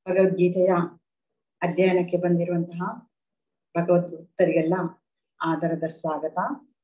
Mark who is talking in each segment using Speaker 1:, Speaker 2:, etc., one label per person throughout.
Speaker 1: ಭಗವದ್ಗೀತೆಯ ಅಧ್ಯಯನಕ್ಕೆ ಬಂದಿರುವಂತಹ ಭಗವದ್ಭಕ್ತರಿಗೆಲ್ಲ ಆದರದ ಸ್ವಾಗತ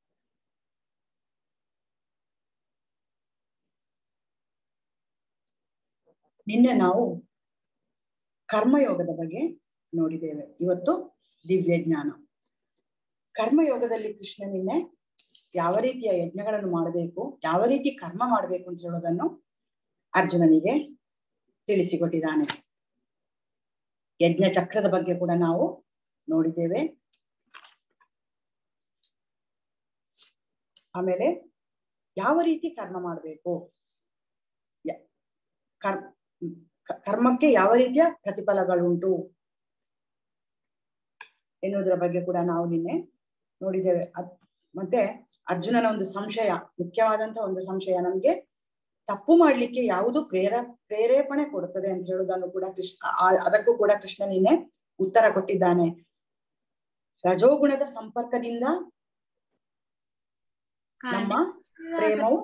Speaker 1: ನಿನ್ನೆ ನಾವು ಕರ್ಮಯೋಗದ ಬಗ್ಗೆ ನೋಡಿದ್ದೇವೆ ಇವತ್ತು ದಿವ್ಯ ಜ್ಞಾನ ಕರ್ಮಯೋಗದಲ್ಲಿ ಕೃಷ್ಣ ನಿನ್ನೆ ಯಾವ ರೀತಿಯ ಯಜ್ಞಗಳನ್ನು ಮಾಡಬೇಕು ಯಾವ ರೀತಿ ಕರ್ಮ ಮಾಡಬೇಕು ಅಂತ ಹೇಳೋದನ್ನು ಅರ್ಜುನನಿಗೆ ತಿಳಿಸಿಕೊಟ್ಟಿದ್ದಾನೆ ಯಜ್ಞ ಚಕ್ರದ ಬಗ್ಗೆ ಕೂಡ ನಾವು ನೋಡಿದ್ದೇವೆ ಆಮೇಲೆ ಯಾವ ರೀತಿ ಕರ್ಮ ಮಾಡಬೇಕು ಕರ್ ಕರ್ಮಕ್ಕೆ ಯಾವ ರೀತಿಯ ಪ್ರತಿಫಲಗಳುಂಟು ಎನ್ನುವುದರ ಬಗ್ಗೆ ಕೂಡ ನಾವು ನಿನ್ನೆ ನೋಡಿದ್ದೇವೆ ಅದ್ ಮತ್ತೆ ಅರ್ಜುನನ ಒಂದು ಸಂಶಯ ಮುಖ್ಯವಾದಂತಹ ಒಂದು ಸಂಶಯ ನಮ್ಗೆ ತಪ್ಪು ಮಾಡ್ಲಿಕ್ಕೆ ಯಾವುದು ಪ್ರೇರ ಪ್ರೇರೇಪಣೆ ಕೊಡುತ್ತದೆ ಅಂತ ಹೇಳುವುದನ್ನು ಕೂಡ ಕೃಷ್ಣ ಅದಕ್ಕೂ ಕೂಡ ಕೃಷ್ಣ ನಿನ್ನೆ ಉತ್ತರ ಕೊಟ್ಟಿದ್ದಾನೆ ರಜೋಗುಣದ ಸಂಪರ್ಕದಿಂದ ನಮ್ಮ ಪ್ರೇಮವು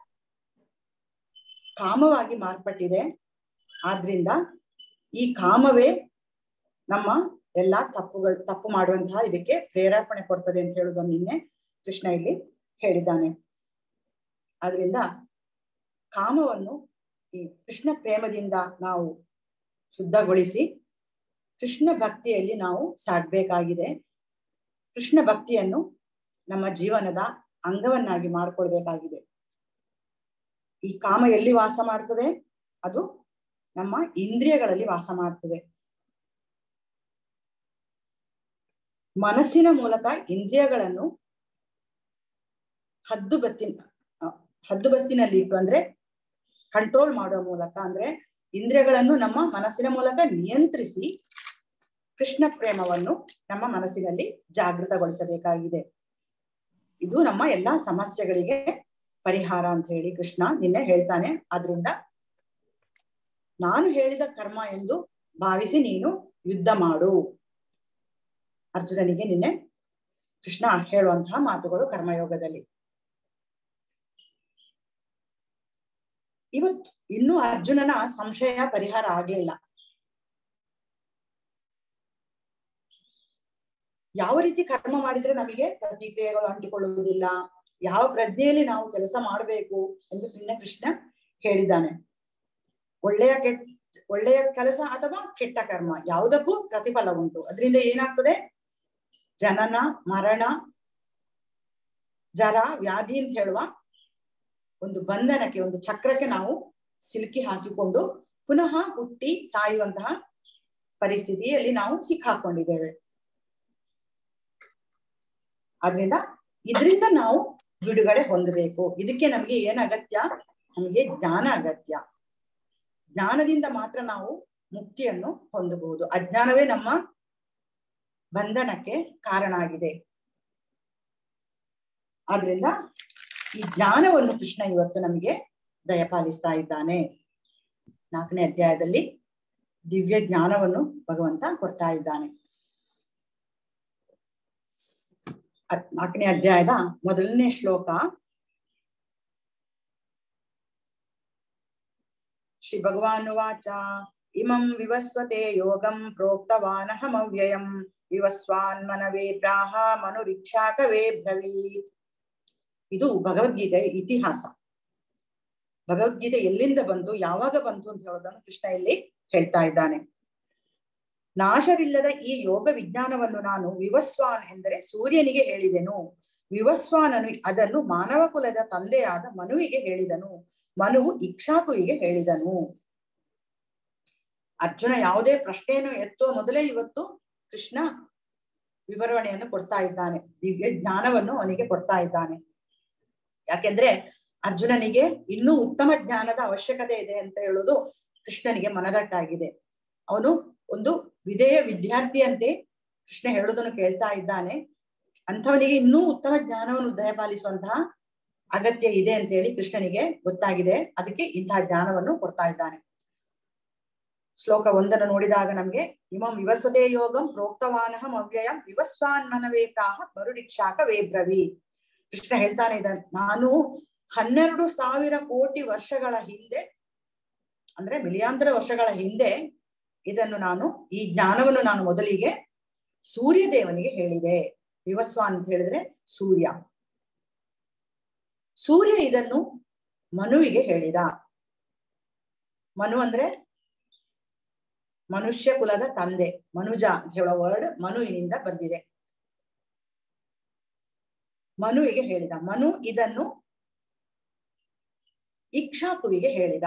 Speaker 1: ಕಾಮವಾಗಿ ಮಾರ್ಪಟ್ಟಿದೆ ಆದ್ರಿಂದ ಈ ಕಾಮವೇ ನಮ್ಮ ಎಲ್ಲಾ ತಪ್ಪುಗಳು ತಪ್ಪು ಮಾಡುವಂತಹ ಇದಕ್ಕೆ ಪ್ರೇರೇಪಣೆ ಕೊಡ್ತದೆ ಅಂತ ಹೇಳುವುದನ್ನು ನಿನ್ನೆ ಕೃಷ್ಣ ಇಲ್ಲಿ ಹೇಳಿದ್ದಾನೆ ಆದ್ರಿಂದ ಕಾಮವನ್ನು ಈ ಕೃಷ್ಣ ಪ್ರೇಮದಿಂದ ನಾವು ಶುದ್ಧಗೊಳಿಸಿ ಕೃಷ್ಣ ಭಕ್ತಿಯಲ್ಲಿ ನಾವು ಸಾಗ್ಬೇಕಾಗಿದೆ ಕೃಷ್ಣ ಭಕ್ತಿಯನ್ನು ನಮ್ಮ ಜೀವನದ ಅಂಗವನ್ನಾಗಿ ಮಾಡ್ಕೊಳ್ಬೇಕಾಗಿದೆ ಈ ಕಾಮ ಎಲ್ಲಿ ವಾಸ ಮಾಡ್ತದೆ ಅದು ನಮ್ಮ ಇಂದ್ರಿಯಗಳಲ್ಲಿ ವಾಸ ಮಾಡ್ತದೆ ಮನಸ್ಸಿನ ಮೂಲಕ ಇಂದ್ರಿಯಗಳನ್ನು ಹದ್ದು ಬತ್ತಿನ ಹದ್ದು ಬಸ್ತಿನಲ್ಲಿ ಇಟ್ಟು ಅಂದ್ರೆ ಕಂಟ್ರೋಲ್ ಮಾಡುವ ಮೂಲಕ ಅಂದ್ರೆ ಇಂದ್ರಿಯಗಳನ್ನು ನಮ್ಮ ಮನಸ್ಸಿನ ಮೂಲಕ ನಿಯಂತ್ರಿಸಿ ಕೃಷ್ಣ ಪ್ರೇಮವನ್ನು ನಮ್ಮ ಮನಸ್ಸಿನಲ್ಲಿ ಜಾಗೃತಗೊಳಿಸಬೇಕಾಗಿದೆ ಇದು ನಮ್ಮ ಎಲ್ಲಾ ಸಮಸ್ಯೆಗಳಿಗೆ ಪರಿಹಾರ ಅಂತ ಹೇಳಿ ಕೃಷ್ಣ ನಿನ್ನೆ ಹೇಳ್ತಾನೆ ಆದ್ರಿಂದ ನಾನು ಹೇಳಿದ ಕರ್ಮ ಎಂದು ಭಾವಿಸಿ ನೀನು ಯುದ್ಧ ಮಾಡು ಅರ್ಜುನನಿಗೆ ನಿನ್ನೆ ಕೃಷ್ಣ ಹೇಳುವಂತಹ ಮಾತುಗಳು ಕರ್ಮಯೋಗದಲ್ಲಿ ಇವತ್ತು ಇನ್ನೂ ಅರ್ಜುನನ ಸಂಶಯ ಪರಿಹಾರ ಆಗ್ಲಿಲ್ಲ ಯಾವ ರೀತಿ ಕರ್ಮ ಮಾಡಿದ್ರೆ ನಮಗೆ ಪ್ರತಿಕ್ರಿಯೆಗಳು ಅಂಟಿಕೊಳ್ಳುವುದಿಲ್ಲ ಯಾವ ಪ್ರಜ್ಞೆಯಲ್ಲಿ ನಾವು ಕೆಲಸ ಮಾಡಬೇಕು ಎಂದು ನಿನ್ನೆ ಕೃಷ್ಣ ಹೇಳಿದ್ದಾನೆ ಒಳ್ಳೆಯ ಕೆಟ್ಟ ಒಳ್ಳೆಯ ಕೆಲಸ ಅಥವಾ ಕೆಟ್ಟ ಕರ್ಮ ಯಾವುದಕ್ಕೂ ಪ್ರತಿಫಲ ಉಂಟು ಅದರಿಂದ ಏನಾಗ್ತದೆ ಜನನ ಮರಣ ಜರ ವ್ಯಾಧಿ ಅಂತ ಹೇಳುವ ಒಂದು ಬಂಧನಕ್ಕೆ ಒಂದು ಚಕ್ರಕ್ಕೆ ನಾವು ಸಿಲುಕಿ ಹಾಕಿಕೊಂಡು ಪುನಃ ಹುಟ್ಟಿ ಸಾಯುವಂತಹ ಪರಿಸ್ಥಿತಿಯಲ್ಲಿ ನಾವು ಸಿಕ್ಕಾಕೊಂಡಿದ್ದೇವೆ ಆದ್ರಿಂದ ಇದರಿಂದ ನಾವು ಬಿಡುಗಡೆ ಹೊಂದಬೇಕು ಇದಕ್ಕೆ ನಮ್ಗೆ ಏನ್ ಅಗತ್ಯ ನಮಗೆ ಜ್ಞಾನ ಅಗತ್ಯ ಜ್ಞಾನದಿಂದ ಮಾತ್ರ ನಾವು ಮುಕ್ತಿಯನ್ನು ಹೊಂದಬಹುದು ಅಜ್ಞಾನವೇ ನಮ್ಮ ಬಂಧನಕ್ಕೆ ಕಾರಣ ಆಗಿದೆ ಆದ್ರಿಂದ ಈ ಜ್ಞಾನವನ್ನು ಕೃಷ್ಣ ಇವತ್ತು ನಮಗೆ ದಯಪಾಲಿಸ್ತಾ ಇದ್ದಾನೆ ನಾಲ್ಕನೇ ಅಧ್ಯಾಯದಲ್ಲಿ ದಿವ್ಯ ಜ್ಞಾನವನ್ನು ಭಗವಂತ ಕೊಡ್ತಾ ಇದ್ದಾನೆ ನಾಲ್ಕನೇ ಅಧ್ಯಾಯದ ಮೊದಲನೇ ಶ್ಲೋಕ ಶ್ರೀ ಭಗವಾನುವಾಚ ಇಮಂ ವಿವಸ್ವತೆ ಯೋಗಂ ಪ್ರೋಕ್ತವಾನಹಮವ್ಯಯಂ ವಿವಸ್ವಾನ್ ಮನವೇ ಪ್ರಾಹ ಮನುರಿಕ್ಷಾಕವೇ ಬ್ರವೀತ್ ಇದು ಭಗವದ್ಗೀತೆಯ ಇತಿಹಾಸ ಭಗವದ್ಗೀತೆ ಎಲ್ಲಿಂದ ಬಂತು ಯಾವಾಗ ಬಂತು ಅಂತ ಹೇಳೋದನ್ನು ಕೃಷ್ಣ ಇಲ್ಲಿ ಹೇಳ್ತಾ ಇದ್ದಾನೆ ನಾಶವಿಲ್ಲದ ಈ ಯೋಗ ವಿಜ್ಞಾನವನ್ನು ನಾನು ವಿವಸ್ವಾನ್ ಎಂದರೆ ಸೂರ್ಯನಿಗೆ ಹೇಳಿದೆನು ವಿವಸ್ವಾನನು ಅದನ್ನು ಮಾನವ ಕುಲದ ತಂದೆಯಾದ ಮನುವಿಗೆ ಹೇಳಿದನು ಮನುವು ಇಕ್ಷಾಕುವಿಗೆ ಹೇಳಿದನು ಅರ್ಜುನ ಯಾವುದೇ ಪ್ರಶ್ನೆಯನ್ನು ಎತ್ತುವ ಮೊದಲೇ ಇವತ್ತು ಕೃಷ್ಣ ವಿವರಣೆಯನ್ನು ಕೊಡ್ತಾ ಇದ್ದಾನೆ ದಿವ್ಯ ಜ್ಞಾನವನ್ನು ಅವನಿಗೆ ಕೊಡ್ತಾ ಇದ್ದಾನೆ ಯಾಕೆಂದ್ರೆ ಅರ್ಜುನನಿಗೆ ಇನ್ನೂ ಉತ್ತಮ ಜ್ಞಾನದ ಅವಶ್ಯಕತೆ ಇದೆ ಅಂತ ಹೇಳುವುದು ಕೃಷ್ಣನಿಗೆ ಮನದಟ್ಟಾಗಿದೆ ಅವನು ಒಂದು ವಿಧೇಯ ವಿದ್ಯಾರ್ಥಿಯಂತೆ ಕೃಷ್ಣ ಹೇಳುವುದನ್ನು ಕೇಳ್ತಾ ಇದ್ದಾನೆ ಅಂಥವನಿಗೆ ಇನ್ನೂ ಉತ್ತಮ ಜ್ಞಾನವನ್ನು ದಯಪಾಲಿಸುವಂತಹ ಅಗತ್ಯ ಇದೆ ಅಂತ ಹೇಳಿ ಕೃಷ್ಣನಿಗೆ ಗೊತ್ತಾಗಿದೆ ಅದಕ್ಕೆ ಇಂತಹ ಜ್ಞಾನವನ್ನು ಕೊಡ್ತಾ ಇದ್ದಾನೆ ಶ್ಲೋಕ ಒಂದನ್ನು ನೋಡಿದಾಗ ನಮ್ಗೆ ಇಮಂ ವಿವಸ್ವತೆ ಯೋಗಂ ಪ್ರೋಕ್ತವಾನಹಂ ಅವ್ಯಯಂ ವಿವಸ್ವಾನ್ ಮನವೇ ಪ್ರಾಹ ಮರುಡಿಕ್ಷಾಕ ವೇಬ್ರವಿ ಕೃಷ್ಣ ಹೇಳ್ತಾನೆ ಇದ್ದಾನೆ ನಾನು ಹನ್ನೆರಡು ಸಾವಿರ ಕೋಟಿ ವರ್ಷಗಳ ಹಿಂದೆ ಅಂದ್ರೆ ಮಿಲಿಯಾಂತರ ವರ್ಷಗಳ ಹಿಂದೆ ಇದನ್ನು ನಾನು ಈ ಜ್ಞಾನವನ್ನು ನಾನು ಮೊದಲಿಗೆ ಸೂರ್ಯ ದೇವನಿಗೆ ಹೇಳಿದೆ ವಿವಸ್ವ ಅಂತ ಹೇಳಿದ್ರೆ ಸೂರ್ಯ ಸೂರ್ಯ ಇದನ್ನು ಮನುವಿಗೆ ಹೇಳಿದ ಮನು ಅಂದ್ರೆ ಮನುಷ್ಯ ಕುಲದ ತಂದೆ ಮನುಜ ಅಂತ ಹೇಳೋ ವರ್ಡ್ ಮನುವಿನಿಂದ ಬಂದಿದೆ ಮನುವಿಗೆ ಹೇಳಿದ ಮನು ಇದನ್ನು ಇಕ್ಷಾಕುವಿಗೆ ಹೇಳಿದ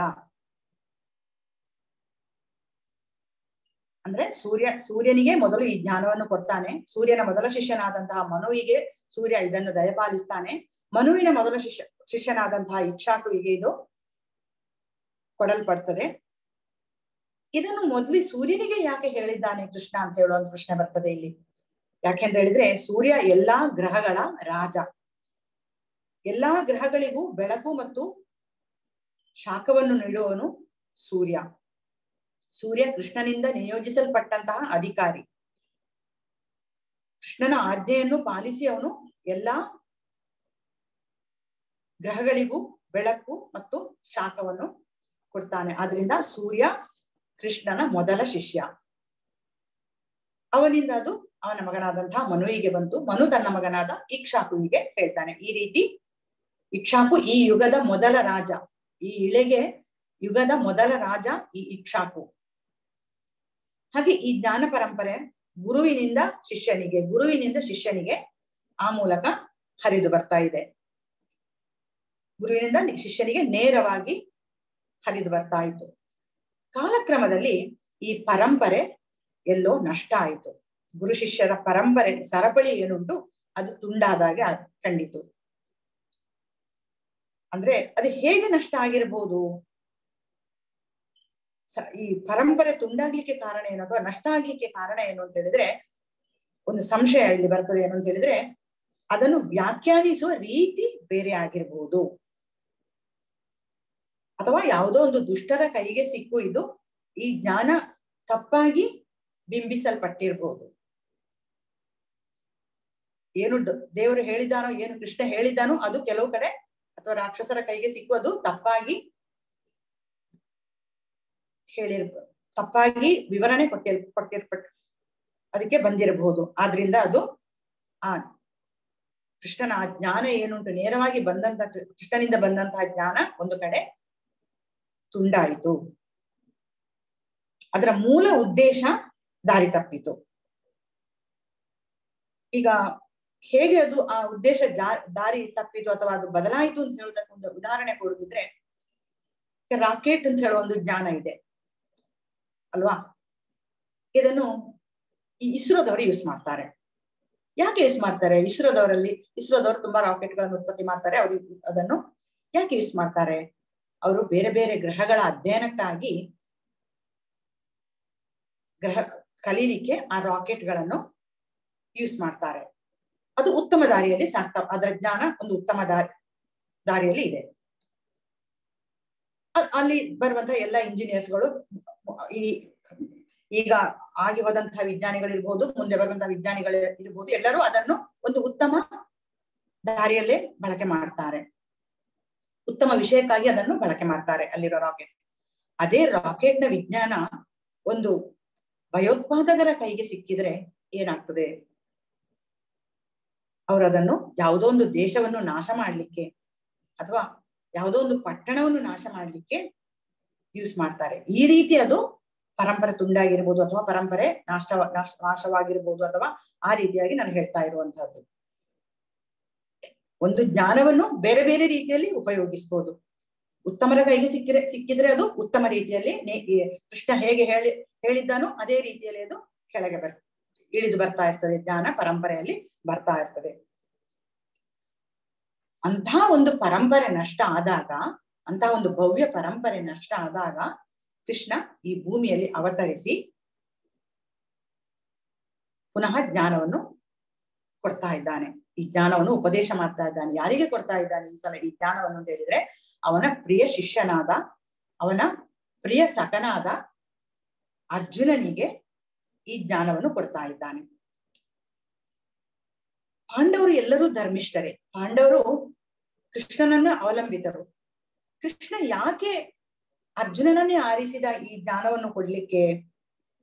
Speaker 1: ಅಂದ್ರೆ ಸೂರ್ಯ ಸೂರ್ಯನಿಗೆ ಮೊದಲು ಈ ಜ್ಞಾನವನ್ನು ಕೊಡ್ತಾನೆ ಸೂರ್ಯನ ಮೊದಲ ಶಿಷ್ಯನಾದಂತಹ ಮನುವಿಗೆ ಸೂರ್ಯ ಇದನ್ನು ದಯಪಾಲಿಸ್ತಾನೆ ಮನುವಿನ ಮೊದಲ ಶಿಷ್ಯ ಶಿಷ್ಯನಾದಂತಹ ಇಕ್ಷಾಕುವಿಗೆ ಇದು ಕೊಡಲ್ಪಡ್ತದೆ ಇದನ್ನು ಮೊದಲು ಸೂರ್ಯನಿಗೆ ಯಾಕೆ ಹೇಳಿದ್ದಾನೆ ಕೃಷ್ಣ ಅಂತ ಹೇಳುವ ಒಂದು ಪ್ರಶ್ನೆ ಬರ್ತದೆ ಇಲ್ಲಿ ಯಾಕೆಂತ ಹೇಳಿದ್ರೆ ಸೂರ್ಯ ಎಲ್ಲಾ ಗ್ರಹಗಳ ರಾಜ ಎಲ್ಲಾ ಗ್ರಹಗಳಿಗೂ ಬೆಳಕು ಮತ್ತು ಶಾಖವನ್ನು ನೀಡುವವನು ಸೂರ್ಯ ಸೂರ್ಯ ಕೃಷ್ಣನಿಂದ ನಿಯೋಜಿಸಲ್ಪಟ್ಟಂತಹ ಅಧಿಕಾರಿ ಕೃಷ್ಣನ ಆಜ್ಞೆಯನ್ನು ಪಾಲಿಸಿ ಅವನು ಎಲ್ಲಾ ಗ್ರಹಗಳಿಗೂ ಬೆಳಕು ಮತ್ತು ಶಾಖವನ್ನು ಕೊಡ್ತಾನೆ ಆದ್ರಿಂದ ಸೂರ್ಯ ಕೃಷ್ಣನ ಮೊದಲ ಶಿಷ್ಯ ಅವನಿಂದ ಅದು ಅವನ ಮಗನಾದಂತಹ ಮನುವಿಗೆ ಬಂತು ಮನು ತನ್ನ ಮಗನಾದ ಇಕ್ಷಾಕುವಿಗೆ ಹೇಳ್ತಾನೆ ಈ ರೀತಿ ಇಕ್ಷಾಕು ಈ ಯುಗದ ಮೊದಲ ರಾಜ ಈ ಇಳೆಗೆ ಯುಗದ ಮೊದಲ ರಾಜ ಈ ಇಕ್ಷಾಕು ಹಾಗೆ ಈ ಜ್ಞಾನ ಪರಂಪರೆ ಗುರುವಿನಿಂದ ಶಿಷ್ಯನಿಗೆ ಗುರುವಿನಿಂದ ಶಿಷ್ಯನಿಗೆ ಆ ಮೂಲಕ ಹರಿದು ಬರ್ತಾ ಇದೆ ಗುರುವಿನಿಂದ ಶಿಷ್ಯನಿಗೆ ನೇರವಾಗಿ ಹರಿದು ಬರ್ತಾ ಇತ್ತು ಕಾಲಕ್ರಮದಲ್ಲಿ ಈ ಪರಂಪರೆ ಎಲ್ಲೋ ನಷ್ಟ ಆಯಿತು ಗುರು ಶಿಷ್ಯರ ಪರಂಪರೆ ಸರಪಳಿ ಏನುಂಟು ಅದು ತುಂಡಾದಾಗ ಕಂಡಿತು ಅಂದ್ರೆ ಅದು ಹೇಗೆ ನಷ್ಟ ಆಗಿರ್ಬೋದು ಈ ಪರಂಪರೆ ತುಂಡಾಗ್ಲಿಕ್ಕೆ ಕಾರಣ ಏನು ಅಥವಾ ನಷ್ಟ ಆಗ್ಲಿಕ್ಕೆ ಕಾರಣ ಏನು ಅಂತ ಹೇಳಿದ್ರೆ ಒಂದು ಸಂಶಯ ಇಲ್ಲಿ ಬರ್ತದೆ ಏನು ಅಂತ ಹೇಳಿದ್ರೆ ಅದನ್ನು ವ್ಯಾಖ್ಯಾನಿಸುವ ರೀತಿ ಬೇರೆ ಆಗಿರ್ಬೋದು ಅಥವಾ ಯಾವುದೋ ಒಂದು ದುಷ್ಟರ ಕೈಗೆ ಸಿಕ್ಕು ಇದು ಈ ಜ್ಞಾನ ತಪ್ಪಾಗಿ ಬಿಂಬಿಸಲ್ಪಟ್ಟಿರ್ಬೋದು ಏನು ದೇವರು ಹೇಳಿದಾನೋ ಏನು ಕೃಷ್ಣ ಹೇಳಿದಾನೋ ಅದು ಕೆಲವು ಕಡೆ ಅಥವಾ ರಾಕ್ಷಸರ ಕೈಗೆ ಸಿಕ್ಕು ಅದು ತಪ್ಪಾಗಿ ಹೇಳಿರ್ಬೋದು ತಪ್ಪಾಗಿ ವಿವರಣೆ ಕೊಟ್ಟಿರ್ ಕೊಟ್ಟಿರ್ಪಟ್ ಅದಕ್ಕೆ ಬಂದಿರಬಹುದು ಆದ್ರಿಂದ ಅದು ಆ ಕೃಷ್ಣನ ಆ ಜ್ಞಾನ ಏನುಂಟು ನೇರವಾಗಿ ಬಂದಂತ ಕೃಷ್ಣನಿಂದ ಬಂದಂತಹ ಜ್ಞಾನ ಒಂದು ಕಡೆ ತುಂಡಾಯಿತು ಅದರ ಮೂಲ ಉದ್ದೇಶ ದಾರಿ ತಪ್ಪಿತು ಈಗ ಹೇಗೆ ಅದು ಆ ಉದ್ದೇಶ ದಾರಿ ತಪ್ಪಿತು ಅಥವಾ ಅದು ಬದಲಾಯಿತು ಅಂತ ಹೇಳೋದಕ್ಕೆ ಒಂದು ಉದಾಹರಣೆ ಕೊಡುದಿದ್ರೆ ರಾಕೆಟ್ ಅಂತ ಹೇಳೋ ಒಂದು ಜ್ಞಾನ ಇದೆ ಅಲ್ವಾ ಇದನ್ನು ಈ ಇಸ್ರೋದವರು ಯೂಸ್ ಮಾಡ್ತಾರೆ ಯಾಕೆ ಯೂಸ್ ಮಾಡ್ತಾರೆ ಇಸ್ರೋದವರಲ್ಲಿ ಇಸ್ರೋದವರು ತುಂಬಾ ರಾಕೆಟ್ಗಳನ್ನು ಉತ್ಪತ್ತಿ ಮಾಡ್ತಾರೆ ಅವರು ಅದನ್ನು ಯಾಕೆ ಯೂಸ್ ಮಾಡ್ತಾರೆ ಅವರು ಬೇರೆ ಬೇರೆ ಗ್ರಹಗಳ ಅಧ್ಯಯನಕ್ಕಾಗಿ ಗ್ರಹ ಕಲೀಲಿಕ್ಕೆ ಆ ರಾಕೆಟ್ಗಳನ್ನು ಯೂಸ್ ಮಾಡ್ತಾರೆ ಅದು ಉತ್ತಮ ದಾರಿಯಲ್ಲಿ ಸಾಕ್ತಾ ಅದರ ಜ್ಞಾನ ಒಂದು ಉತ್ತಮ ದಾರಿ ದಾರಿಯಲ್ಲಿ ಇದೆ ಅಲ್ಲಿ ಬರುವಂತಹ ಎಲ್ಲ ಇಂಜಿನಿಯರ್ಸ್ಗಳು ಈ ಈಗ ಆಗಿ ಹೋದಂತಹ ವಿಜ್ಞಾನಿಗಳಿರ್ಬೋದು ಮುಂದೆ ಬರುವಂತಹ ವಿಜ್ಞಾನಿಗಳು ಇರ್ಬೋದು ಎಲ್ಲರೂ ಅದನ್ನು ಒಂದು ಉತ್ತಮ ದಾರಿಯಲ್ಲೇ ಬಳಕೆ ಮಾಡ್ತಾರೆ ಉತ್ತಮ ವಿಷಯಕ್ಕಾಗಿ ಅದನ್ನು ಬಳಕೆ ಮಾಡ್ತಾರೆ ಅಲ್ಲಿರೋ ರಾಕೆಟ್ ಅದೇ ರಾಕೆಟ್ ನ ವಿಜ್ಞಾನ ಒಂದು ಭಯೋತ್ಪಾದಕರ ಕೈಗೆ ಸಿಕ್ಕಿದ್ರೆ ಏನಾಗ್ತದೆ ಅವರು ಅದನ್ನು ಯಾವುದೋ ಒಂದು ದೇಶವನ್ನು ನಾಶ ಮಾಡ್ಲಿಕ್ಕೆ ಅಥವಾ ಯಾವುದೋ ಒಂದು ಪಟ್ಟಣವನ್ನು ನಾಶ ಮಾಡ್ಲಿಕ್ಕೆ ಯೂಸ್ ಮಾಡ್ತಾರೆ ಈ ರೀತಿ ಅದು ಪರಂಪರೆ ತುಂಡಾಗಿರ್ಬೋದು ಅಥವಾ ಪರಂಪರೆ ನಾಶ ನಾಶವಾಗಿರ್ಬೋದು ಅಥವಾ ಆ ರೀತಿಯಾಗಿ ನಾನು ಹೇಳ್ತಾ ಇರುವಂತಹದ್ದು ಒಂದು ಜ್ಞಾನವನ್ನು ಬೇರೆ ಬೇರೆ ರೀತಿಯಲ್ಲಿ ಉಪಯೋಗಿಸ್ಬೋದು ಉತ್ತಮರ ಕೈಗೆ ಸಿಕ್ಕಿದ್ರೆ ಸಿಕ್ಕಿದ್ರೆ ಅದು ಉತ್ತಮ ರೀತಿಯಲ್ಲಿ ಕೃಷ್ಣ ಹೇಗೆ ಹೇಳಿ ಹೇಳಿದ್ದಾನೋ ಅದೇ ರೀತಿಯಲ್ಲಿ ಅದು ಕೆಳಗೆ ಬರ್ ಇಳಿದು ಬರ್ತಾ ಇರ್ತದೆ ಜ್ಞಾನ ಪರಂಪರೆಯಲ್ಲಿ ಬರ್ತಾ ಇರ್ತದೆ ಅಂಥ ಒಂದು ಪರಂಪರೆ ನಷ್ಟ ಆದಾಗ ಅಂತ ಒಂದು ಭವ್ಯ ಪರಂಪರೆ ನಷ್ಟ ಆದಾಗ ಕೃಷ್ಣ ಈ ಭೂಮಿಯಲ್ಲಿ ಅವತರಿಸಿ ಪುನಃ ಜ್ಞಾನವನ್ನು ಕೊಡ್ತಾ ಇದ್ದಾನೆ ಈ ಜ್ಞಾನವನ್ನು ಉಪದೇಶ ಮಾಡ್ತಾ ಇದ್ದಾನೆ ಯಾರಿಗೆ ಕೊಡ್ತಾ ಇದ್ದಾನೆ ಈ ಸಲ ಈ ಜ್ಞಾನವನ್ನು ಅಂತ ಹೇಳಿದ್ರೆ ಅವನ ಪ್ರಿಯ ಶಿಷ್ಯನಾದ ಅವನ ಪ್ರಿಯ ಸಖನಾದ ಅರ್ಜುನನಿಗೆ ಈ ಜ್ಞಾನವನ್ನು ಕೊಡ್ತಾ ಇದ್ದಾನೆ ಪಾಂಡವರು ಎಲ್ಲರೂ ಧರ್ಮಿಷ್ಠರೇ ಪಾಂಡವರು ಕೃಷ್ಣನನ್ನ ಅವಲಂಬಿತರು ಕೃಷ್ಣ ಯಾಕೆ ಅರ್ಜುನನನ್ನೇ ಆರಿಸಿದ ಈ ಜ್ಞಾನವನ್ನು ಕೊಡ್ಲಿಕ್ಕೆ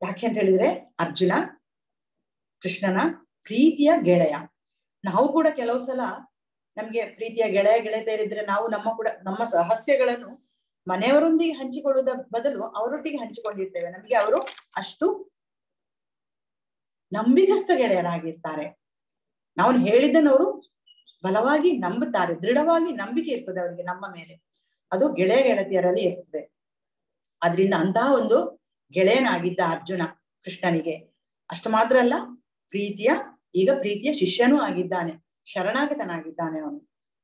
Speaker 1: ಯಾಕೆ ಅಂತ ಹೇಳಿದ್ರೆ ಅರ್ಜುನ ಕೃಷ್ಣನ ಪ್ರೀತಿಯ ಗೆಳೆಯ ನಾವು ಕೂಡ ಕೆಲವು ಸಲ ನಮ್ಗೆ ಪ್ರೀತಿಯ ಗೆಳೆಯ ಗೆಳೆಯರಿದ್ರೆ ನಾವು ನಮ್ಮ ಕೂಡ ನಮ್ಮ ರಹಸ್ಯಗಳನ್ನು ಮನೆಯವರೊಂದಿಗೆ ಹಂಚಿಕೊಳ್ಳುವುದ ಬದಲು ಅವರೊಟ್ಟಿಗೆ ಹಂಚಿಕೊಂಡಿರ್ತೇವೆ ನಮ್ಗೆ ಅವರು ಅಷ್ಟು ನಂಬಿಗಸ್ತ ಗೆಳೆಯರಾಗಿರ್ತಾರೆ ನಾವು ಹೇಳಿದ್ದನ್ನವರು ಬಲವಾಗಿ ನಂಬುತ್ತಾರೆ ದೃಢವಾಗಿ ನಂಬಿಕೆ ಇರ್ತದೆ ಅವರಿಗೆ ನಮ್ಮ ಮೇಲೆ ಅದು ಗೆಳೆಯ ಗೆಳತಿಯರಲ್ಲಿ ಇರ್ತದೆ ಅದರಿಂದ ಅಂತಹ ಒಂದು ಗೆಳೆಯನಾಗಿದ್ದ ಅರ್ಜುನ ಕೃಷ್ಣನಿಗೆ ಅಷ್ಟು ಮಾತ್ರ ಅಲ್ಲ ಪ್ರೀತಿಯ ಈಗ ಪ್ರೀತಿಯ ಶಿಷ್ಯನೂ ಆಗಿದ್ದಾನೆ ಶರಣಾಗತನಾಗಿದ್ದಾನೆ ಅವನು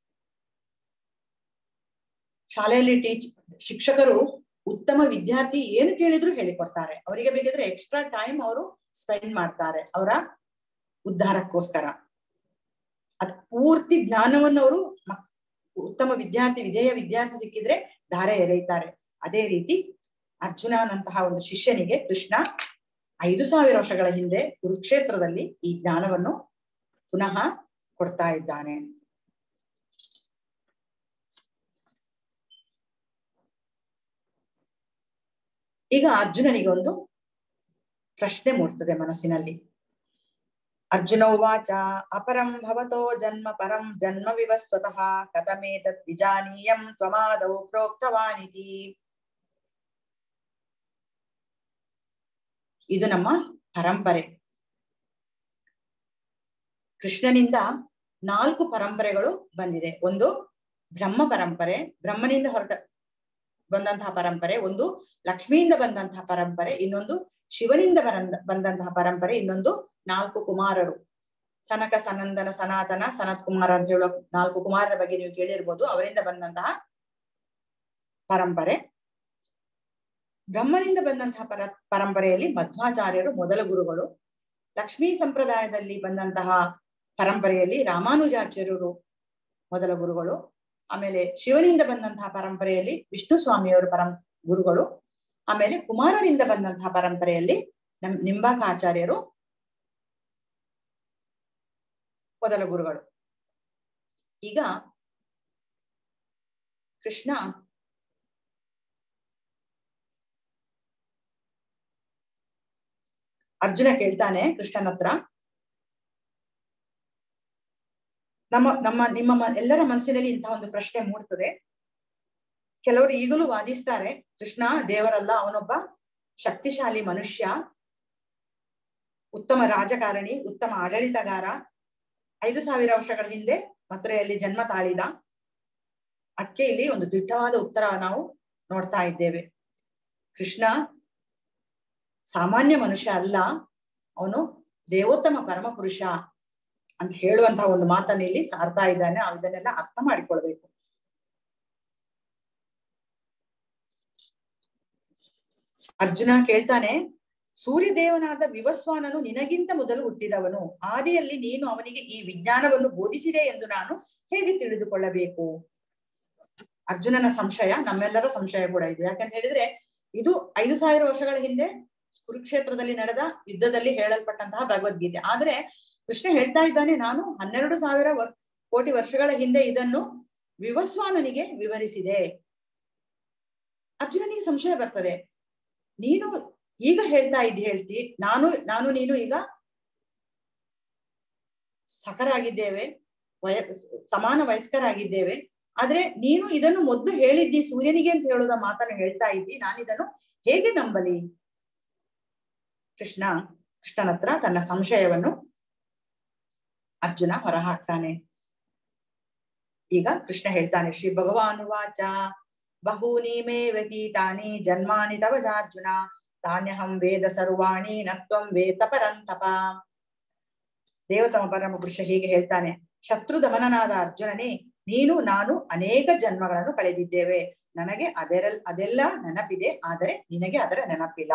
Speaker 1: ಶಾಲೆಯಲ್ಲಿ ಟೀಚ್ ಶಿಕ್ಷಕರು ಉತ್ತಮ ವಿದ್ಯಾರ್ಥಿ ಏನು ಕೇಳಿದ್ರು ಹೇಳಿಕೊಡ್ತಾರೆ ಅವರಿಗೆ ಬೇಕಿದ್ರೆ ಎಕ್ಸ್ಟ್ರಾ ಟೈಮ್ ಅವರು ಸ್ಪೆಂಡ್ ಮಾಡ್ತಾರೆ ಅವರ ಉದ್ಧಾರಕ್ಕೋಸ್ಕರ ಅದ್ ಪೂರ್ತಿ ಜ್ಞಾನವನ್ನು ಅವರು ಉತ್ತಮ ವಿದ್ಯಾರ್ಥಿ ವಿಧೇಯ ವಿದ್ಯಾರ್ಥಿ ಸಿಕ್ಕಿದ್ರೆ ಧಾರೆ ಎರೆಯುತ್ತಾರೆ ಅದೇ ರೀತಿ ಅರ್ಜುನನಂತಹ ಒಂದು ಶಿಷ್ಯನಿಗೆ ಕೃಷ್ಣ ಐದು ಸಾವಿರ ವರ್ಷಗಳ ಹಿಂದೆ ಕುರುಕ್ಷೇತ್ರದಲ್ಲಿ ಈ ಜ್ಞಾನವನ್ನು ಪುನಃ ಕೊಡ್ತಾ ಇದ್ದಾನೆ ಈಗ ಅರ್ಜುನನಿಗೆ ಒಂದು ಪ್ರಶ್ನೆ ಮೂಡ್ತದೆ ಮನಸ್ಸಿನಲ್ಲಿ ಅರ್ಜುನ ಉವಾಚ ಅಪರಂ ಭವತೋ ಜನ್ಮ ಪರಂ ಜನ್ಮ ವಿವಸ್ವತಃ ಕಥಮೇತತ್ ವಿಜಾನೀಯಂ ತ್ವಮಾದೌ ಪ್ರೋಕ್ತವಾನಿತಿ ಇದು ನಮ್ಮ ಪರಂಪರೆ ಕೃಷ್ಣನಿಂದ ನಾಲ್ಕು ಪರಂಪರೆಗಳು ಬಂದಿದೆ ಒಂದು ಬ್ರಹ್ಮ ಪರಂಪರೆ ಬ್ರಹ್ಮನಿಂದ ಹೊರಟ ಬಂದಂತಹ ಪರಂಪರೆ ಒಂದು ಲಕ್ಷ್ಮಿಯಿಂದ ಬಂದಂತಹ ಪರಂಪರೆ ಇನ್ನೊಂದು ಶಿವನಿಂದ ಬರಂದ ಬಂದಂತಹ ಪರಂಪರೆ ಇನ್ನೊಂದು ನಾಲ್ಕು ಕುಮಾರರು ಸನಕ ಸನಂದನ ಸನಾತನ ಸನತ್ ಕುಮಾರ ಅಂತ ಹೇಳೋ ನಾಲ್ಕು ಕುಮಾರರ ಬಗ್ಗೆ ನೀವು ಕೇಳಿರ್ಬೋದು ಅವರಿಂದ ಬಂದಂತಹ ಪರಂಪರೆ ಬ್ರಹ್ಮನಿಂದ ಬಂದಂತಹ ಪರ ಪರಂಪರೆಯಲ್ಲಿ ಮಧ್ವಾಚಾರ್ಯರು ಮೊದಲ ಗುರುಗಳು ಲಕ್ಷ್ಮೀ ಸಂಪ್ರದಾಯದಲ್ಲಿ ಬಂದಂತಹ ಪರಂಪರೆಯಲ್ಲಿ ರಾಮಾನುಜಾಚಾರ್ಯರು ಮೊದಲ ಗುರುಗಳು ಆಮೇಲೆ ಶಿವನಿಂದ ಬಂದಂತಹ ಪರಂಪರೆಯಲ್ಲಿ ವಿಷ್ಣು ಸ್ವಾಮಿಯವರು ಪರಂ ಗುರುಗಳು ಆಮೇಲೆ ಕುಮಾರನಿಂದ ಬಂದಂತಹ ಪರಂಪರೆಯಲ್ಲಿ ನಮ್ ನಿಂಬಾಕಾಚಾರ್ಯರು ಮೊದಲ ಗುರುಗಳು ಈಗ ಕೃಷ್ಣ ಅರ್ಜುನ ಕೇಳ್ತಾನೆ ಕೃಷ್ಣನ ಹತ್ರ ನಮ್ಮ ನಮ್ಮ ನಿಮ್ಮ ಮ- ಎಲ್ಲರ ಮನಸ್ಸಿನಲ್ಲಿ ಇಂತಹ ಒಂದು ಪ್ರಶ್ನೆ ಮೂಡ್ತದೆ ಕೆಲವರು ಈಗಲೂ ವಾದಿಸ್ತಾರೆ ಕೃಷ್ಣ ದೇವರಲ್ಲ ಅವನೊಬ್ಬ ಶಕ್ತಿಶಾಲಿ ಮನುಷ್ಯ ಉತ್ತಮ ರಾಜಕಾರಣಿ ಉತ್ತಮ ಆಡಳಿತಗಾರ ಐದು ಸಾವಿರ ವರ್ಷಗಳ ಹಿಂದೆ ಮಥುರೆಯಲ್ಲಿ ಜನ್ಮ ತಾಳಿದ ಅದಕ್ಕೆ ಇಲ್ಲಿ ಒಂದು ದಿಟ್ಟವಾದ ಉತ್ತರ ನಾವು ನೋಡ್ತಾ ಇದ್ದೇವೆ ಕೃಷ್ಣ ಸಾಮಾನ್ಯ ಮನುಷ್ಯ ಅಲ್ಲ ಅವನು ದೇವೋತ್ತಮ ಪರಮ ಪುರುಷ ಅಂತ ಹೇಳುವಂತಹ ಒಂದು ಮಾತನ್ನ ಇಲ್ಲಿ ಸಾರ್ತಾ ಇದ್ದಾನೆ ನಾವು ಇದನ್ನೆಲ್ಲ ಅರ್ಥ ಮಾಡಿಕೊಳ್ಬೇಕು ಅರ್ಜುನ ಕೇಳ್ತಾನೆ ಸೂರ್ಯದೇವನಾದ ವಿವಸ್ವಾನನು ನಿನಗಿಂತ ಮೊದಲು ಹುಟ್ಟಿದವನು ಆದಿಯಲ್ಲಿ ನೀನು ಅವನಿಗೆ ಈ ವಿಜ್ಞಾನವನ್ನು ಬೋಧಿಸಿದೆ ಎಂದು ನಾನು ಹೇಗೆ ತಿಳಿದುಕೊಳ್ಳಬೇಕು ಅರ್ಜುನನ ಸಂಶಯ ನಮ್ಮೆಲ್ಲರ ಸಂಶಯ ಕೂಡ ಇದು ಯಾಕಂತ ಹೇಳಿದ್ರೆ ಇದು ಐದು ಸಾವಿರ ವರ್ಷಗಳ ಹಿಂದೆ ಕುರುಕ್ಷೇತ್ರದಲ್ಲಿ ನಡೆದ ಯುದ್ಧದಲ್ಲಿ ಹೇಳಲ್ಪಟ್ಟಂತಹ ಭಗವದ್ಗೀತೆ ಆದ್ರೆ ಕೃಷ್ಣ ಹೇಳ್ತಾ ಇದ್ದಾನೆ ನಾನು ಹನ್ನೆರಡು ಸಾವಿರ ವರ್- ಕೋಟಿ ವರ್ಷಗಳ ಹಿಂದೆ ಇದನ್ನು ವಿವಸ್ವಾನನಿಗೆ ವಿವರಿಸಿದೆ ಅರ್ಜುನನಿಗೆ ಸಂಶಯ ಬರ್ತದೆ ನೀನು ಈಗ ಹೇಳ್ತಾ ಇದ್ದಿ ಹೇಳ್ತಿ ನಾನು ನಾನು ನೀನು ಈಗ ಸಖರಾಗಿದ್ದೇವೆ ವಯ ಸಮಾನ ವಯಸ್ಕರಾಗಿದ್ದೇವೆ ಆದ್ರೆ ನೀನು ಇದನ್ನು ಮೊದಲು ಹೇಳಿದ್ದಿ ಸೂರ್ಯನಿಗೆ ಅಂತ ಹೇಳುದ ಮಾತನ್ನು ಹೇಳ್ತಾ ಇದ್ದಿ ನಾನು ಇದನ್ನು ಹೇಗೆ ನಂಬಲಿ ಕೃಷ್ಣ ಕೃಷ್ಣನ ಹತ್ರ ತನ್ನ ಸಂಶಯವನ್ನು ಅರ್ಜುನ ಹೊರಹಾಕ್ತಾನೆ ಈಗ ಕೃಷ್ಣ ಹೇಳ್ತಾನೆ ಶ್ರೀ ಭಗವಾನ್ ವಾಚ ಬಹೂನಿ ಮೇ ವ್ಯತೀತಾನಿ ಜನ್ಮಾನಿ ತವ ಜಾರ್ಜುನ ತಾನ್ಯಹಂ ವೇದ ಸರ್ವಾಣಿ ನತ್ವಂ ವೇತ ಪರಂತಪ ದೇವತಮ ಪರಮ ಪುರುಷ ಹೀಗೆ ಹೇಳ್ತಾನೆ ಶತ್ರು ದಮನನಾದ ಅರ್ಜುನನೇ ನೀನು ನಾನು ಅನೇಕ ಜನ್ಮಗಳನ್ನು ಕಳೆದಿದ್ದೇವೆ ನನಗೆ ಅದೆರಲ್ ಅದೆಲ್ಲ ನೆನಪಿದೆ ಆದರೆ ನಿನಗೆ ಅದರ ನೆನಪಿಲ್ಲ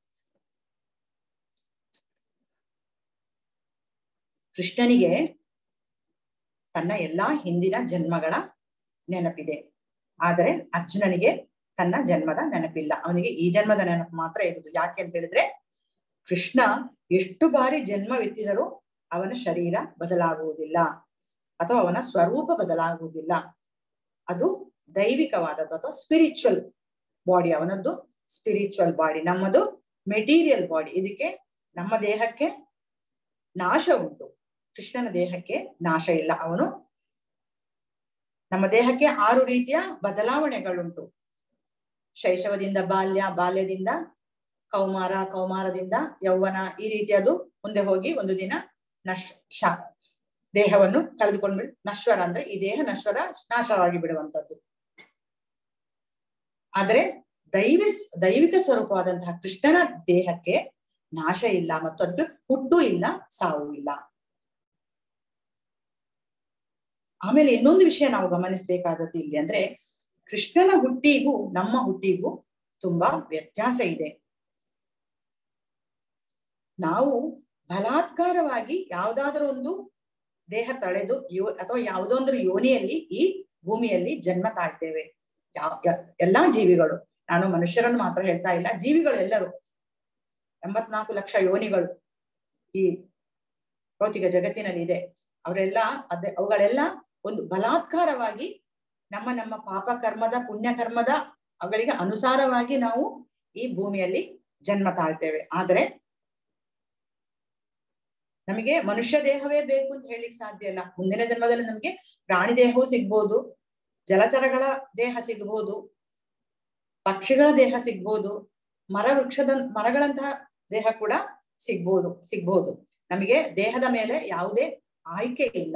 Speaker 1: ಕೃಷ್ಣನಿಗೆ ತನ್ನ ಎಲ್ಲಾ ಹಿಂದಿನ ಜನ್ಮಗಳ ನೆನಪಿದೆ ಆದರೆ ಅರ್ಜುನನಿಗೆ ತನ್ನ ಜನ್ಮದ ನೆನಪಿಲ್ಲ ಅವನಿಗೆ ಈ ಜನ್ಮದ ನೆನಪು ಮಾತ್ರ ಇರುವುದು ಯಾಕೆ ಅಂತ ಹೇಳಿದ್ರೆ ಕೃಷ್ಣ ಎಷ್ಟು ಬಾರಿ ಜನ್ಮವೆತ್ತಿದರೂ ಅವನ ಶರೀರ ಬದಲಾಗುವುದಿಲ್ಲ ಅಥವಾ ಅವನ ಸ್ವರೂಪ ಬದಲಾಗುವುದಿಲ್ಲ ಅದು ದೈವಿಕವಾದದ್ದು ಅಥವಾ ಸ್ಪಿರಿಚುವಲ್ ಬಾಡಿ ಅವನದ್ದು ಸ್ಪಿರಿಚುವಲ್ ಬಾಡಿ ನಮ್ಮದು ಮೆಟೀರಿಯಲ್ ಬಾಡಿ ಇದಕ್ಕೆ ನಮ್ಮ ದೇಹಕ್ಕೆ ನಾಶ ಉಂಟು ಕೃಷ್ಣನ ದೇಹಕ್ಕೆ ನಾಶ ಇಲ್ಲ ಅವನು ನಮ್ಮ ದೇಹಕ್ಕೆ ಆರು ರೀತಿಯ ಬದಲಾವಣೆಗಳುಂಟು ಶೈಶವದಿಂದ ಬಾಲ್ಯ ಬಾಲ್ಯದಿಂದ ಕೌಮಾರ ಕೌಮಾರದಿಂದ ಯೌವನ ಈ ರೀತಿಯದು ಮುಂದೆ ಹೋಗಿ ಒಂದು ದಿನ ನಶ್ ಶ ದೇಹವನ್ನು ಕಳೆದುಕೊಂಡು ನಶ್ವರ ಅಂದ್ರೆ ಈ ದೇಹ ನಶ್ವರ ನಾಶವಾಗಿ ಬಿಡುವಂತದ್ದು ಆದರೆ ದೈವ ದೈವಿಕ ಸ್ವರೂಪವಾದಂತಹ ಕೃಷ್ಣನ ದೇಹಕ್ಕೆ ನಾಶ ಇಲ್ಲ ಮತ್ತು ಅದಕ್ಕೆ ಹುಟ್ಟು ಇಲ್ಲ ಸಾವು ಇಲ್ಲ ಆಮೇಲೆ ಇನ್ನೊಂದು ವಿಷಯ ನಾವು ಗಮನಿಸಬೇಕಾದದ್ದು ಇಲ್ಲಿ ಅಂದ್ರೆ ಕೃಷ್ಣನ ಹುಟ್ಟಿಗೂ ನಮ್ಮ ಹುಟ್ಟಿಗೂ ತುಂಬಾ ವ್ಯತ್ಯಾಸ ಇದೆ ನಾವು ಬಲಾತ್ಕಾರವಾಗಿ ಯಾವ್ದಾದ್ರೂ ಒಂದು ದೇಹ ತಳೆದು ಯೋ ಅಥವಾ ಯಾವುದೊಂದು ಯೋನಿಯಲ್ಲಿ ಈ ಭೂಮಿಯಲ್ಲಿ ಜನ್ಮ ತಾಳ್ತೇವೆ ಯಾವ ಎಲ್ಲಾ ಜೀವಿಗಳು ನಾನು ಮನುಷ್ಯರನ್ನು ಮಾತ್ರ ಹೇಳ್ತಾ ಇಲ್ಲ ಜೀವಿಗಳು ಎಲ್ಲರೂ ಎಂಬತ್ನಾಲ್ಕು ಲಕ್ಷ ಯೋನಿಗಳು ಈ ಭೌತಿಕ ಜಗತ್ತಿನಲ್ಲಿ ಇದೆ ಅವರೆಲ್ಲ ಅದೇ ಅವುಗಳೆಲ್ಲ ಒಂದು ಬಲಾತ್ಕಾರವಾಗಿ ನಮ್ಮ ನಮ್ಮ ಪಾಪ ಕರ್ಮದ ಪುಣ್ಯ ಕರ್ಮದ ಅವುಗಳಿಗೆ ಅನುಸಾರವಾಗಿ ನಾವು ಈ ಭೂಮಿಯಲ್ಲಿ ಜನ್ಮ ತಾಳ್ತೇವೆ ಆದ್ರೆ ನಮಗೆ ಮನುಷ್ಯ ದೇಹವೇ ಬೇಕು ಅಂತ ಹೇಳಿಕ್ ಸಾಧ್ಯ ಇಲ್ಲ ಮುಂದಿನ ಜನ್ಮದಲ್ಲಿ ನಮಗೆ ಪ್ರಾಣಿ ದೇಹವೂ ಸಿಗ್ಬೋದು ಜಲಚರಗಳ ದೇಹ ಸಿಗ್ಬೋದು ಪಕ್ಷಿಗಳ ದೇಹ ಸಿಗ್ಬೋದು ಮರ ವೃಕ್ಷದ ಮರಗಳಂತಹ ದೇಹ ಕೂಡ ಸಿಗ್ಬೋದು ಸಿಗ್ಬೋದು ನಮಗೆ ದೇಹದ ಮೇಲೆ ಯಾವುದೇ ಆಯ್ಕೆ ಇಲ್ಲ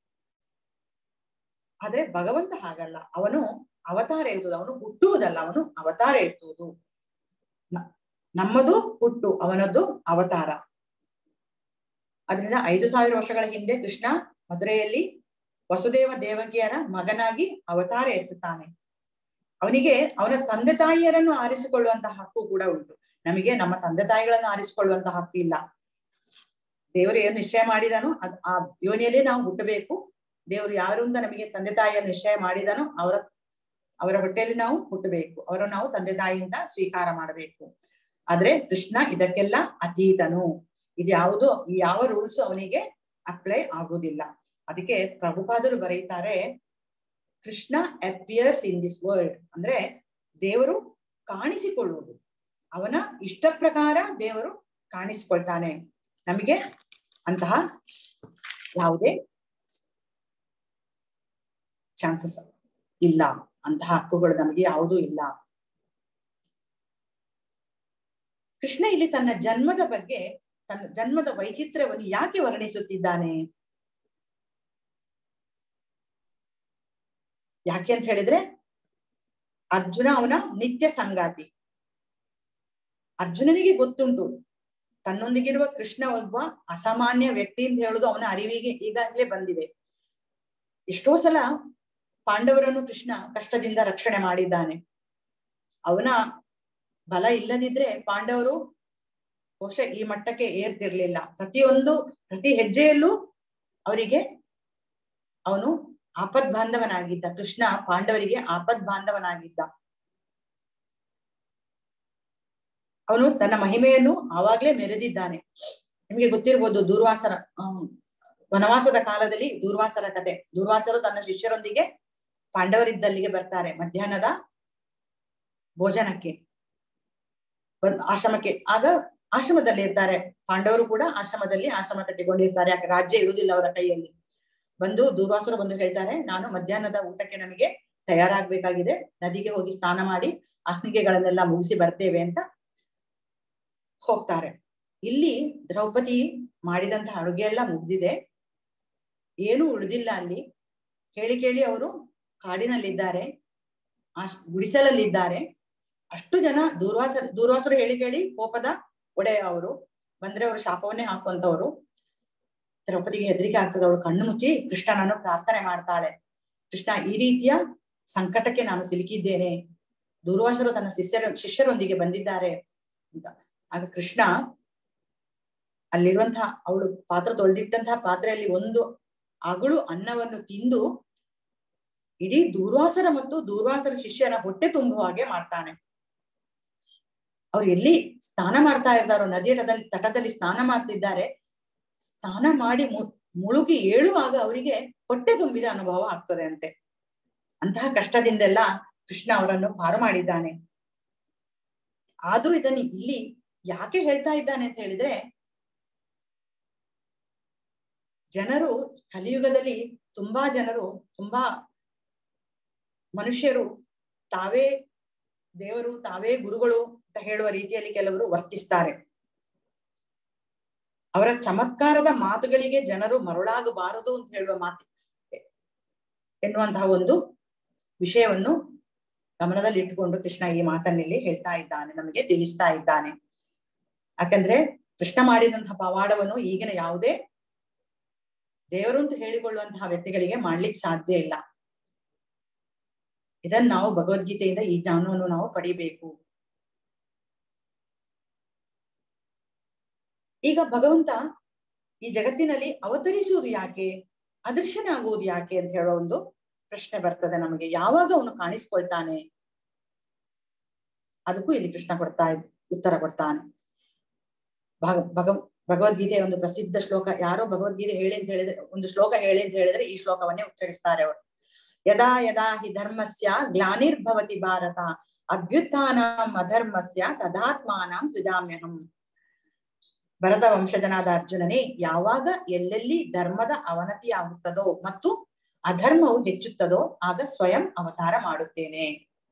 Speaker 1: ಆದ್ರೆ ಭಗವಂತ ಹಾಗಲ್ಲ ಅವನು ಅವತಾರ ಎತ್ತುವುದು ಅವನು ಹುಟ್ಟುವುದಲ್ಲ ಅವನು ಅವತಾರ ಎತ್ತುವುದು ನಮ್ಮದು ಹುಟ್ಟು ಅವನದ್ದು ಅವತಾರ ಅದರಿಂದ ಐದು ಸಾವಿರ ವರ್ಷಗಳ ಹಿಂದೆ ಕೃಷ್ಣ ಮಧುರೆಯಲ್ಲಿ ವಸುದೇವ ದೇವಕಿಯರ ಮಗನಾಗಿ ಅವತಾರ ಎತ್ತುತ್ತಾನೆ ಅವನಿಗೆ ಅವನ ತಂದೆ ತಾಯಿಯರನ್ನು ಆರಿಸಿಕೊಳ್ಳುವಂತಹ ಹಕ್ಕು ಕೂಡ ಉಂಟು ನಮಗೆ ನಮ್ಮ ತಂದೆ ತಾಯಿಗಳನ್ನು ಆರಿಸಿಕೊಳ್ಳುವಂತಹ ಹಕ್ಕು ಇಲ್ಲ ದೇವರು ಏನು ನಿಶ್ಚಯ ಮಾಡಿದನೋ ಅದ್ ಆ ಯೋನಿಯಲ್ಲಿ ನಾವು ಹುಟ್ಟಬೇಕು ದೇವರು ಯಾರು ಅಂತ ನಮಗೆ ತಂದೆ ತಾಯಿಯನ್ನು ನಿಶ್ಚಯ ಮಾಡಿದನೋ ಅವರ ಅವರ ಹೊಟ್ಟೆಯಲ್ಲಿ ನಾವು ಹುಟ್ಟಬೇಕು ಅವರನ್ನು ನಾವು ತಂದೆ ತಾಯಿಯಿಂದ ಸ್ವೀಕಾರ ಮಾಡಬೇಕು ಆದ್ರೆ ಕೃಷ್ಣ ಇದಕ್ಕೆಲ್ಲ ಅತೀತನು ಇದ್ಯಾವುದು ಈ ಯಾವ ರೂಲ್ಸ್ ಅವನಿಗೆ ಅಪ್ಲೈ ಆಗುವುದಿಲ್ಲ ಅದಕ್ಕೆ ಪ್ರಭುಪಾದರು ಬರೀತಾರೆ Krishna appears in this world ಅಂದ್ರೆ ದೇವರು ಕಾಣಿಸಿಕೊಳ್ಳುವುದು ಅವನ ಇಷ್ಟ ಪ್ರಕಾರ ದೇವರು ಕಾಣಿಸಿಕೊಳ್ತಾನೆ ನಮಗೆ ಅಂತಹ ಯಾವುದೇ ಚಾನ್ಸಸ್ ಇಲ್ಲ ಅಂತಹ ಹಕ್ಕುಗಳು ನಮಗೆ ಯಾವುದೂ ಇಲ್ಲ ಕೃಷ್ಣ ಇಲ್ಲಿ ತನ್ನ ಜನ್ಮದ ಬಗ್ಗೆ ತನ್ನ ಜನ್ಮದ ವೈಚಿತ್ರ್ಯವನ್ನು ಯಾಕೆ ವರ್ಣಿಸುತ್ತಿದ್ದಾನೆ ಯಾಕೆ ಅಂತ ಹೇಳಿದ್ರೆ ಅರ್ಜುನ ಅವನ ನಿತ್ಯ ಸಂಗಾತಿ ಅರ್ಜುನನಿಗೆ ಗೊತ್ತುಂಟು ತನ್ನೊಂದಿಗಿರುವ ಕೃಷ್ಣ ಒಬ್ಬ ಅಸಾಮಾನ್ಯ ವ್ಯಕ್ತಿ ಅಂತ ಹೇಳುದು ಅವನ ಅರಿವಿಗೆ ಈಗಾಗಲೇ ಬಂದಿದೆ ಎಷ್ಟೋ ಸಲ ಪಾಂಡವರನ್ನು ಕೃಷ್ಣ ಕಷ್ಟದಿಂದ ರಕ್ಷಣೆ ಮಾಡಿದ್ದಾನೆ ಅವನ ಬಲ ಇಲ್ಲದಿದ್ರೆ ಪಾಂಡವರು ಬಹುಶಃ ಈ ಮಟ್ಟಕ್ಕೆ ಏರ್ತಿರ್ಲಿಲ್ಲ ಪ್ರತಿಯೊಂದು ಪ್ರತಿ ಹೆಜ್ಜೆಯಲ್ಲೂ ಅವರಿಗೆ ಅವನು ಆಪದ್ ಬಾಂಧವನಾಗಿದ್ದ ಕೃಷ್ಣ ಪಾಂಡವರಿಗೆ ಆಪದ್ ಬಾಂಧವನಾಗಿದ್ದ ಅವನು ತನ್ನ ಮಹಿಮೆಯನ್ನು ಆವಾಗ್ಲೇ ಮೆರೆದಿದ್ದಾನೆ ನಿಮಗೆ ಗೊತ್ತಿರ್ಬೋದು ದೂರ್ವಾಸರ ವನವಾಸದ ಕಾಲದಲ್ಲಿ ದೂರ್ವಾಸರ ಕತೆ ದೂರ್ವಾಸರು ತನ್ನ ಶಿಷ್ಯರೊಂದಿಗೆ ಪಾಂಡವರಿದ್ದಲ್ಲಿಗೆ ಬರ್ತಾರೆ ಮಧ್ಯಾಹ್ನದ ಭೋಜನಕ್ಕೆ ಆಶ್ರಮಕ್ಕೆ ಆಗ ಆಶ್ರಮದಲ್ಲಿ ಇರ್ತಾರೆ ಪಾಂಡವರು ಕೂಡ ಆಶ್ರಮದಲ್ಲಿ ಆಶ್ರಮ ಕಟ್ಟಿಕೊಂಡಿರ್ತಾರೆ ಯಾಕೆ ರಾಜ್ಯ ಇರುವುದಿಲ್ಲ ಅವರ ಕೈಯಲ್ಲಿ ಬಂದು ದೂರ್ವಾಸರು ಬಂದು ಹೇಳ್ತಾರೆ ನಾನು ಮಧ್ಯಾಹ್ನದ ಊಟಕ್ಕೆ ನಮಗೆ ತಯಾರಾಗ್ಬೇಕಾಗಿದೆ ನದಿಗೆ ಹೋಗಿ ಸ್ನಾನ ಮಾಡಿ ಅಹ್ನಿಗೆಗಳನ್ನೆಲ್ಲ ಮುಗಿಸಿ ಬರ್ತೇವೆ ಅಂತ ಹೋಗ್ತಾರೆ ಇಲ್ಲಿ ದ್ರೌಪದಿ ಮಾಡಿದಂತಹ ಅಡುಗೆ ಎಲ್ಲ ಮುಗ್ದಿದೆ ಏನು ಉಳಿದಿಲ್ಲ ಅಲ್ಲಿ ಹೇಳಿ ಕೇಳಿ ಅವರು ಕಾಡಿನಲ್ಲಿದ್ದಾರೆ ಆ ಗುಡಿಸಲಲ್ಲಿದ್ದಾರೆ ಅಷ್ಟು ಜನ ದೂರ್ವಾಸ ದೂರ್ವಾಸರು ಹೇಳಿ ಕೇಳಿ ಕೋಪದ ಒಡೆಯ ಅವರು ಬಂದ್ರೆ ಅವರು ಶಾಪವನ್ನೇ ಹಾಕುವಂತವ್ರು ದ್ರೌಪದಿಗೆ ಹೆದರಿಕೆ ಆಗ್ತದೆ ಅವಳು ಕಣ್ಣು ಮುಚ್ಚಿ ಕೃಷ್ಣನನ್ನು ಪ್ರಾರ್ಥನೆ ಮಾಡ್ತಾಳೆ ಕೃಷ್ಣ ಈ ರೀತಿಯ ಸಂಕಟಕ್ಕೆ ನಾನು ಸಿಲುಕಿದ್ದೇನೆ ದೂರ್ವಾಸರು ತನ್ನ ಶಿಷ್ಯರ ಶಿಷ್ಯರೊಂದಿಗೆ ಬಂದಿದ್ದಾರೆ ಅಂತ ಆಗ ಕೃಷ್ಣ ಅಲ್ಲಿರುವಂತಹ ಅವಳು ಪಾತ್ರ ತೊಳೆದಿಟ್ಟಂತಹ ಪಾತ್ರೆಯಲ್ಲಿ ಒಂದು ಅಗಳು ಅನ್ನವನ್ನು ತಿಂದು ಇಡೀ ದೂರ್ವಾಸರ ಮತ್ತು ದೂರ್ವಾಸರ ಶಿಷ್ಯರ ಹೊಟ್ಟೆ ತುಂಬುವ ಹಾಗೆ ಮಾಡ್ತಾನೆ ಅವ್ರು ಎಲ್ಲಿ ಸ್ನಾನ ಮಾಡ್ತಾ ಇದ್ದಾರೋ ನದಿಯ ತಟದಲ್ಲಿ ತಟದಲ್ಲಿ ಸ್ನಾನ ಮಾಡ್ತಿದ್ದಾರೆ ಸ್ನಾನ ಮಾಡಿ ಮುಳುಗಿ ಏಳುವಾಗ ಅವರಿಗೆ ಹೊಟ್ಟೆ ತುಂಬಿದ ಅನುಭವ ಆಗ್ತದೆ ಅಂತೆ ಅಂತಹ ಕಷ್ಟದಿಂದೆಲ್ಲ ಕೃಷ್ಣ ಅವರನ್ನು ಪಾರು ಮಾಡಿದ್ದಾನೆ ಆದ್ರೂ ಇದನ್ನು ಇಲ್ಲಿ ಯಾಕೆ ಹೇಳ್ತಾ ಇದ್ದಾನೆ ಅಂತ ಹೇಳಿದ್ರೆ ಜನರು ಕಲಿಯುಗದಲ್ಲಿ ತುಂಬಾ ಜನರು ತುಂಬಾ ಮನುಷ್ಯರು ತಾವೇ ದೇವರು ತಾವೇ ಗುರುಗಳು ಅಂತ ಹೇಳುವ ರೀತಿಯಲ್ಲಿ ಕೆಲವರು ವರ್ತಿಸ್ತಾರೆ ಅವರ ಚಮತ್ಕಾರದ ಮಾತುಗಳಿಗೆ ಜನರು ಮರುಳಾಗಬಾರದು ಅಂತ ಹೇಳುವ ಮಾತು ಎನ್ನುವಂತಹ ಒಂದು ವಿಷಯವನ್ನು ಗಮನದಲ್ಲಿ ಇಟ್ಟುಕೊಂಡು ಕೃಷ್ಣ ಈ ಮಾತನ್ನಿಲ್ಲಿ ಹೇಳ್ತಾ ಇದ್ದಾನೆ ನಮಗೆ ತಿಳಿಸ್ತಾ ಇದ್ದಾನೆ ಯಾಕಂದ್ರೆ ಕೃಷ್ಣ ಮಾಡಿದಂತಹ ಪವಾಡವನ್ನು ಈಗಿನ ಯಾವುದೇ ದೇವರು ಅಂತ ಹೇಳಿಕೊಳ್ಳುವಂತಹ ವ್ಯಕ್ತಿಗಳಿಗೆ ಮಾಡ್ಲಿಕ್ಕೆ ಸಾಧ್ಯ ಇಲ್ಲ ಇದನ್ನ ನಾವು ಭಗವದ್ಗೀತೆಯಿಂದ ಈ ಜ್ಞಾನವನ್ನು ನಾವು ಪಡಿಬೇಕು ಈಗ ಭಗವಂತ ಈ ಜಗತ್ತಿನಲ್ಲಿ ಅವತರಿಸುವುದು ಯಾಕೆ ಅದೃಶ್ಯನಾಗುವುದು ಯಾಕೆ ಅಂತ ಹೇಳೋ ಒಂದು ಪ್ರಶ್ನೆ ಬರ್ತದೆ ನಮಗೆ ಯಾವಾಗ ಅವನು ಕಾಣಿಸ್ಕೊಳ್ತಾನೆ ಅದಕ್ಕೂ ಇಲ್ಲಿ ಕೃಷ್ಣ ಕೊಡ್ತಾ ಇದ್ ಉತ್ತರ ಕೊಡ್ತಾನೆ ಭಗ ಭಗ ಭಗವದ್ಗೀತೆಯ ಒಂದು ಪ್ರಸಿದ್ಧ ಶ್ಲೋಕ ಯಾರೋ ಭಗವದ್ಗೀತೆ ಹೇಳಿ ಅಂತ ಹೇಳಿದ್ರೆ ಒಂದು ಶ್ಲೋಕ ಹೇಳಿ ಅಂತ ಹೇಳಿದ್ರೆ ಈ ಶ್ಲೋಕವನ್ನೇ ಉಚ್ಚರಿಸ್ತಾರೆ ಅವರು ಯದಾ ಯದಾ ಹಿ ಧರ್ಮಸ್ಯ ಗ್ಲಾನಿರ್ಭವತಿ ಭಾರತ ಅಭ್ಯುತ್ಥಾನಂ ಅಧರ್ಮಸ್ಯ ತದಾತ್ಮಾನಂ ಸೃಜಾಮ್ಯಹಂ ಭರತ ವಂಶಜನಾದ ಅರ್ಜುನನೇ ಯಾವಾಗ ಎಲ್ಲೆಲ್ಲಿ ಧರ್ಮದ ಅವನತಿಯಾಗುತ್ತದೋ ಮತ್ತು ಅಧರ್ಮವು ಹೆಚ್ಚುತ್ತದೋ ಆಗ ಸ್ವಯಂ ಅವತಾರ ಮಾಡುತ್ತೇನೆ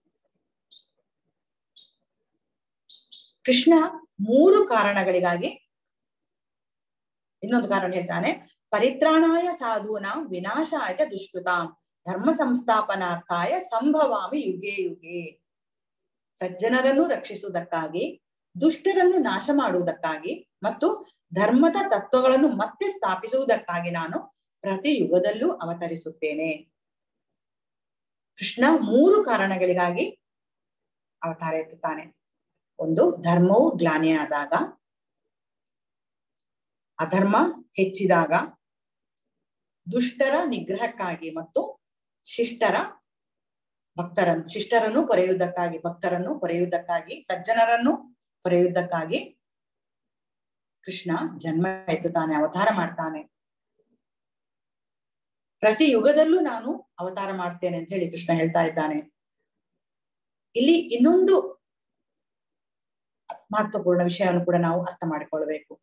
Speaker 1: ಕೃಷ್ಣ ಮೂರು ಕಾರಣಗಳಿಗಾಗಿ ಇನ್ನೊಂದು ಕಾರಣ ಹೇಳ್ತಾನೆ ಪರಿತ್ರಾಣಾಯ ಸಾಧೂನಾಂ ವಿನಾಶಾಯ ದುಷ್ಕೃತಾಂ ಧರ್ಮ ಸಂಸ್ಥಾಪನಾರ್ಥಾಯ ಸಂಭವಾಮಿ ಯುಗೆ ಯುಗೆ ಸಜ್ಜನರನ್ನು ರಕ್ಷಿಸುವುದಕ್ಕಾಗಿ ದುಷ್ಟರನ್ನು ನಾಶ ಮಾಡುವುದಕ್ಕಾಗಿ ಮತ್ತು ಧರ್ಮದ ತತ್ವಗಳನ್ನು ಮತ್ತೆ ಸ್ಥಾಪಿಸುವುದಕ್ಕಾಗಿ ನಾನು ಪ್ರತಿ ಯುಗದಲ್ಲೂ ಅವತರಿಸುತ್ತೇನೆ ಕೃಷ್ಣ ಮೂರು ಕಾರಣಗಳಿಗಾಗಿ ಅವತಾರ ಎತ್ತುತ್ತಾನೆ ಒಂದು ಧರ್ಮವು ಗ್ಲಾನಿಯಾದಾಗ ಅಧರ್ಮ ಹೆಚ್ಚಿದಾಗ ದುಷ್ಟರ ನಿಗ್ರಹಕ್ಕಾಗಿ ಮತ್ತು ಶಿಷ್ಟರ ಭಕ್ತರನ್ನು ಶಿಷ್ಟರನ್ನು ಪೊರೆಯುವುದಕ್ಕಾಗಿ ಭಕ್ತರನ್ನು ಪೊರೆಯುವುದಕ್ಕಾಗಿ ಸಜ್ಜನರನ್ನು ಪೊರೆಯುವುದಕ್ಕಾಗಿ ಕೃಷ್ಣ ಜನ್ಮ ಎತ್ತುತ್ತಾನೆ ಅವತಾರ ಮಾಡ್ತಾನೆ ಪ್ರತಿ ಯುಗದಲ್ಲೂ ನಾನು ಅವತಾರ ಮಾಡ್ತೇನೆ ಅಂತ ಹೇಳಿ ಕೃಷ್ಣ ಹೇಳ್ತಾ ಇದ್ದಾನೆ ಇಲ್ಲಿ ಇನ್ನೊಂದು ಮಹತ್ವಪೂರ್ಣ ವಿಷಯವನ್ನು ಕೂಡ ನಾವು ಅರ್ಥ ಮಾಡಿಕೊಳ್ಬೇಕು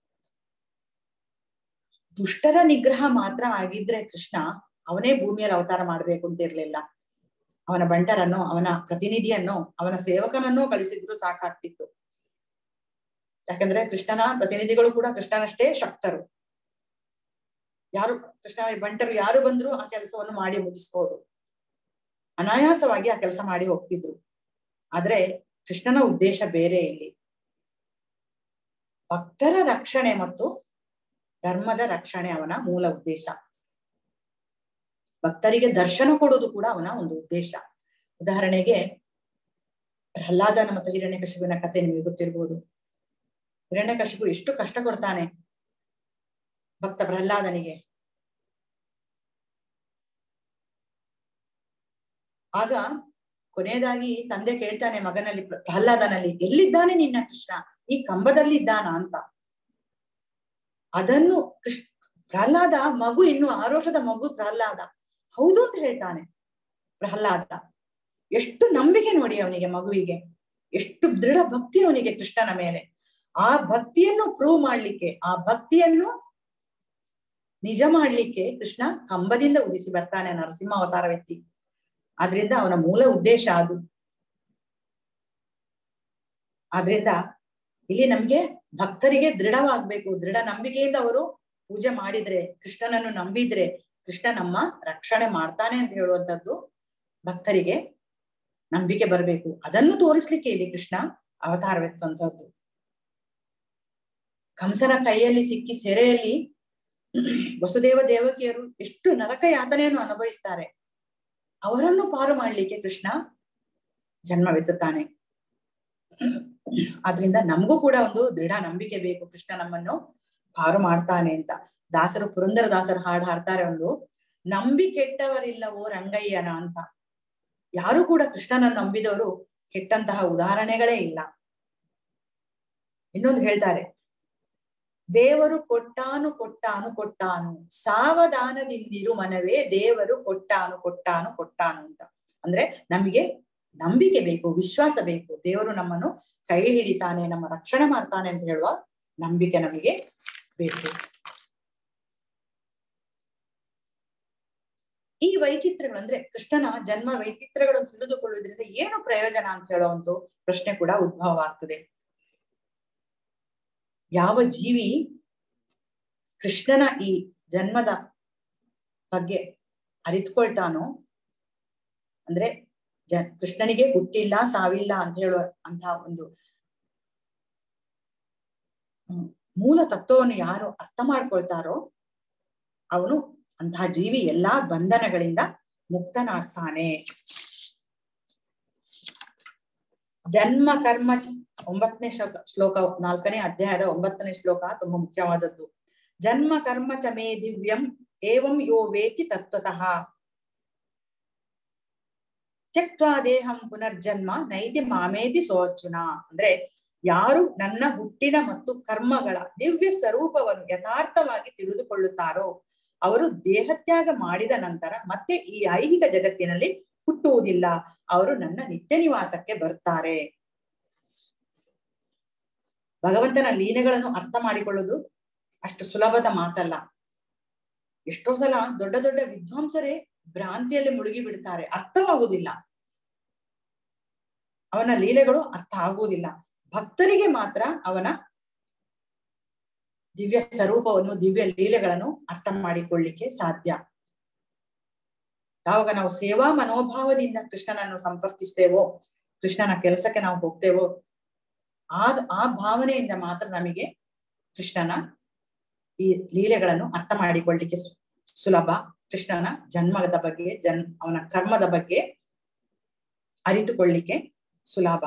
Speaker 1: ದುಷ್ಟರ ನಿಗ್ರಹ ಮಾತ್ರ ಆಗಿದ್ರೆ ಕೃಷ್ಣ ಅವನೇ ಭೂಮಿಯಲ್ಲಿ ಅವತಾರ ಮಾಡ್ಬೇಕು ಅಂತ ಇರ್ಲಿಲ್ಲ ಅವನ ಬಂಟರನ್ನು ಅವನ ಪ್ರತಿನಿಧಿಯನ್ನು ಅವನ ಸೇವಕನನ್ನು ಕಳಿಸಿದ್ರು ಸಾಕಾಗ್ತಿತ್ತು ಯಾಕಂದ್ರೆ ಕೃಷ್ಣನ ಪ್ರತಿನಿಧಿಗಳು ಕೂಡ ಕೃಷ್ಣನಷ್ಟೇ ಶಕ್ತರು ಯಾರು ಕೃಷ್ಣ ಬಂಟರು ಯಾರು ಬಂದ್ರು ಆ ಕೆಲಸವನ್ನು ಮಾಡಿ ಮುಗಿಸ್ಬೋದು ಅನಾಯಾಸವಾಗಿ ಆ ಕೆಲಸ ಮಾಡಿ ಹೋಗ್ತಿದ್ರು ಆದ್ರೆ ಕೃಷ್ಣನ ಉದ್ದೇಶ ಬೇರೆ ಇಲ್ಲಿ ಭಕ್ತರ ರಕ್ಷಣೆ ಮತ್ತು ಧರ್ಮದ ರಕ್ಷಣೆ ಅವನ ಮೂಲ ಉದ್ದೇಶ ಭಕ್ತರಿಗೆ ದರ್ಶನ ಕೊಡೋದು ಕೂಡ ಅವನ ಒಂದು ಉದ್ದೇಶ ಉದಾಹರಣೆಗೆ ಪ್ರಹ್ಲಾದನ ಮತ್ತು ಹಿರಣ್ಯಕಶಿಪುವಿನ ಕಥೆ ನಿಮಗೆ ಗೊತ್ತಿರ್ಬೋದು ಹಿರಣ್ಯಕಶಿಪು ಎಷ್ಟು ಕಷ್ಟ ಕೊಡ್ತಾನೆ ಭಕ್ತ ಪ್ರಹ್ಲಾದನಿಗೆ ಆಗ ಕೊನೆಯದಾಗಿ ತಂದೆ ಕೇಳ್ತಾನೆ ಮಗನಲ್ಲಿ ಪ್ರಹ್ಲಾದನಲ್ಲಿ ಎಲ್ಲಿದ್ದಾನೆ ನಿನ್ನ ಕೃಷ್ಣ ಈ ಕಂಬದಲ್ಲಿ ಇದ್ದಾನ ಅಂತ ಅದನ್ನು ಕೃಷ್ಣ ಪ್ರಹ್ಲಾದ ಮಗು ಇನ್ನು ಆರು ವರ್ಷದ ಮಗು ಪ್ರಹ್ಲಾದ ಹೌದು ಅಂತ ಹೇಳ್ತಾನೆ ಪ್ರಹ್ಲಾದ ಎಷ್ಟು ನಂಬಿಕೆ ನೋಡಿ ಅವನಿಗೆ ಮಗುವಿಗೆ ಎಷ್ಟು ದೃಢ ಭಕ್ತಿ ಅವನಿಗೆ ಕೃಷ್ಣನ ಮೇಲೆ ಆ ಭಕ್ತಿಯನ್ನು ಪ್ರೂವ್ ಮಾಡ್ಲಿಕ್ಕೆ ಆ ಭಕ್ತಿಯನ್ನು ನಿಜ ಮಾಡ್ಲಿಕ್ಕೆ ಕೃಷ್ಣ ಕಂಬದಿಂದ ಉದಿಸಿ ಬರ್ತಾನೆ ನರಸಿಂಹ ಅವತಾರ ವ್ಯಕ್ತಿ ಆದ್ರಿಂದ ಅವನ ಮೂಲ ಉದ್ದೇಶ ಅದು ಆದ್ರಿಂದ ಇಲ್ಲಿ ನಮ್ಗೆ ಭಕ್ತರಿಗೆ ದೃಢವಾಗ್ಬೇಕು ದೃಢ ನಂಬಿಕೆಯಿಂದ ಅವರು ಪೂಜೆ ಮಾಡಿದ್ರೆ ಕೃಷ್ಣನನ್ನು ನಂಬಿದ್ರೆ ಕೃಷ್ಣ ನಮ್ಮ ರಕ್ಷಣೆ ಮಾಡ್ತಾನೆ ಅಂತ ಹೇಳುವಂತದ್ದು ಭಕ್ತರಿಗೆ ನಂಬಿಕೆ ಬರಬೇಕು ಅದನ್ನು ತೋರಿಸ್ಲಿಕ್ಕೆ ಇಲ್ಲಿ ಕೃಷ್ಣ ಅವತಾರವೆತ್ತಂತದ್ದು ಕಂಸನ ಕೈಯಲ್ಲಿ ಸಿಕ್ಕಿ ಸೆರೆಯಲ್ಲಿ ವಸುದೇವ ದೇವಕಿಯರು ಎಷ್ಟು ನರಕ ಯಾತನೆಯನ್ನು ಅನುಭವಿಸ್ತಾರೆ ಅವರನ್ನು ಪಾರು ಮಾಡ್ಲಿಕ್ಕೆ ಕೃಷ್ಣ ಜನ್ಮವೆತ್ತುತ್ತಾನೆ ಆದ್ರಿಂದ ನಮಗೂ ಕೂಡ ಒಂದು ದೃಢ ನಂಬಿಕೆ ಬೇಕು ಕೃಷ್ಣ ನಮ್ಮನ್ನು ಪಾರು ಮಾಡ್ತಾನೆ ಅಂತ ದಾಸರು ಪುರಂದರ ದಾಸರು ಹಾಡು ಹಾಡ್ತಾರೆ ಒಂದು ನಂಬಿ ಕೆಟ್ಟವರಿಲ್ಲವೋ ರಂಗಯ್ಯನ ಅಂತ ಯಾರು ಕೂಡ ಕೃಷ್ಣನನ್ನು ನಂಬಿದವರು ಕೆಟ್ಟಂತಹ ಉದಾಹರಣೆಗಳೇ ಇಲ್ಲ ಇನ್ನೊಂದು ಹೇಳ್ತಾರೆ ದೇವರು ಕೊಟ್ಟಾನು ಕೊಟ್ಟಾನು ಕೊಟ್ಟಾನು ಸಾವಧಾನದಿಂದಿರು ಮನವೇ ದೇವರು ಕೊಟ್ಟಾನು ಕೊಟ್ಟಾನು ಕೊಟ್ಟಾನು ಅಂತ ಅಂದ್ರೆ ನಮಗೆ ನಂಬಿಕೆ ಬೇಕು ವಿಶ್ವಾಸ ಬೇಕು ದೇವರು ನಮ್ಮನ್ನು ಕೈ ಹಿಡಿತಾನೆ ನಮ್ಮ ರಕ್ಷಣೆ ಮಾಡ್ತಾನೆ ಅಂತ ಹೇಳುವ ನಂಬಿಕೆ ನಮಗೆ ಬೇಕು ಈ ವೈಚಿತ್ರ್ಯಗಳು ಅಂದ್ರೆ ಕೃಷ್ಣನ ಜನ್ಮ ವೈಚಿತ್ರ್ಯಗಳನ್ನು ತಿಳಿದುಕೊಳ್ಳುವುದರಿಂದ ಏನು ಪ್ರಯೋಜನ ಅಂತ ಹೇಳೋ ಒಂದು ಪ್ರಶ್ನೆ ಕೂಡ ಉದ್ಭವ ಆಗ್ತದೆ ಯಾವ ಜೀವಿ ಕೃಷ್ಣನ ಈ ಜನ್ಮದ ಬಗ್ಗೆ ಅರಿತುಕೊಳ್ತಾನೋ ಅಂದ್ರೆ ಜ ಕೃಷ್ಣನಿಗೆ ಹುಟ್ಟಿಲ್ಲ ಸಾವಿಲ್ಲ ಅಂತ ಹೇಳುವ ಅಂತಹ ಒಂದು ಹ್ಮ್, ಮೂಲ ತತ್ವವನ್ನು ಯಾರು ಅರ್ಥ ಮಾಡ್ಕೊಳ್ತಾರೋ ಅವನು ಅಂತಹ ಜೀವಿ ಎಲ್ಲಾ ಬಂಧನಗಳಿಂದ ಮುಕ್ತನಾಗ್ತಾನೆ ಜನ್ಮ ಕರ್ಮ ಚ- ಒಂಬತ್ತನೇ ಶ್ಲೋಕ ಶ್ಲೋಕ ನಾಲ್ಕನೇ ಅಧ್ಯಾಯದ ಒಂಬತ್ತನೇ ಶ್ಲೋಕ ತುಂಬಾ ಮುಖ್ಯವಾದದ್ದು ಜನ್ಮ ಕರ್ಮ ಚ ಮೇ ದಿವ್ಯಂ ಏವಂ ಯೋ ವೇತಿ ತತ್ವತಃ ತ್ಯಕ್ವಾ ದೇಹಂ ಪುನರ್ಜನ್ಮ ನೈತಿ ಮಾಮೇತಿ ಸೋರ್ಜುನ ಅಂದ್ರೆ ಯಾರು ನನ್ನ ಹುಟ್ಟಿನ ಮತ್ತು ಕರ್ಮಗಳ ದಿವ್ಯ ಸ್ವರೂಪವನ್ನು ಯಥಾರ್ಥವಾಗಿ ತಿಳಿದುಕೊಳ್ಳುತ್ತಾರೋ ಅವರು ದೇಹತ್ಯಾಗ ಮಾಡಿದ ನಂತರ ಮತ್ತೆ ಈ ಐಹಿಕ ಜಗತ್ತಿನಲ್ಲಿ ಹುಟ್ಟುವುದಿಲ್ಲ ಅವರು ನನ್ನ ನಿತ್ಯ ನಿವಾಸಕ್ಕೆ ಬರ್ತಾರೆ ಭಗವಂತನ ಲೀಲೆಗಳನ್ನು ಅರ್ಥ ಮಾಡಿಕೊಳ್ಳುವುದು ಅಷ್ಟು ಸುಲಭದ ಮಾತಲ್ಲ ಎಷ್ಟೋ ಸಲ ದೊಡ್ಡ ದೊಡ್ಡ ವಿದ್ವಾಂಸರೇ ಭ್ರಾಂತಿಯಲ್ಲಿ ಮುಳುಗಿ ಬಿಡ್ತಾರೆ ಅರ್ಥವಾಗುವುದಿಲ್ಲ ಅವನ ಲೀಲೆಗಳು ಅರ್ಥ ಆಗುವುದಿಲ್ಲ ಭಕ್ತರಿಗೆ ಮಾತ್ರ ಅವನ ದಿವ್ಯ ಸ್ವರೂಪವನ್ನು ದಿವ್ಯ ಲೀಲೆಗಳನ್ನು ಅರ್ಥ ಮಾಡಿಕೊಳ್ಳಿಕ್ಕೆ ಸಾಧ್ಯ ಯಾವಾಗ ನಾವು ಸೇವಾ ಮನೋಭಾವದಿಂದ ಕೃಷ್ಣನನ್ನು ಸಂಪರ್ಕಿಸ್ತೇವೋ ಕೃಷ್ಣನ ಕೆಲಸಕ್ಕೆ ನಾವು ಹೋಗ್ತೇವೋ ಆ ಆ ಭಾವನೆಯಿಂದ ಮಾತ್ರ ನಮಗೆ ಕೃಷ್ಣನ ಈ ಲೀಲೆಗಳನ್ನು ಅರ್ಥ ಮಾಡಿಕೊಳ್ಳಿಕ್ಕೆ ಸು- ಸುಲಭ ಕೃಷ್ಣನ ಜನ್ಮದ ಬಗ್ಗೆ ಜನ್ ಅವನ ಕರ್ಮದ ಬಗ್ಗೆ ಅರಿತುಕೊಳ್ಳಿಕ್ಕೆ ಸುಲಭ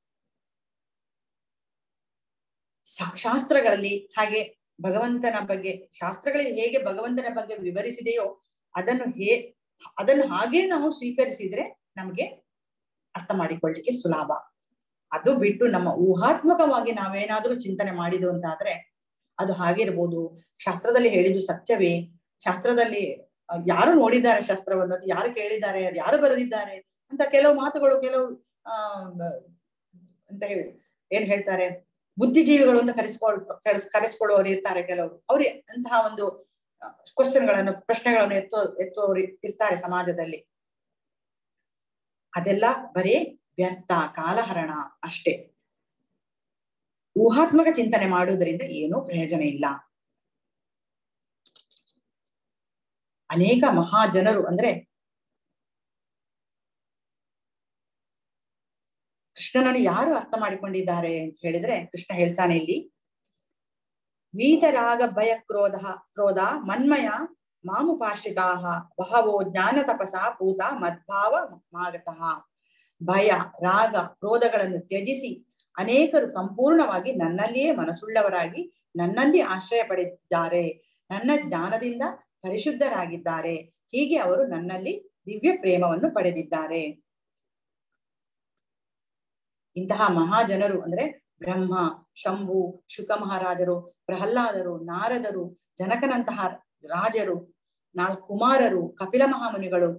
Speaker 1: ಶಾ- ಶಾಸ್ತ್ರಗಳಲ್ಲಿ ಹಾಗೆ ಭಗವಂತನ ಬಗ್ಗೆ ಶಾಸ್ತ್ರಗಳಲ್ಲಿ ಹೇಗೆ ಭಗವಂತನ ಬಗ್ಗೆ ವಿವರಿಸಿದೆಯೋ ಅದನ್ನು ಹೇ ಅದನ್ನು ಹಾಗೆ ನಾವು ಸ್ವೀಕರಿಸಿದ್ರೆ ನಮ್ಗೆ ಅರ್ಥ ಮಾಡಿಕೊಳ್ಳಿಕ್ಕೆ ಸುಲಭ ಅದು ಬಿಟ್ಟು ನಮ್ಮ ಊಹಾತ್ಮಕವಾಗಿ ನಾವೇನಾದ್ರೂ ಚಿಂತನೆ ಮಾಡಿದ್ದು ಅಂತಾದ್ರೆ ಅದು ಹಾಗಿರ್ಬೋದು ಶಾಸ್ತ್ರದಲ್ಲಿ ಹೇಳಿದ್ದು ಸತ್ಯವೇ ಶಾಸ್ತ್ರದಲ್ಲಿ ಆ, ಯಾರು ನೋಡಿದ್ದಾರೆ ಶಾಸ್ತ್ರವನ್ನು ಅದು ಯಾರು ಕೇಳಿದ್ದಾರೆ ಅದು ಯಾರು ಬರೆದಿದ್ದಾರೆ ಅಂತ ಕೆಲವು ಮಾತುಗಳು ಕೆಲವು ಆ ಅಂತ ಹೇಳಿ ಏನ್ ಹೇಳ್ತಾರೆ ಬುದ್ಧಿಜೀವಿಗಳು ಅಂತ ಕರೆಸ್ಕೊಳ್ ಕರೆಸ್ ಕರೆಸ್ಕೊಳ್ಳುವವರು ಇರ್ತಾರೆ ಕೆಲವರು ಅವ್ರು ಅಂತಹ ಒಂದು ಕ್ವಶನ್ ಗಳನ್ನು ಪ್ರಶ್ನೆಗಳನ್ನು ಎತ್ತೋ ಎತ್ತುವವರು ಇರ್ತಾರೆ ಸಮಾಜದಲ್ಲಿ ಅದೆಲ್ಲ ಬರೀ ವ್ಯರ್ಥ ಕಾಲಹರಣ ಅಷ್ಟೇ ಊಹಾತ್ಮಕ ಚಿಂತನೆ ಮಾಡುವುದರಿಂದ ಏನೂ ಪ್ರಯೋಜನ ಇಲ್ಲ ಅನೇಕ ಮಹಾಜನರು ಅಂದ್ರೆ ಕೃಷ್ಣನನ್ನು ಯಾರು ಅರ್ಥ ಮಾಡಿಕೊಂಡಿದ್ದಾರೆ ಅಂತ ಹೇಳಿದ್ರೆ ಕೃಷ್ಣ ಹೇಳ್ತಾನೆ ಇಲ್ಲಿ ವೀತರಾಗ ಭಯ ಕ್ರೋಧ ಕ್ರೋಧ ಮನ್ಮಯ ಮಾಮುಪಾಶ್ರಿತಾಹ ಬಹವೋ ಜ್ಞಾನ ತಪಸ ಪೂತ ಮದ್ಭಾವ ಮಾಗತಃ ಭಯ ರಾಗ ಕ್ರೋಧಗಳನ್ನು ತ್ಯಜಿಸಿ ಅನೇಕರು ಸಂಪೂರ್ಣವಾಗಿ ನನ್ನಲ್ಲಿಯೇ ಮನಸ್ಸುಳ್ಳವರಾಗಿ ನನ್ನಲ್ಲಿ ಆಶ್ರಯ ಪಡೆದಿದ್ದಾರೆ ನನ್ನ ಜ್ಞಾನದಿಂದ ಪರಿಶುದ್ಧರಾಗಿದ್ದಾರೆ ಹೀಗೆ ಅವರು ನನ್ನಲ್ಲಿ ದಿವ್ಯ ಪ್ರೇಮವನ್ನು ಪಡೆದಿದ್ದಾರೆ ಇಂತಹ ಮಹಾಜನರು ಅಂದ್ರೆ ಬ್ರಹ್ಮ ಶಂಭು ಶುಕ ಮಹಾರಾಜರು ಪ್ರಹ್ಲಾದರು ನಾರದರು ಜನಕನಂತಹ ರಾಜರು ನಾಲ್ಕು ಕುಮಾರರು ಕಪಿಲ ಮಹಾಮುನಿಗಳು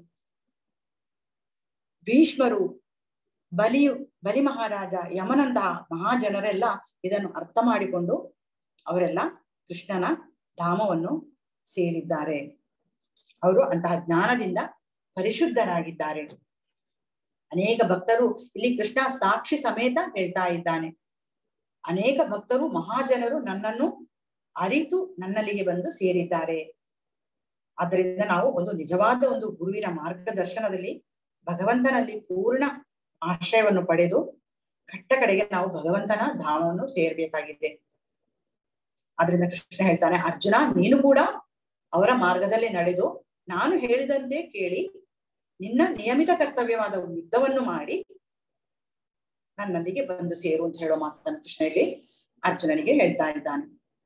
Speaker 1: ಭೀಷ್ಮರು ಬಲಿಯು ಬಲಿ ಮಹಾರಾಜ ಯಮನಂತಹ ಮಹಾಜನರೆಲ್ಲ ಇದನ್ನು ಅರ್ಥ ಮಾಡಿಕೊಂಡು ಅವರೆಲ್ಲ ಕೃಷ್ಣನ ಧಾಮವನ್ನು ಸೇರಿದ್ದಾರೆ ಅವರು ಅಂತಹ ಜ್ಞಾನದಿಂದ ಪರಿಶುದ್ಧರಾಗಿದ್ದಾರೆ ಅನೇಕ ಭಕ್ತರು ಇಲ್ಲಿ ಕೃಷ್ಣ ಸಾಕ್ಷಿ ಸಮೇತ ಹೇಳ್ತಾ ಇದ್ದಾನೆ ಅನೇಕ ಭಕ್ತರು ಮಹಾಜನರು ನನ್ನನ್ನು ಅರಿತು ನನ್ನಲ್ಲಿಗೆ ಬಂದು ಸೇರಿದ್ದಾರೆ ಆದ್ದರಿಂದ ನಾವು ಒಂದು ನಿಜವಾದ ಒಂದು ಗುರುವಿನ ಮಾರ್ಗದರ್ಶನದಲ್ಲಿ ಭಗವಂತನಲ್ಲಿ ಪೂರ್ಣ ಆಶ್ರಯವನ್ನು ಪಡೆದು ಕಟ್ಟ ಕಡೆಗೆ ನಾವು ಭಗವಂತನ ಧಾಮವನ್ನು ಸೇರ್ಬೇಕಾಗಿದೆ ಆದ್ರಿಂದ ಕೃಷ್ಣ ಹೇಳ್ತಾನೆ ಅರ್ಜುನ ನೀನು ಕೂಡ ಅವರ ಮಾರ್ಗದಲ್ಲಿ ನಡೆದು ನಾನು ಹೇಳಿದಂತೆ ಕೇಳಿ ನಿನ್ನ ನಿಯಮಿತ ಕರ್ತವ್ಯವಾದ ಯುದ್ಧವನ್ನು ಮಾಡಿ ನನ್ನಲ್ಲಿಗೆ ಬಂದು ಸೇರು ಅಂತ ಹೇಳೋ ಮಾತನ್ನು ಕೃಷ್ಣ ಇಲ್ಲಿ ಅರ್ಜುನನಿಗೆ ಹೇಳ್ತಾ ಇದ್ದಾನೆ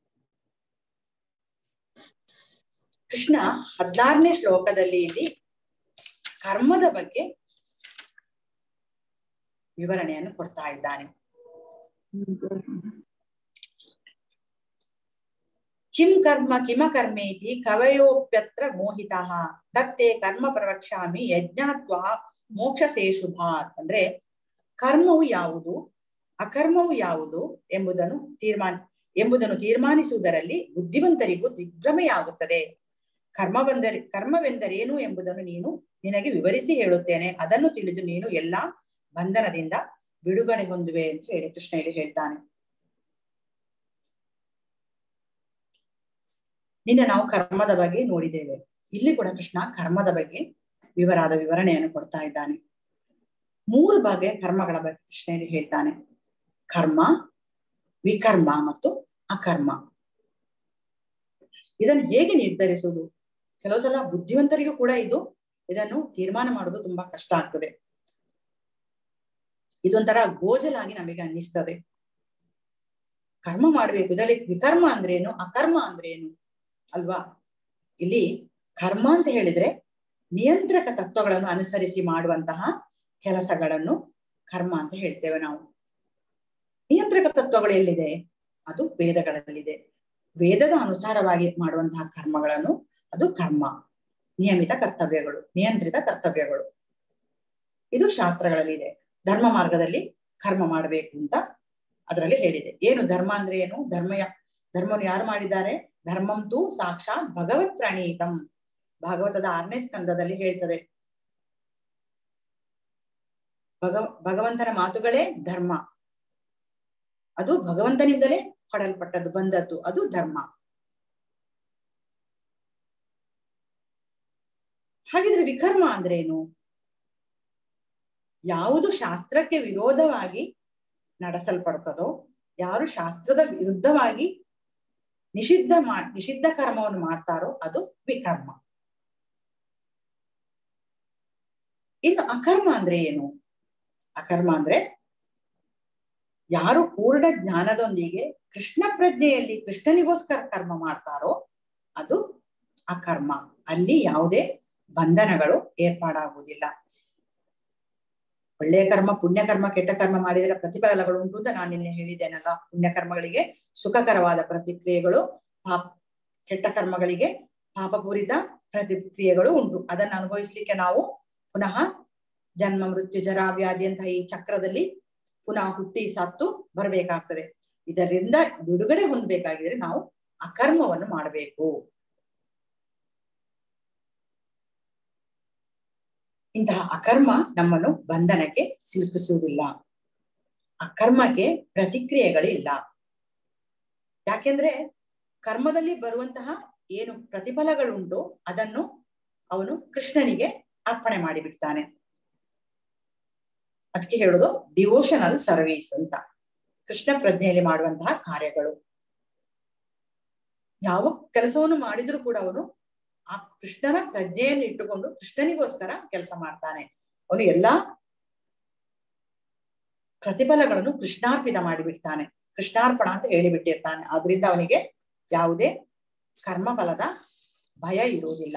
Speaker 1: ಕೃಷ್ಣ ಹದಿನಾರನೇ ಶ್ಲೋಕದಲ್ಲಿ ಇಲ್ಲಿ ಕರ್ಮದ ಬಗ್ಗೆ ವಿವರಣೆಯನ್ನು ಕೊಡ್ತಾ ಇದ್ದಾನೆ ಕಿಂ ಕರ್ಮ ಕಿಮ ಕರ್ಮೇತಿ ಕವಯೋಪ್ಯತ್ರ ಮೋಹಿತಃ ತತ್ತೇ ಕರ್ಮ ಪ್ರವಕ್ಷ್ಯಾಮಿ ಯಜ್ಞಾತ್ವಾ ಮೋಕ್ಷ ಶೇಷುಭಾತ್ ಅಂದ್ರೆ ಕರ್ಮವು ಯಾವುದು ಅಕರ್ಮವು ಯಾವುದು ಎಂಬುದನ್ನು ತೀರ್ಮಾನ ಎಂಬುದನ್ನು ತೀರ್ಮಾನಿಸುವುದರಲ್ಲಿ ಬುದ್ಧಿವಂತರಿಗೂ ದಿಗ್ಭ್ರಮೆಯಾಗುತ್ತದೆ ಕರ್ಮವೆಂದರೆ ಕರ್ಮವೆಂದರೇನು ಎಂಬುದನ್ನು ನೀನು ನಿನಗೆ ವಿವರಿಸಿ ಹೇಳುತ್ತೇನೆ ಅದನ್ನು ತಿಳಿದು ನೀನು ಎಲ್ಲಾ ಬಂಧನದಿಂದ ಬಿಡುಗಡೆ ಹೊಂದುವೆ ಅಂತ ಹೇಳಿ ಕೃಷ್ಣ ಇಲ್ಲಿ ಹೇಳ್ತಾನೆ ನಿನ್ನೆ ನಾವು ಕರ್ಮದ ಬಗ್ಗೆ ನೋಡಿದ್ದೇವೆ ಇಲ್ಲಿ ಕೂಡ ಕೃಷ್ಣ ಕರ್ಮದ ಬಗ್ಗೆ ವಿವರಾದ ವಿವರಣೆಯನ್ನು ಕೊಡ್ತಾ ಇದ್ದಾನೆ ಮೂರು ಬಗೆಯ ಕರ್ಮಗಳ ಬಗ್ಗೆ ಕೃಷ್ಣ ಇಲ್ಲಿ ಹೇಳ್ತಾನೆ ಕರ್ಮ ವಿಕರ್ಮ ಮತ್ತು ಅಕರ್ಮ ಇದನ್ನು ಹೇಗೆ ನಿರ್ಧರಿಸುವುದು ಕೆಲವು ಸಲ ಬುದ್ಧಿವಂತರಿಗೂ ಕೂಡ ಇದು ಇದನ್ನು ತೀರ್ಮಾನ ಮಾಡೋದು ತುಂಬಾ ಕಷ್ಟ ಆಗ್ತದೆ ಇದೊಂಥರ ಗೋಜಲಾಗಿ ನಮಗೆ ಅನ್ನಿಸ್ತದೆ ಕರ್ಮ ಮಾಡ್ಬೇಕು ಇದರಲ್ಲಿ ವಿಕರ್ಮ ಅಂದ್ರೇನು ಅಕರ್ಮ ಅಂದ್ರೇನು ಅಲ್ವಾ ಇಲ್ಲಿ ಕರ್ಮ ಅಂತ ಹೇಳಿದ್ರೆ ನಿಯಂತ್ರಕ ತತ್ವಗಳನ್ನು ಅನುಸರಿಸಿ ಮಾಡುವಂತಹ ಕೆಲಸಗಳನ್ನು ಕರ್ಮ ಅಂತ ಹೇಳ್ತೇವೆ ನಾವು ನಿಯಂತ್ರಕ ತತ್ವಗಳು ಎಲ್ಲಿದೆ ಅದು ವೇದಗಳಲ್ಲಿದೆ ವೇದದ ಅನುಸಾರವಾಗಿ ಮಾಡುವಂತಹ ಕರ್ಮಗಳನ್ನು ಅದು ಕರ್ಮ ನಿಯಮಿತ ಕರ್ತವ್ಯಗಳು ನಿಯಂತ್ರಿತ ಕರ್ತವ್ಯಗಳು ಇದು ಶಾಸ್ತ್ರಗಳಲ್ಲಿ ಇದೆ ಧರ್ಮ ಮಾರ್ಗದಲ್ಲಿ ಕರ್ಮ ಮಾಡಬೇಕು ಅಂತ ಅದರಲ್ಲಿ ಹೇಳಿದೆ ಏನು ಧರ್ಮ ಅಂದ್ರೆ ಏನು ಧರ್ಮ ಧರ್ಮವನ್ನು ಯಾರು ಮಾಡಿದ್ದಾರೆ ಧರ್ಮಂತು ಸಾಕ್ಷಾತ್ ಭಗವತ್ ಪ್ರಣೀತಂ ಭಾಗವತದ ಆರನೇ ಸ್ಕಂದದಲ್ಲಿ ಹೇಳ್ತದೆ ಭಗವ ಭಗವಂತನ ಮಾತುಗಳೇ ಧರ್ಮ ಅದು ಭಗವಂತನಿಂದಲೇ ಕೊಡಲ್ಪಟ್ಟದ್ದು ಬಂದದ್ದು ಅದು ಧರ್ಮ ಹಾಗಿದ್ರೆ ವಿಕರ್ಮ ಅಂದ್ರೇನು ಯಾವುದು ಶಾಸ್ತ್ರಕ್ಕೆ ವಿರೋಧವಾಗಿ ನಡೆಸಲ್ಪಡ್ತದೋ ಯಾರು ಶಾಸ್ತ್ರದ ವಿರುದ್ಧವಾಗಿ ನಿಷಿದ್ಧ ಮಾ ನಿಷಿದ್ಧ ಕರ್ಮವನ್ನು ಮಾಡ್ತಾರೋ ಅದು ವಿಕರ್ಮ ಇನ್ನು ಅಕರ್ಮ ಅಂದ್ರೆ ಏನು ಅಕರ್ಮ ಅಂದ್ರೆ ಯಾರು ಪೂರ್ಣ ಜ್ಞಾನದೊಂದಿಗೆ ಕೃಷ್ಣ ಪ್ರಜ್ಞೆಯಲ್ಲಿ ಕೃಷ್ಣನಿಗೋಸ್ಕರ ಕರ್ಮ ಮಾಡ್ತಾರೋ ಅದು ಅಕರ್ಮ ಅಲ್ಲಿ ಯಾವುದೇ ಬಂಧನಗಳು ಏರ್ಪಾಡಾಗುವುದಿಲ್ಲ ಒಳ್ಳೆಯ ಕರ್ಮ ಪುಣ್ಯ ಕರ್ಮ ಕೆಟ್ಟ ಕರ್ಮ ಮಾಡಿದರೆ ಪ್ರತಿಫಲಗಳು ಉಂಟು ಅಂತ ನಾನು ನಿನ್ನೆ ಹೇಳಿದ್ದೇನಲ್ಲ ಪುಣ್ಯ ಕರ್ಮಗಳಿಗೆ ಸುಖಕರವಾದ ಪ್ರತಿಕ್ರಿಯೆಗಳು ಪಾಪ ಕೆಟ್ಟ ಕರ್ಮಗಳಿಗೆ ಪಾಪಪೂರಿತ ಪ್ರತಿಕ್ರಿಯೆಗಳು ಉಂಟು ಅದನ್ನು ಅನುಭವಿಸ್ಲಿಕ್ಕೆ ನಾವು ಪುನಃ ಜನ್ಮ ಮೃತ್ಯು ಜರ ವ್ಯಾಧಿಯಂತಹ ಈ ಚಕ್ರದಲ್ಲಿ ಪುನಃ ಹುಟ್ಟಿ ಸತ್ತು ಬರಬೇಕಾಗ್ತದೆ ಇದರಿಂದ ಬಿಡುಗಡೆ ಹೊಂದಬೇಕಾಗಿದ್ರೆ ನಾವು ಅಕರ್ಮವನ್ನು ಮಾಡಬೇಕು ಇಂತಹ ಅಕರ್ಮ ನಮ್ಮನ್ನು ಬಂಧನಕ್ಕೆ ಸಿಲುಕಿಸುವುದಿಲ್ಲ ಅಕರ್ಮಕ್ಕೆ ಪ್ರತಿಕ್ರಿಯೆಗಳಿಲ್ಲ ಯಾಕೆಂದ್ರೆ ಕರ್ಮದಲ್ಲಿ ಬರುವಂತಹ ಏನು ಪ್ರತಿಫಲಗಳುಂಟು ಅದನ್ನು ಅವನು ಕೃಷ್ಣನಿಗೆ ಅರ್ಪಣೆ ಮಾಡಿಬಿಡ್ತಾನೆ ಅದಕ್ಕೆ ಹೇಳೋದು ಡಿವೋಷನಲ್ ಸರ್ವಿಸ್ ಅಂತ ಕೃಷ್ಣ ಪ್ರಜ್ಞೆಯಲ್ಲಿ ಮಾಡುವಂತಹ ಕಾರ್ಯಗಳು ಯಾವ ಕೆಲಸವನ್ನು ಮಾಡಿದ್ರು ಕೂಡ ಅವನು ಆ ಕೃಷ್ಣನ ಪ್ರಜ್ಞೆಯನ್ನು ಇಟ್ಟುಕೊಂಡು ಕೃಷ್ಣನಿಗೋಸ್ಕರ ಕೆಲಸ ಮಾಡ್ತಾನೆ ಅವನು ಎಲ್ಲಾ ಪ್ರತಿಫಲಗಳನ್ನು ಕೃಷ್ಣಾರ್ಪಿತ ಮಾಡಿಬಿಡ್ತಾನೆ ಕೃಷ್ಣಾರ್ಪಣ ಅಂತ ಹೇಳಿಬಿಟ್ಟಿರ್ತಾನೆ ಆದ್ರಿಂದ ಅವನಿಗೆ ಯಾವುದೇ ಕರ್ಮಫಲದ ಭಯ ಇರುವುದಿಲ್ಲ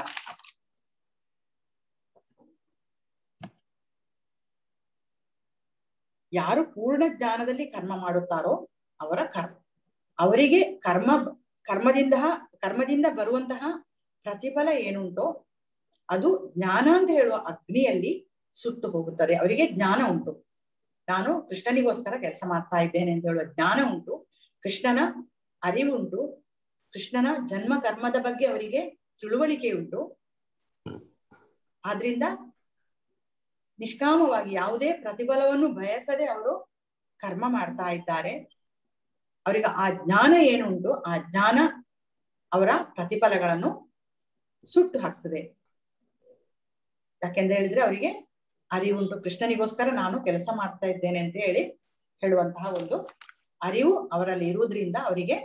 Speaker 1: ಯಾರು ಪೂರ್ಣ ಜ್ಞಾನದಲ್ಲಿ ಕರ್ಮ ಮಾಡುತ್ತಾರೋ ಅವರ ಕರ್ಮ ಅವರಿಗೆ ಕರ್ಮ ಕರ್ಮದಿಂದ ಕರ್ಮದಿಂದ ಬರುವಂತಹ ಪ್ರತಿಫಲ ಏನುಂಟೋ ಅದು ಜ್ಞಾನ ಅಂತ ಹೇಳುವ ಅಗ್ನಿಯಲ್ಲಿ ಸುಟ್ಟು ಹೋಗುತ್ತದೆ ಅವರಿಗೆ ಜ್ಞಾನ ಉಂಟು ನಾನು ಕೃಷ್ಣನಿಗೋಸ್ಕರ ಕೆಲಸ ಮಾಡ್ತಾ ಇದ್ದೇನೆ ಅಂತ ಹೇಳುವ ಜ್ಞಾನ ಉಂಟು ಕೃಷ್ಣನ ಅರಿವುಂಟು ಕೃಷ್ಣನ ಜನ್ಮ ಕರ್ಮದ ಬಗ್ಗೆ ಅವರಿಗೆ ತಿಳುವಳಿಕೆ ಉಂಟು ಆದ್ರಿಂದ ನಿಷ್ಕಾಮವಾಗಿ ಯಾವುದೇ ಪ್ರತಿಫಲವನ್ನು ಬಯಸದೆ ಅವರು ಕರ್ಮ ಮಾಡ್ತಾ ಇದ್ದಾರೆ ಅವರಿಗೆ ಆ ಜ್ಞಾನ ಏನುಂಟು ಆ ಜ್ಞಾನ ಅವರ ಪ್ರತಿಫಲಗಳನ್ನು ಸುಟ್ಟು ಹಾಕ್ತದೆ ಯಾಕೆಂತ ಹೇಳಿದ್ರೆ ಅವರಿಗೆ ಅರಿವುಂಟು ಕೃಷ್ಣನಿಗೋಸ್ಕರ ನಾನು ಕೆಲಸ ಮಾಡ್ತಾ ಇದ್ದೇನೆ ಅಂತ ಹೇಳಿ ಹೇಳುವಂತಹ ಒಂದು ಅರಿವು ಅವರಲ್ಲಿ ಇರುವುದರಿಂದ ಅವರಿಗೆ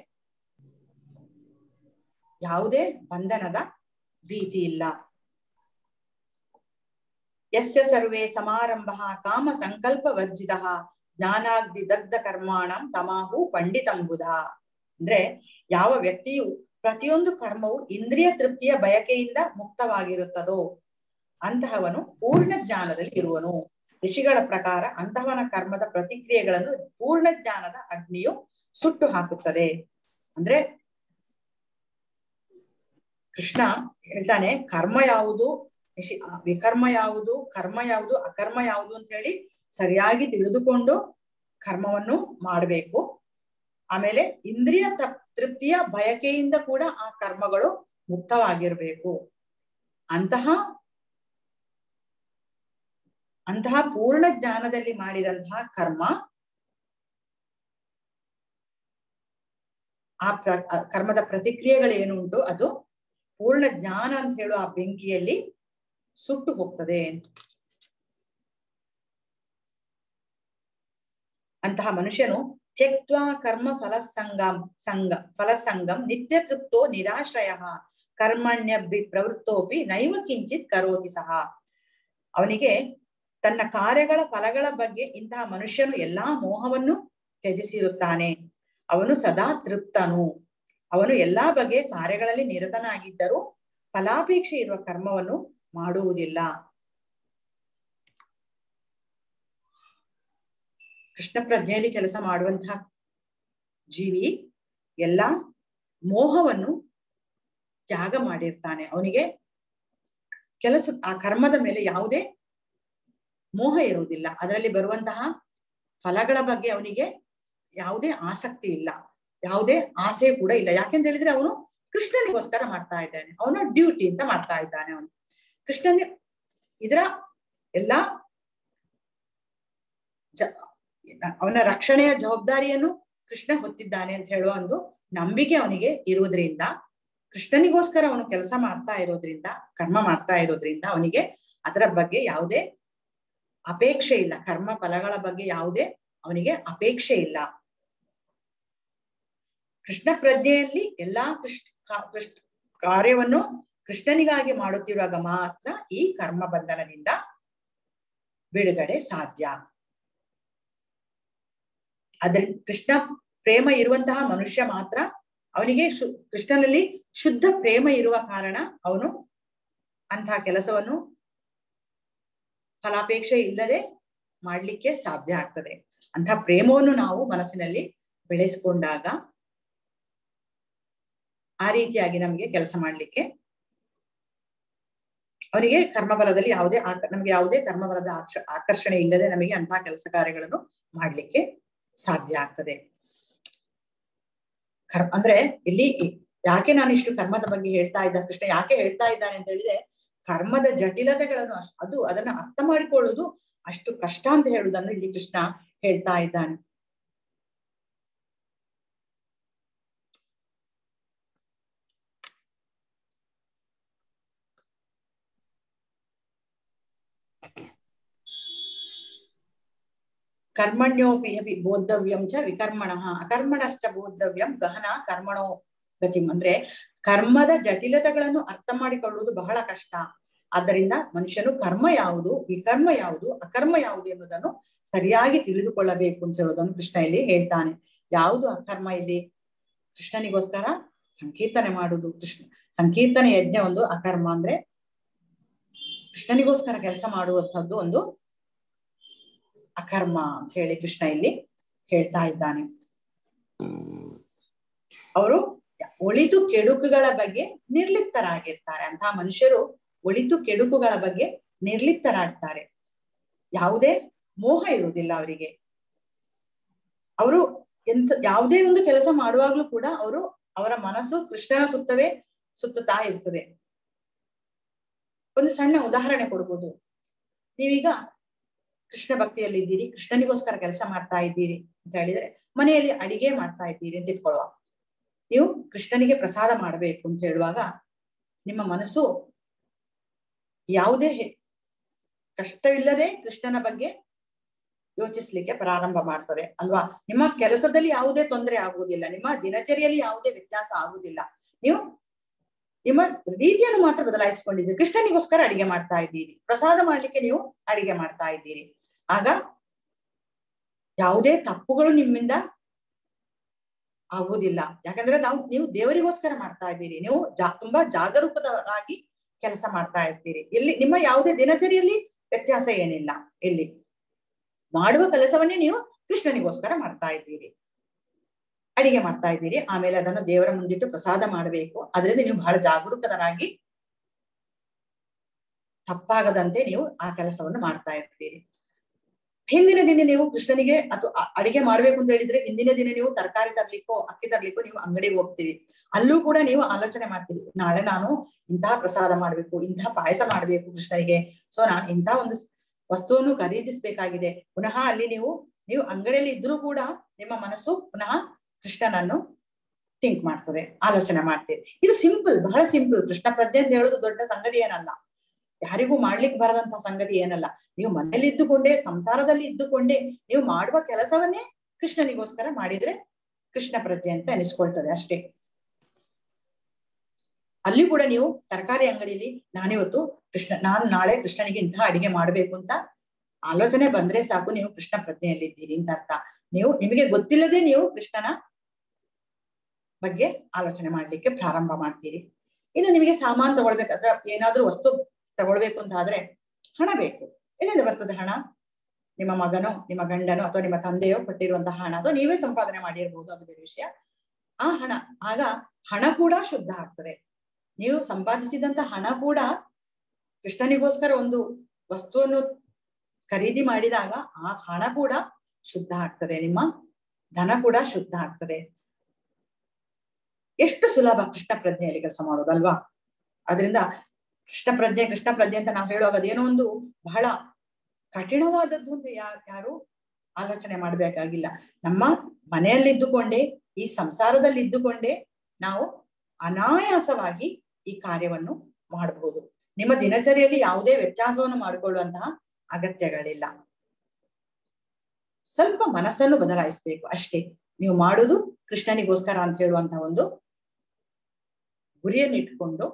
Speaker 1: ಯಾವುದೇ ಬಂಧನದ ಭೀತಿ ಇಲ್ಲ ಯಸ್ಯ ಸರ್ವೇ ಸಮಾರಂಭ ಕಾಮ ಸಂಕಲ್ಪ ವರ್ಜಿತ ಜ್ಞಾನಾಗ್ದಿ ದಗ್ಧ ಕರ್ಮಾಣಂ ತಮಾಹು ಪಂಡಿತಂಬುಧ ಅಂದ್ರೆ ಯಾವ ವ್ಯಕ್ತಿಯು ಪ್ರತಿಯೊಂದು ಕರ್ಮವು ಇಂದ್ರಿಯ ತೃಪ್ತಿಯ ಬಯಕೆಯಿಂದ ಮುಕ್ತವಾಗಿರುತ್ತದೋ ಅಂತಹವನು ಪೂರ್ಣ ಜ್ಞಾನದಲ್ಲಿ ಇರುವನು ಋಷಿಗಳ ಪ್ರಕಾರ ಅಂತಹವನ ಕರ್ಮದ ಪ್ರತಿಕ್ರಿಯೆಗಳನ್ನು ಪೂರ್ಣ ಜ್ಞಾನದ ಅಗ್ನಿಯು ಸುಟ್ಟು ಹಾಕುತ್ತದೆ ಅಂದ್ರೆ ಕೃಷ್ಣ ಹೇಳ್ತಾನೆ ಕರ್ಮ ಯಾವುದು ನಿಷಿ ಆ ವಿಕರ್ಮ ಯಾವುದು ಕರ್ಮ ಯಾವುದು ಅಕರ್ಮ ಯಾವುದು ಅಂತ ಹೇಳಿ ಸರಿಯಾಗಿ ತಿಳಿದುಕೊಂಡು ಕರ್ಮವನ್ನು ಮಾಡಬೇಕು ಆಮೇಲೆ ಇಂದ್ರಿಯ ತ- ತೃಪ್ತಿಯ ಬಯಕೆಯಿಂದ ಕೂಡ ಆ ಕರ್ಮಗಳು ಮುಕ್ತವಾಗಿರ್ಬೇಕು ಅಂತಹ ಅಂತಹ ಪೂರ್ಣ ಜ್ಞಾನದಲ್ಲಿ ಮಾಡಿದಂತಹ ಕರ್ಮ ಆ ಪ್ರ ಆ ಕರ್ಮದ ಪ್ರತಿಕ್ರಿಯೆಗಳೇನುಂಟು ಅದು ಪೂರ್ಣ ಜ್ಞಾನ ಅಂತ ಹೇಳುವ ಆ ಬೆಂಕಿಯಲ್ಲಿ ಸುಟ್ಟು ಹೋಗ್ತದೆ ಅಂತಹ ಮನುಷ್ಯನು ತ್ಯಕ್ತ್ವ ಕರ್ಮ ಫಲ ಸಂಗಂ ಸಂಗ ಫಲಸಂಗಂ ನಿತ್ಯ ತೃಪ್ತೋ ನಿರಾಶ್ರಯ ಕರ್ಮಣ್ಯ ಪ್ರವೃತ್ತೋಪಿ ನೈವ ಕಿಂಚಿತ್ ಕರೋತಿ ಸಹ ಅವನಿಗೆ ತನ್ನ ಕಾರ್ಯಗಳ ಫಲಗಳ ಬಗ್ಗೆ ಇಂತಹ ಮನುಷ್ಯನು ಎಲ್ಲಾ ಮೋಹವನ್ನು ತ್ಯಜಿಸಿರುತ್ತಾನೆ ಅವನು ಸದಾ ತೃಪ್ತನು ಅವನು ಎಲ್ಲಾ ಬಗೆಯ ಕಾರ್ಯಗಳಲ್ಲಿ ನಿರತನಾಗಿದ್ದರೂ ಫಲಾಪೇಕ್ಷೆ ಇರುವ ಕರ್ಮವನ್ನು ಮಾಡುವುದಿಲ್ಲ ಕೃಷ್ಣ ಪ್ರಜ್ಞೆಯಲ್ಲಿ ಕೆಲಸ ಮಾಡುವಂತಹ ಜೀವಿ ಎಲ್ಲಾ ಮೋಹವನ್ನು ತ್ಯಾಗ ಮಾಡಿರ್ತಾನೆ ಅವನಿಗೆ ಕೆಲಸ ಆ ಕರ್ಮದ ಮೇಲೆ ಯಾವುದೇ ಮೋಹ ಇರುವುದಿಲ್ಲ ಅದರಲ್ಲಿ ಬರುವಂತಹ ಫಲಗಳ ಬಗ್ಗೆ ಅವನಿಗೆ ಯಾವುದೇ ಆಸಕ್ತಿ ಇಲ್ಲ ಯಾವುದೇ ಆಸೆ ಕೂಡ ಇಲ್ಲ ಯಾಕೆಂತ ಹೇಳಿದ್ರೆ ಅವನು ಕೃಷ್ಣನಿಗೋಸ್ಕರ ಮಾಡ್ತಾ ಇದ್ದಾನೆ ಅವನ ಡ್ಯೂಟಿ ಅಂತ ಮಾಡ್ತಾ ಇದ್ದಾನೆ ಅವನು ಕೃಷ್ಣನ ಇದರ ಎಲ್ಲಾ ಜ ಅವನ ರಕ್ಷಣೆಯ ಜವಾಬ್ದಾರಿಯನ್ನು ಕೃಷ್ಣ ಹೊತ್ತಿದ್ದಾನೆ ಅಂತ ಹೇಳುವ ಒಂದು ನಂಬಿಕೆ ಅವನಿಗೆ ಇರುವುದರಿಂದ ಕೃಷ್ಣನಿಗೋಸ್ಕರ ಅವನು ಕೆಲಸ ಮಾಡ್ತಾ ಇರೋದ್ರಿಂದ ಕರ್ಮ ಮಾಡ್ತಾ ಇರೋದ್ರಿಂದ ಅವನಿಗೆ ಅದರ ಬಗ್ಗೆ ಯಾವುದೇ ಅಪೇಕ್ಷೆ ಇಲ್ಲ ಕರ್ಮ ಫಲಗಳ ಬಗ್ಗೆ ಯಾವುದೇ ಅವನಿಗೆ ಅಪೇಕ್ಷೆ ಇಲ್ಲ ಕೃಷ್ಣ ಪ್ರಜ್ಞೆಯಲ್ಲಿ ಎಲ್ಲಾ ಕೃಷ್ಣ ಕೃಷ್ಣ ಕಾರ್ಯವನ್ನು ಕೃಷ್ಣನಿಗಾಗಿ ಮಾಡುತ್ತಿರುವಾಗ ಮಾತ್ರ ಈ ಕರ್ಮ ಬಂಧನದಿಂದ ಬಿಡುಗಡೆ ಸಾಧ್ಯ ಅದ್ರ ಕೃಷ್ಣ ಪ್ರೇಮ ಇರುವಂತಹ ಮನುಷ್ಯ ಮಾತ್ರ ಅವನಿಗೆ ಶು ಕೃಷ್ಣನಲ್ಲಿ ಶುದ್ಧ ಪ್ರೇಮ ಇರುವ ಕಾರಣ ಅವನು ಅಂತಹ ಕೆಲಸವನ್ನು ಫಲಾಪೇಕ್ಷೆ ಇಲ್ಲದೆ ಮಾಡ್ಲಿಕ್ಕೆ ಸಾಧ್ಯ ಆಗ್ತದೆ ಅಂತಹ ಪ್ರೇಮವನ್ನು ನಾವು ಮನಸ್ಸಿನಲ್ಲಿ ಬೆಳೆಸಿಕೊಂಡಾಗ ಆ ರೀತಿಯಾಗಿ ನಮಗೆ ಕೆಲಸ ಮಾಡ್ಲಿಕ್ಕೆ ಅವನಿಗೆ ಕರ್ಮಬಲದಲ್ಲಿ ಯಾವುದೇ ನಮ್ಗೆ ಯಾವುದೇ ಕರ್ಮಬಲದ ಆಕರ್ಷಣೆ ಇಲ್ಲದೆ ನಮಗೆ ಅಂತಹ ಕೆಲಸ ಕಾರ್ಯಗಳನ್ನು ಮಾಡ್ಲಿಕ್ಕೆ ಸಾಧ್ಯ ಆಗ್ತದೆ ಕರ್ ಅಂದ್ರೆ ಇಲ್ಲಿ ಯಾಕೆ ನಾನು ಇಷ್ಟು ಕರ್ಮದ ಬಗ್ಗೆ ಹೇಳ್ತಾ ಇದ್ದ ಕೃಷ್ಣ ಯಾಕೆ ಹೇಳ್ತಾ ಇದ್ದಾನೆ ಅಂತ ಹೇಳಿದ್ರೆ ಕರ್ಮದ ಜಟಿಲತೆಗಳನ್ನು ಅದು ಅದನ್ನ ಅರ್ಥ ಮಾಡಿಕೊಳ್ಳುವುದು ಅಷ್ಟು ಕಷ್ಟ ಅಂತ ಹೇಳುವುದನ್ನು ಇಲ್ಲಿ ಕೃಷ್ಣ ಹೇಳ್ತಾ ಇದ್ದಾನೆ ಕರ್ಮಣ್ಯೋಪಿ ಅಪಿ ಬೋದ್ಧವ್ಯಂ ಚ ವಿಕರ್ಮಣ ಅಕರ್ಮಣಶ್ಚ ಬೋದ್ಧವ್ಯಂ ಗಹನ ಕರ್ಮಣೋ ಗತಿಂ ಅಂದ್ರೆ ಕರ್ಮದ ಜಟಿಲತೆಗಳನ್ನು ಅರ್ಥ ಮಾಡಿಕೊಳ್ಳುವುದು ಬಹಳ ಕಷ್ಟ ಆದ್ದರಿಂದ ಮನುಷ್ಯನು ಕರ್ಮ ಯಾವುದು ವಿಕರ್ಮ ಯಾವುದು ಅಕರ್ಮ ಯಾವುದು ಎನ್ನುವುದನ್ನು ಸರಿಯಾಗಿ ತಿಳಿದುಕೊಳ್ಳಬೇಕು ಅಂತ ಹೇಳೋದನ್ನು ಕೃಷ್ಣ ಇಲ್ಲಿ ಹೇಳ್ತಾನೆ ಯಾವುದು ಅಕರ್ಮ ಇಲ್ಲಿ ಕೃಷ್ಣನಿಗೋಸ್ಕರ ಸಂಕೀರ್ತನೆ ಮಾಡುವುದು ಕೃಷ್ಣ ಸಂಕೀರ್ತನೆ ಯಜ್ಞ ಒಂದು ಅಕರ್ಮ ಅಂದ್ರೆ ಕೃಷ್ಣನಿಗೋಸ್ಕರ ಕೆಲಸ ಮಾಡುವಂತಹದ್ದು ಒಂದು ಅಕರ್ಮ ಅಂತ ಹೇಳಿ ಕೃಷ್ಣ ಇಲ್ಲಿ ಹೇಳ್ತಾ ಇದ್ದಾನೆ ಅವರು ಒಳಿತು ಕೆಡುಕುಗಳ ಬಗ್ಗೆ ನಿರ್ಲಿಪ್ತರಾಗಿರ್ತಾರೆ ಅಂತಹ ಮನುಷ್ಯರು ಒಳಿತು ಕೆಡುಕುಗಳ ಬಗ್ಗೆ ನಿರ್ಲಿಪ್ತರಾಗ್ತಾರೆ ಯಾವುದೇ ಮೋಹ ಇರುವುದಿಲ್ಲ ಅವರಿಗೆ ಅವರು ಎಂತ ಯಾವುದೇ ಒಂದು ಕೆಲಸ ಮಾಡುವಾಗ್ಲೂ ಕೂಡ ಅವರು ಅವರ ಮನಸ್ಸು ಕೃಷ್ಣನ ಸುತ್ತವೇ ಸುತ್ತುತ್ತಾ ಇರ್ತದೆ ಒಂದು ಸಣ್ಣ ಉದಾಹರಣೆ ಕೊಡ್ಬೋದು ನೀವೀಗ ಕೃಷ್ಣ ಭಕ್ತಿಯಲ್ಲಿ ಇದ್ದೀರಿ ಕೃಷ್ಣನಿಗೋಸ್ಕರ ಕೆಲಸ ಮಾಡ್ತಾ ಇದ್ದೀರಿ ಅಂತ ಹೇಳಿದ್ರೆ ಮನೆಯಲ್ಲಿ ಅಡಿಗೆ ಮಾಡ್ತಾ ಇದ್ದೀರಿ ಅಂತ ಇಟ್ಕೊಳ್ಳುವ ನೀವು ಕೃಷ್ಣನಿಗೆ ಪ್ರಸಾದ ಮಾಡಬೇಕು ಅಂತ ಹೇಳುವಾಗ ನಿಮ್ಮ ಮನಸ್ಸು ಯಾವುದೇ ಕಷ್ಟವಿಲ್ಲದೆ ಕೃಷ್ಣನ ಬಗ್ಗೆ ಯೋಚಿಸ್ಲಿಕ್ಕೆ ಪ್ರಾರಂಭ ಮಾಡ್ತದೆ ಅಲ್ವಾ ನಿಮ್ಮ ಕೆಲಸದಲ್ಲಿ ಯಾವುದೇ ತೊಂದರೆ ಆಗುವುದಿಲ್ಲ ನಿಮ್ಮ ದಿನಚರಿಯಲ್ಲಿ ಯಾವುದೇ ವ್ಯತ್ಯಾಸ ಆಗುವುದಿಲ್ಲ ನೀವು ನಿಮ್ಮ ರೀತಿಯನ್ನು ಮಾತ್ರ ಬದಲಾಯಿಸಿಕೊಂಡಿದ್ದೀರಿ ಕೃಷ್ಣನಿಗೋಸ್ಕರ ಅಡಿಗೆ ಮಾಡ್ತಾ ಇದ್ದೀರಿ ಪ್ರಸಾದ ಮಾಡ್ಲಿಕ್ಕೆ ನೀವು ಅಡಿಗೆ ಮಾಡ್ತಾ ಇದ್ದೀರಿ ಆಗ ಯಾವುದೇ ತಪ್ಪುಗಳು ನಿಮ್ಮಿಂದ ಆಗುವುದಿಲ್ಲ ಯಾಕಂದ್ರೆ ನಾವು ನೀವು ದೇವರಿಗೋಸ್ಕರ ಮಾಡ್ತಾ ಇದ್ದೀರಿ ನೀವು ಜಾ ತುಂಬಾ ಜಾಗರೂಕರಾಗಿ ಕೆಲಸ ಮಾಡ್ತಾ ಇರ್ತೀರಿ ಇಲ್ಲಿ ನಿಮ್ಮ ಯಾವುದೇ ದಿನಚರಿಯಲ್ಲಿ ವ್ಯತ್ಯಾಸ ಏನಿಲ್ಲ ಇಲ್ಲಿ ಮಾಡುವ ಕೆಲಸವನ್ನೇ ನೀವು ಕೃಷ್ಣನಿಗೋಸ್ಕರ ಮಾಡ್ತಾ ಇದ್ದೀರಿ ಅಡಿಗೆ ಮಾಡ್ತಾ ಇದ್ದೀರಿ ಆಮೇಲೆ ಅದನ್ನು ದೇವರ ಮುಂದಿಟ್ಟು ಪ್ರಸಾದ ಮಾಡಬೇಕು ಅದರಿಂದ ನೀವು ಬಹಳ ಜಾಗರೂಕರಾಗಿ ತಪ್ಪಾಗದಂತೆ ನೀವು ಆ ಕೆಲಸವನ್ನು ಮಾಡ್ತಾ ಇರ್ತೀರಿ ಹಿಂದಿನ ದಿನ ನೀವು ಕೃಷ್ಣನಿಗೆ ಅಥವಾ ಅಡಿಗೆ ಮಾಡ್ಬೇಕು ಅಂತ ಹೇಳಿದ್ರೆ ಹಿಂದಿನ ದಿನ ನೀವು ತರಕಾರಿ ತರ್ಲಿಕ್ಕೋ ಅಕ್ಕಿ ತರ್ಲಿಕ್ಕೋ ನೀವು ಅಂಗಡಿಗೆ ಹೋಗ್ತೀರಿ ಅಲ್ಲೂ ಕೂಡ ನೀವು ಆಲೋಚನೆ ಮಾಡ್ತೀರಿ ನಾಳೆ ನಾನು ಇಂತಹ ಪ್ರಸಾದ ಮಾಡ್ಬೇಕು ಇಂತಹ ಪಾಯಸ ಮಾಡ್ಬೇಕು ಕೃಷ್ಣನಿಗೆ ಸೊ ನಾನು ಇಂತಹ ಒಂದು ವಸ್ತುವನ್ನು ಖರೀದಿಸ್ಬೇಕಾಗಿದೆ ಪುನಃ ಅಲ್ಲಿ ನೀವು ನೀವು ಅಂಗಡಿಯಲ್ಲಿ ಇದ್ರೂ ಕೂಡ ನಿಮ್ಮ ಮನಸ್ಸು ಪುನಃ ಕೃಷ್ಣನನ್ನು ಥಿಂಕ್ ಮಾಡ್ತದೆ ಆಲೋಚನೆ ಮಾಡ್ತೀರಿ ಇದು ಸಿಂಪಲ್ ಬಹಳ ಸಿಂಪಲ್ ಕೃಷ್ಣ ಪ್ರಜ್ಞೆ ಅಂತ ಹೇಳೋದು ದೊಡ್ಡ ಸಂಗತಿ ಏನಲ್ಲ ಯಾರಿಗೂ ಮಾಡ್ಲಿಕ್ಕೆ ಬರದಂತಹ ಸಂಗತಿ ಏನಲ್ಲ ನೀವು ಮನೇಲಿ ಇದ್ದುಕೊಂಡೇ ಸಂಸಾರದಲ್ಲಿ ಇದ್ದುಕೊಂಡೇ ನೀವು ಮಾಡುವ ಕೆಲಸವನ್ನೇ ಕೃಷ್ಣನಿಗೋಸ್ಕರ ಮಾಡಿದ್ರೆ ಕೃಷ್ಣ ಪ್ರಜ್ಞೆ ಅಂತ ಅನಿಸ್ಕೊಳ್ತದೆ ಅಷ್ಟೇ ಅಲ್ಲಿ ಕೂಡ ನೀವು ತರಕಾರಿ ಅಂಗಡಿಯಲ್ಲಿ ನಾನಿವತ್ತು ಕೃಷ್ಣ ನಾನು ನಾಳೆ ಕೃಷ್ಣನಿಗೆ ಇಂತಹ ಅಡಿಗೆ ಮಾಡ್ಬೇಕು ಅಂತ ಆಲೋಚನೆ ಬಂದ್ರೆ ಸಾಕು ನೀವು ಕೃಷ್ಣ ಪ್ರಜ್ಞೆಯಲ್ಲಿದ್ದೀರಿ ಅಂತ ಅರ್ಥ ನೀವು ನಿಮಗೆ ಗೊತ್ತಿಲ್ಲದೆ ನೀವು ಕೃಷ್ಣನ ಬಗ್ಗೆ ಆಲೋಚನೆ ಮಾಡ್ಲಿಕ್ಕೆ ಪ್ರಾರಂಭ ಮಾಡ್ತೀರಿ ಇನ್ನು ನಿಮಗೆ ಸಾಮಾನು ತಗೊಳ್ಬೇಕಾದ್ರೆ ಏನಾದ್ರೂ ವಸ್ತು ತಗೊಳ್ಬೇಕು ಅಂತ ಆದ್ರೆ ಹಣ ಬೇಕು ಎಲ್ಲಿಂದ ಬರ್ತದೆ ಹಣ ನಿಮ್ಮ ಮಗನೋ ನಿಮ್ಮ ಗಂಡನೋ ಅಥವಾ ನಿಮ್ಮ ತಂದೆಯೋ ಕೊಟ್ಟಿರುವಂತಹ ಹಣ ಅಥವಾ ನೀವೇ ಸಂಪಾದನೆ ಮಾಡಿರ್ಬೋದು ಅದು ಬೇರೆ ವಿಷಯ ಆ ಹಣ ಆಗ ಹಣ ಕೂಡ ಶುದ್ಧ ಆಗ್ತದೆ ನೀವು ಸಂಪಾದಿಸಿದಂತ ಹಣ ಕೂಡ ಕೃಷ್ಣನಿಗೋಸ್ಕರ ಒಂದು ವಸ್ತುವನ್ನು ಖರೀದಿ ಮಾಡಿದಾಗ ಆ ಹಣ ಕೂಡ ಶುದ್ಧ ಆಗ್ತದೆ ನಿಮ್ಮ ಧನ ಕೂಡ ಶುದ್ಧ ಆಗ್ತದೆ ಎಷ್ಟು ಸುಲಭ ಕೃಷ್ಣ ಪ್ರಜ್ಞೆಯಲ್ಲಿ ಕೆಲಸ ಮಾಡೋದಲ್ವಾ ಅದರಿಂದ ಕೃಷ್ಣ ಪ್ರಜ್ಞೆ ಕೃಷ್ಣ ಪ್ರಜ್ಞೆ ಅಂತ ನಾವು ಹೇಳುವಾಗ ಅದೇನೋ ಒಂದು ಬಹಳ ಕಠಿಣವಾದದ್ದು ಅಂತ ಯಾರು ಯಾರು ಆಲೋಚನೆ ಮಾಡ್ಬೇಕಾಗಿಲ್ಲ ನಮ್ಮ ಮನೆಯಲ್ಲಿದ್ದುಕೊಂಡೇ ಈ ಸಂಸಾರದಲ್ಲಿ ಇದ್ದುಕೊಂಡೇ ನಾವು ಅನಾಯಾಸವಾಗಿ ಈ ಕಾರ್ಯವನ್ನು ಮಾಡಬಹುದು ನಿಮ್ಮ ದಿನಚರಿಯಲ್ಲಿ ಯಾವುದೇ ವ್ಯತ್ಯಾಸವನ್ನು ಮಾಡಿಕೊಳ್ಳುವಂತಹ ಅಗತ್ಯಗಳಿಲ್ಲ ಸ್ವಲ್ಪ ಮನಸ್ಸನ್ನು ಬದಲಾಯಿಸಬೇಕು ಅಷ್ಟೇ ನೀವು ಮಾಡುದು ಕೃಷ್ಣನಿಗೋಸ್ಕರ ಅಂತ ಹೇಳುವಂತಹ ಒಂದು ಗುರಿಯನ್ನು ಇಟ್ಕೊಂಡು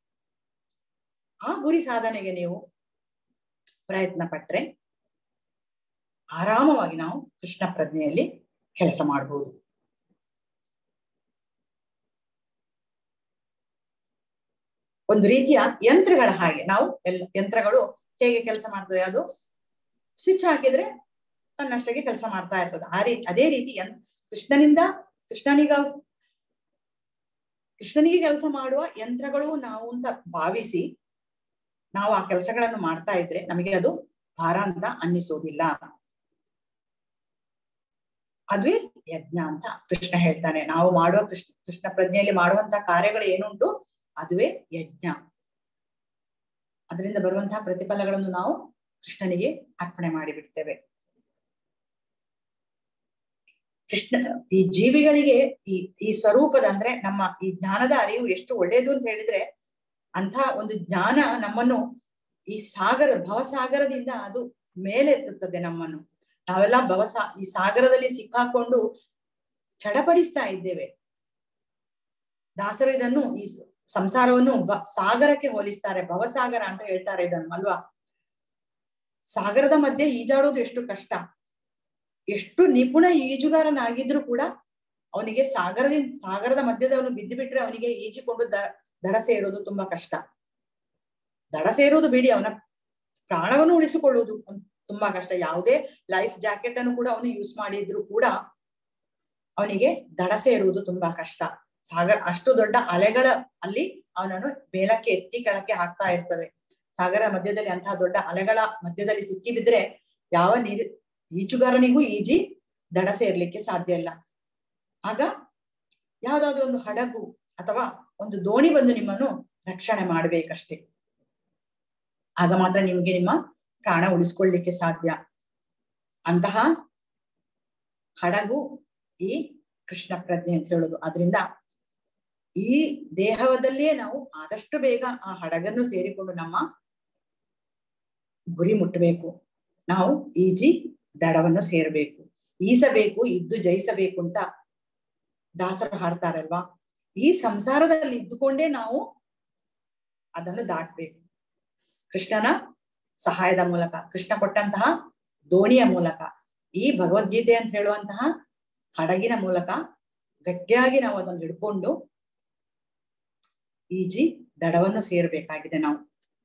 Speaker 1: ಆ ಗುರಿ ಸಾಧನೆಗೆ ನೀವು ಪ್ರಯತ್ನ ಪಟ್ರೆ ಆರಾಮವಾಗಿ ನಾವು ಕೃಷ್ಣ ಪ್ರಜ್ಞೆಯಲ್ಲಿ ಕೆಲಸ ಮಾಡಬಹುದು ಒಂದು ರೀತಿಯ ಯಂತ್ರಗಳ ಹಾಗೆ ನಾವು ಎಲ್ಲ ಯಂತ್ರಗಳು ಹೇಗೆ ಕೆಲಸ ಮಾಡ್ತದೆ ಅದು ಸ್ವಿಚ್ ಹಾಕಿದ್ರೆ ತನ್ನಷ್ಟಕ್ಕೆ ಕೆಲಸ ಮಾಡ್ತಾ ಇರ್ತದೆ ಆ ರೀತಿ ಅದೇ ರೀತಿ ಯಂ ಕೃಷ್ಣನಿಂದ ಕೃಷ್ಣನಿಗ ಕೃಷ್ಣನಿಗೆ ಕೆಲಸ ಮಾಡುವ ಯಂತ್ರಗಳು ನಾವು ಅಂತ ಭಾವಿಸಿ ನಾವು ಆ ಕೆಲಸಗಳನ್ನು ಮಾಡ್ತಾ ಇದ್ರೆ ನಮಗೆ ಅದು ಭಾರ ಅಂತ ಅನ್ನಿಸೋದಿಲ್ಲ ಅದುವೇ ಯಜ್ಞ ಅಂತ ಕೃಷ್ಣ ಹೇಳ್ತಾನೆ ನಾವು ಮಾಡುವ ಕೃಷ್ಣ ಕೃಷ್ಣ ಪ್ರಜ್ಞೆಯಲ್ಲಿ ಮಾಡುವಂತಹ ಕಾರ್ಯಗಳು ಏನುಂಟು ಅದುವೇ ಯಜ್ಞ ಅದರಿಂದ ಬರುವಂತಹ ಪ್ರತಿಫಲಗಳನ್ನು ನಾವು ಕೃಷ್ಣನಿಗೆ ಅರ್ಪಣೆ ಮಾಡಿಬಿಡ್ತೇವೆ ಕೃಷ್ಣ ಈ ಜೀವಿಗಳಿಗೆ ಈ ಈ ಸ್ವರೂಪದ ಅಂದ್ರೆ ನಮ್ಮ ಈ ಜ್ಞಾನದ ಅರಿವು ಎಷ್ಟು ಒಳ್ಳೆಯದು ಅಂತ ಹೇಳಿದ್ರೆ ಅಂತ ಒಂದು ಜ್ಞಾನ ನಮ್ಮನ್ನು ಈ ಸಾಗರ ಭವಸಾಗರದಿಂದ ಅದು ಮೇಲೆತ್ತುತ್ತದೆ ನಮ್ಮನ್ನು ನಾವೆಲ್ಲ ಭವಸಾ ಈ ಸಾಗರದಲ್ಲಿ ಸಿಕ್ಕಾಕೊಂಡು ಚಡಪಡಿಸ್ತಾ ಇದ್ದೇವೆ ದಾಸರು ಇದನ್ನು ಈ ಸಂಸಾರವನ್ನು ಬ ಸಾಗರಕ್ಕೆ ಹೋಲಿಸ್ತಾರೆ ಭವಸಾಗರ ಅಂತ ಹೇಳ್ತಾರೆ ಇದನ್ನು ಅಲ್ವಾ ಸಾಗರದ ಮಧ್ಯೆ ಈಜಾಡೋದು ಎಷ್ಟು ಕಷ್ಟ ಎಷ್ಟು ನಿಪುಣ ಈಜುಗಾರನಾಗಿದ್ರು ಕೂಡ ಅವನಿಗೆ ಸಾಗರದಿಂದ ಸಾಗರದ ಮಧ್ಯದವನು ಬಿದ್ದು ಬಿಟ್ರೆ ಅವನಿಗೆ ಈಜಿಕೊಂಡು ದ ದಡ ಸೇರೋದು ತುಂಬಾ ಕಷ್ಟ ದಡ ಸೇರೋದು ಬಿಡಿ ಅವನ ಪ್ರಾಣವನ್ನು ಉಳಿಸಿಕೊಳ್ಳುವುದು ತುಂಬಾ ಕಷ್ಟ ಯಾವುದೇ ಲೈಫ್ ಜಾಕೆಟ್ ಅನ್ನು ಕೂಡ ಅವನು ಯೂಸ್ ಮಾಡಿದ್ರು ಕೂಡ ಅವನಿಗೆ ದಡ ಸೇರುವುದು ತುಂಬಾ ಕಷ್ಟ ಸಾಗರ ಅಷ್ಟು ದೊಡ್ಡ ಅಲೆಗಳ ಅಲ್ಲಿ ಅವನನ್ನು ಮೇಲಕ್ಕೆ ಎತ್ತಿ ಕೆಳಕ್ಕೆ ಹಾಕ್ತಾ ಇರ್ತದೆ ಸಾಗರ ಮಧ್ಯದಲ್ಲಿ ಅಂತಹ ದೊಡ್ಡ ಅಲೆಗಳ ಮಧ್ಯದಲ್ಲಿ ಸಿಕ್ಕಿ ಬಿದ್ರೆ ಯಾವ ನೀರು ಈಜುಗಾರನಿಗೂ ಈಜಿ ದಡ ಸೇರ್ಲಿಕ್ಕೆ ಸಾಧ್ಯ ಇಲ್ಲ ಆಗ ಯಾವ್ದಾದ್ರು ಒಂದು ಹಡಗು ಅಥವಾ ಒಂದು ದೋಣಿ ಬಂದು ನಿಮ್ಮನ್ನು ರಕ್ಷಣೆ ಮಾಡ್ಬೇಕಷ್ಟೇ ಆಗ ಮಾತ್ರ ನಿಮ್ಗೆ ನಿಮ್ಮ ಪ್ರಾಣ ಉಳಿಸ್ಕೊಳ್ಳಿಕ್ಕೆ ಸಾಧ್ಯ ಅಂತಹ ಹಡಗು ಈ ಕೃಷ್ಣ ಪ್ರಜ್ಞೆ ಅಂತ ಹೇಳುದು ಆದ್ರಿಂದ ಈ ದೇಹದಲ್ಲಿಯೇ ನಾವು ಆದಷ್ಟು ಬೇಗ ಆ ಹಡಗನ್ನು ಸೇರಿಕೊಂಡು ನಮ್ಮ ಗುರಿ ಮುಟ್ಟಬೇಕು ನಾವು ಈಜಿ ದಡವನ್ನು ಸೇರಬೇಕು ಈಸಬೇಕು ಇದ್ದು ಜಯಿಸಬೇಕು ಅಂತ ದಾಸರು ಹಾಡ್ತಾರಲ್ವಾ ಈ ಸಂಸಾರದಲ್ಲಿ ಇದ್ದುಕೊಂಡೇ ನಾವು ಅದನ್ನು ದಾಟ್ಬೇಕು ಕೃಷ್ಣನ ಸಹಾಯದ ಮೂಲಕ ಕೃಷ್ಣ ಕೊಟ್ಟಂತಹ ದೋಣಿಯ ಮೂಲಕ ಈ ಭಗವದ್ಗೀತೆ ಅಂತ ಹೇಳುವಂತಹ ಹಡಗಿನ ಮೂಲಕ ಗಟ್ಟಿಯಾಗಿ ನಾವು ಅದನ್ನು ಹಿಡ್ಕೊಂಡು ಈಜಿ ದಡವನ್ನು ಸೇರಬೇಕಾಗಿದೆ ನಾವು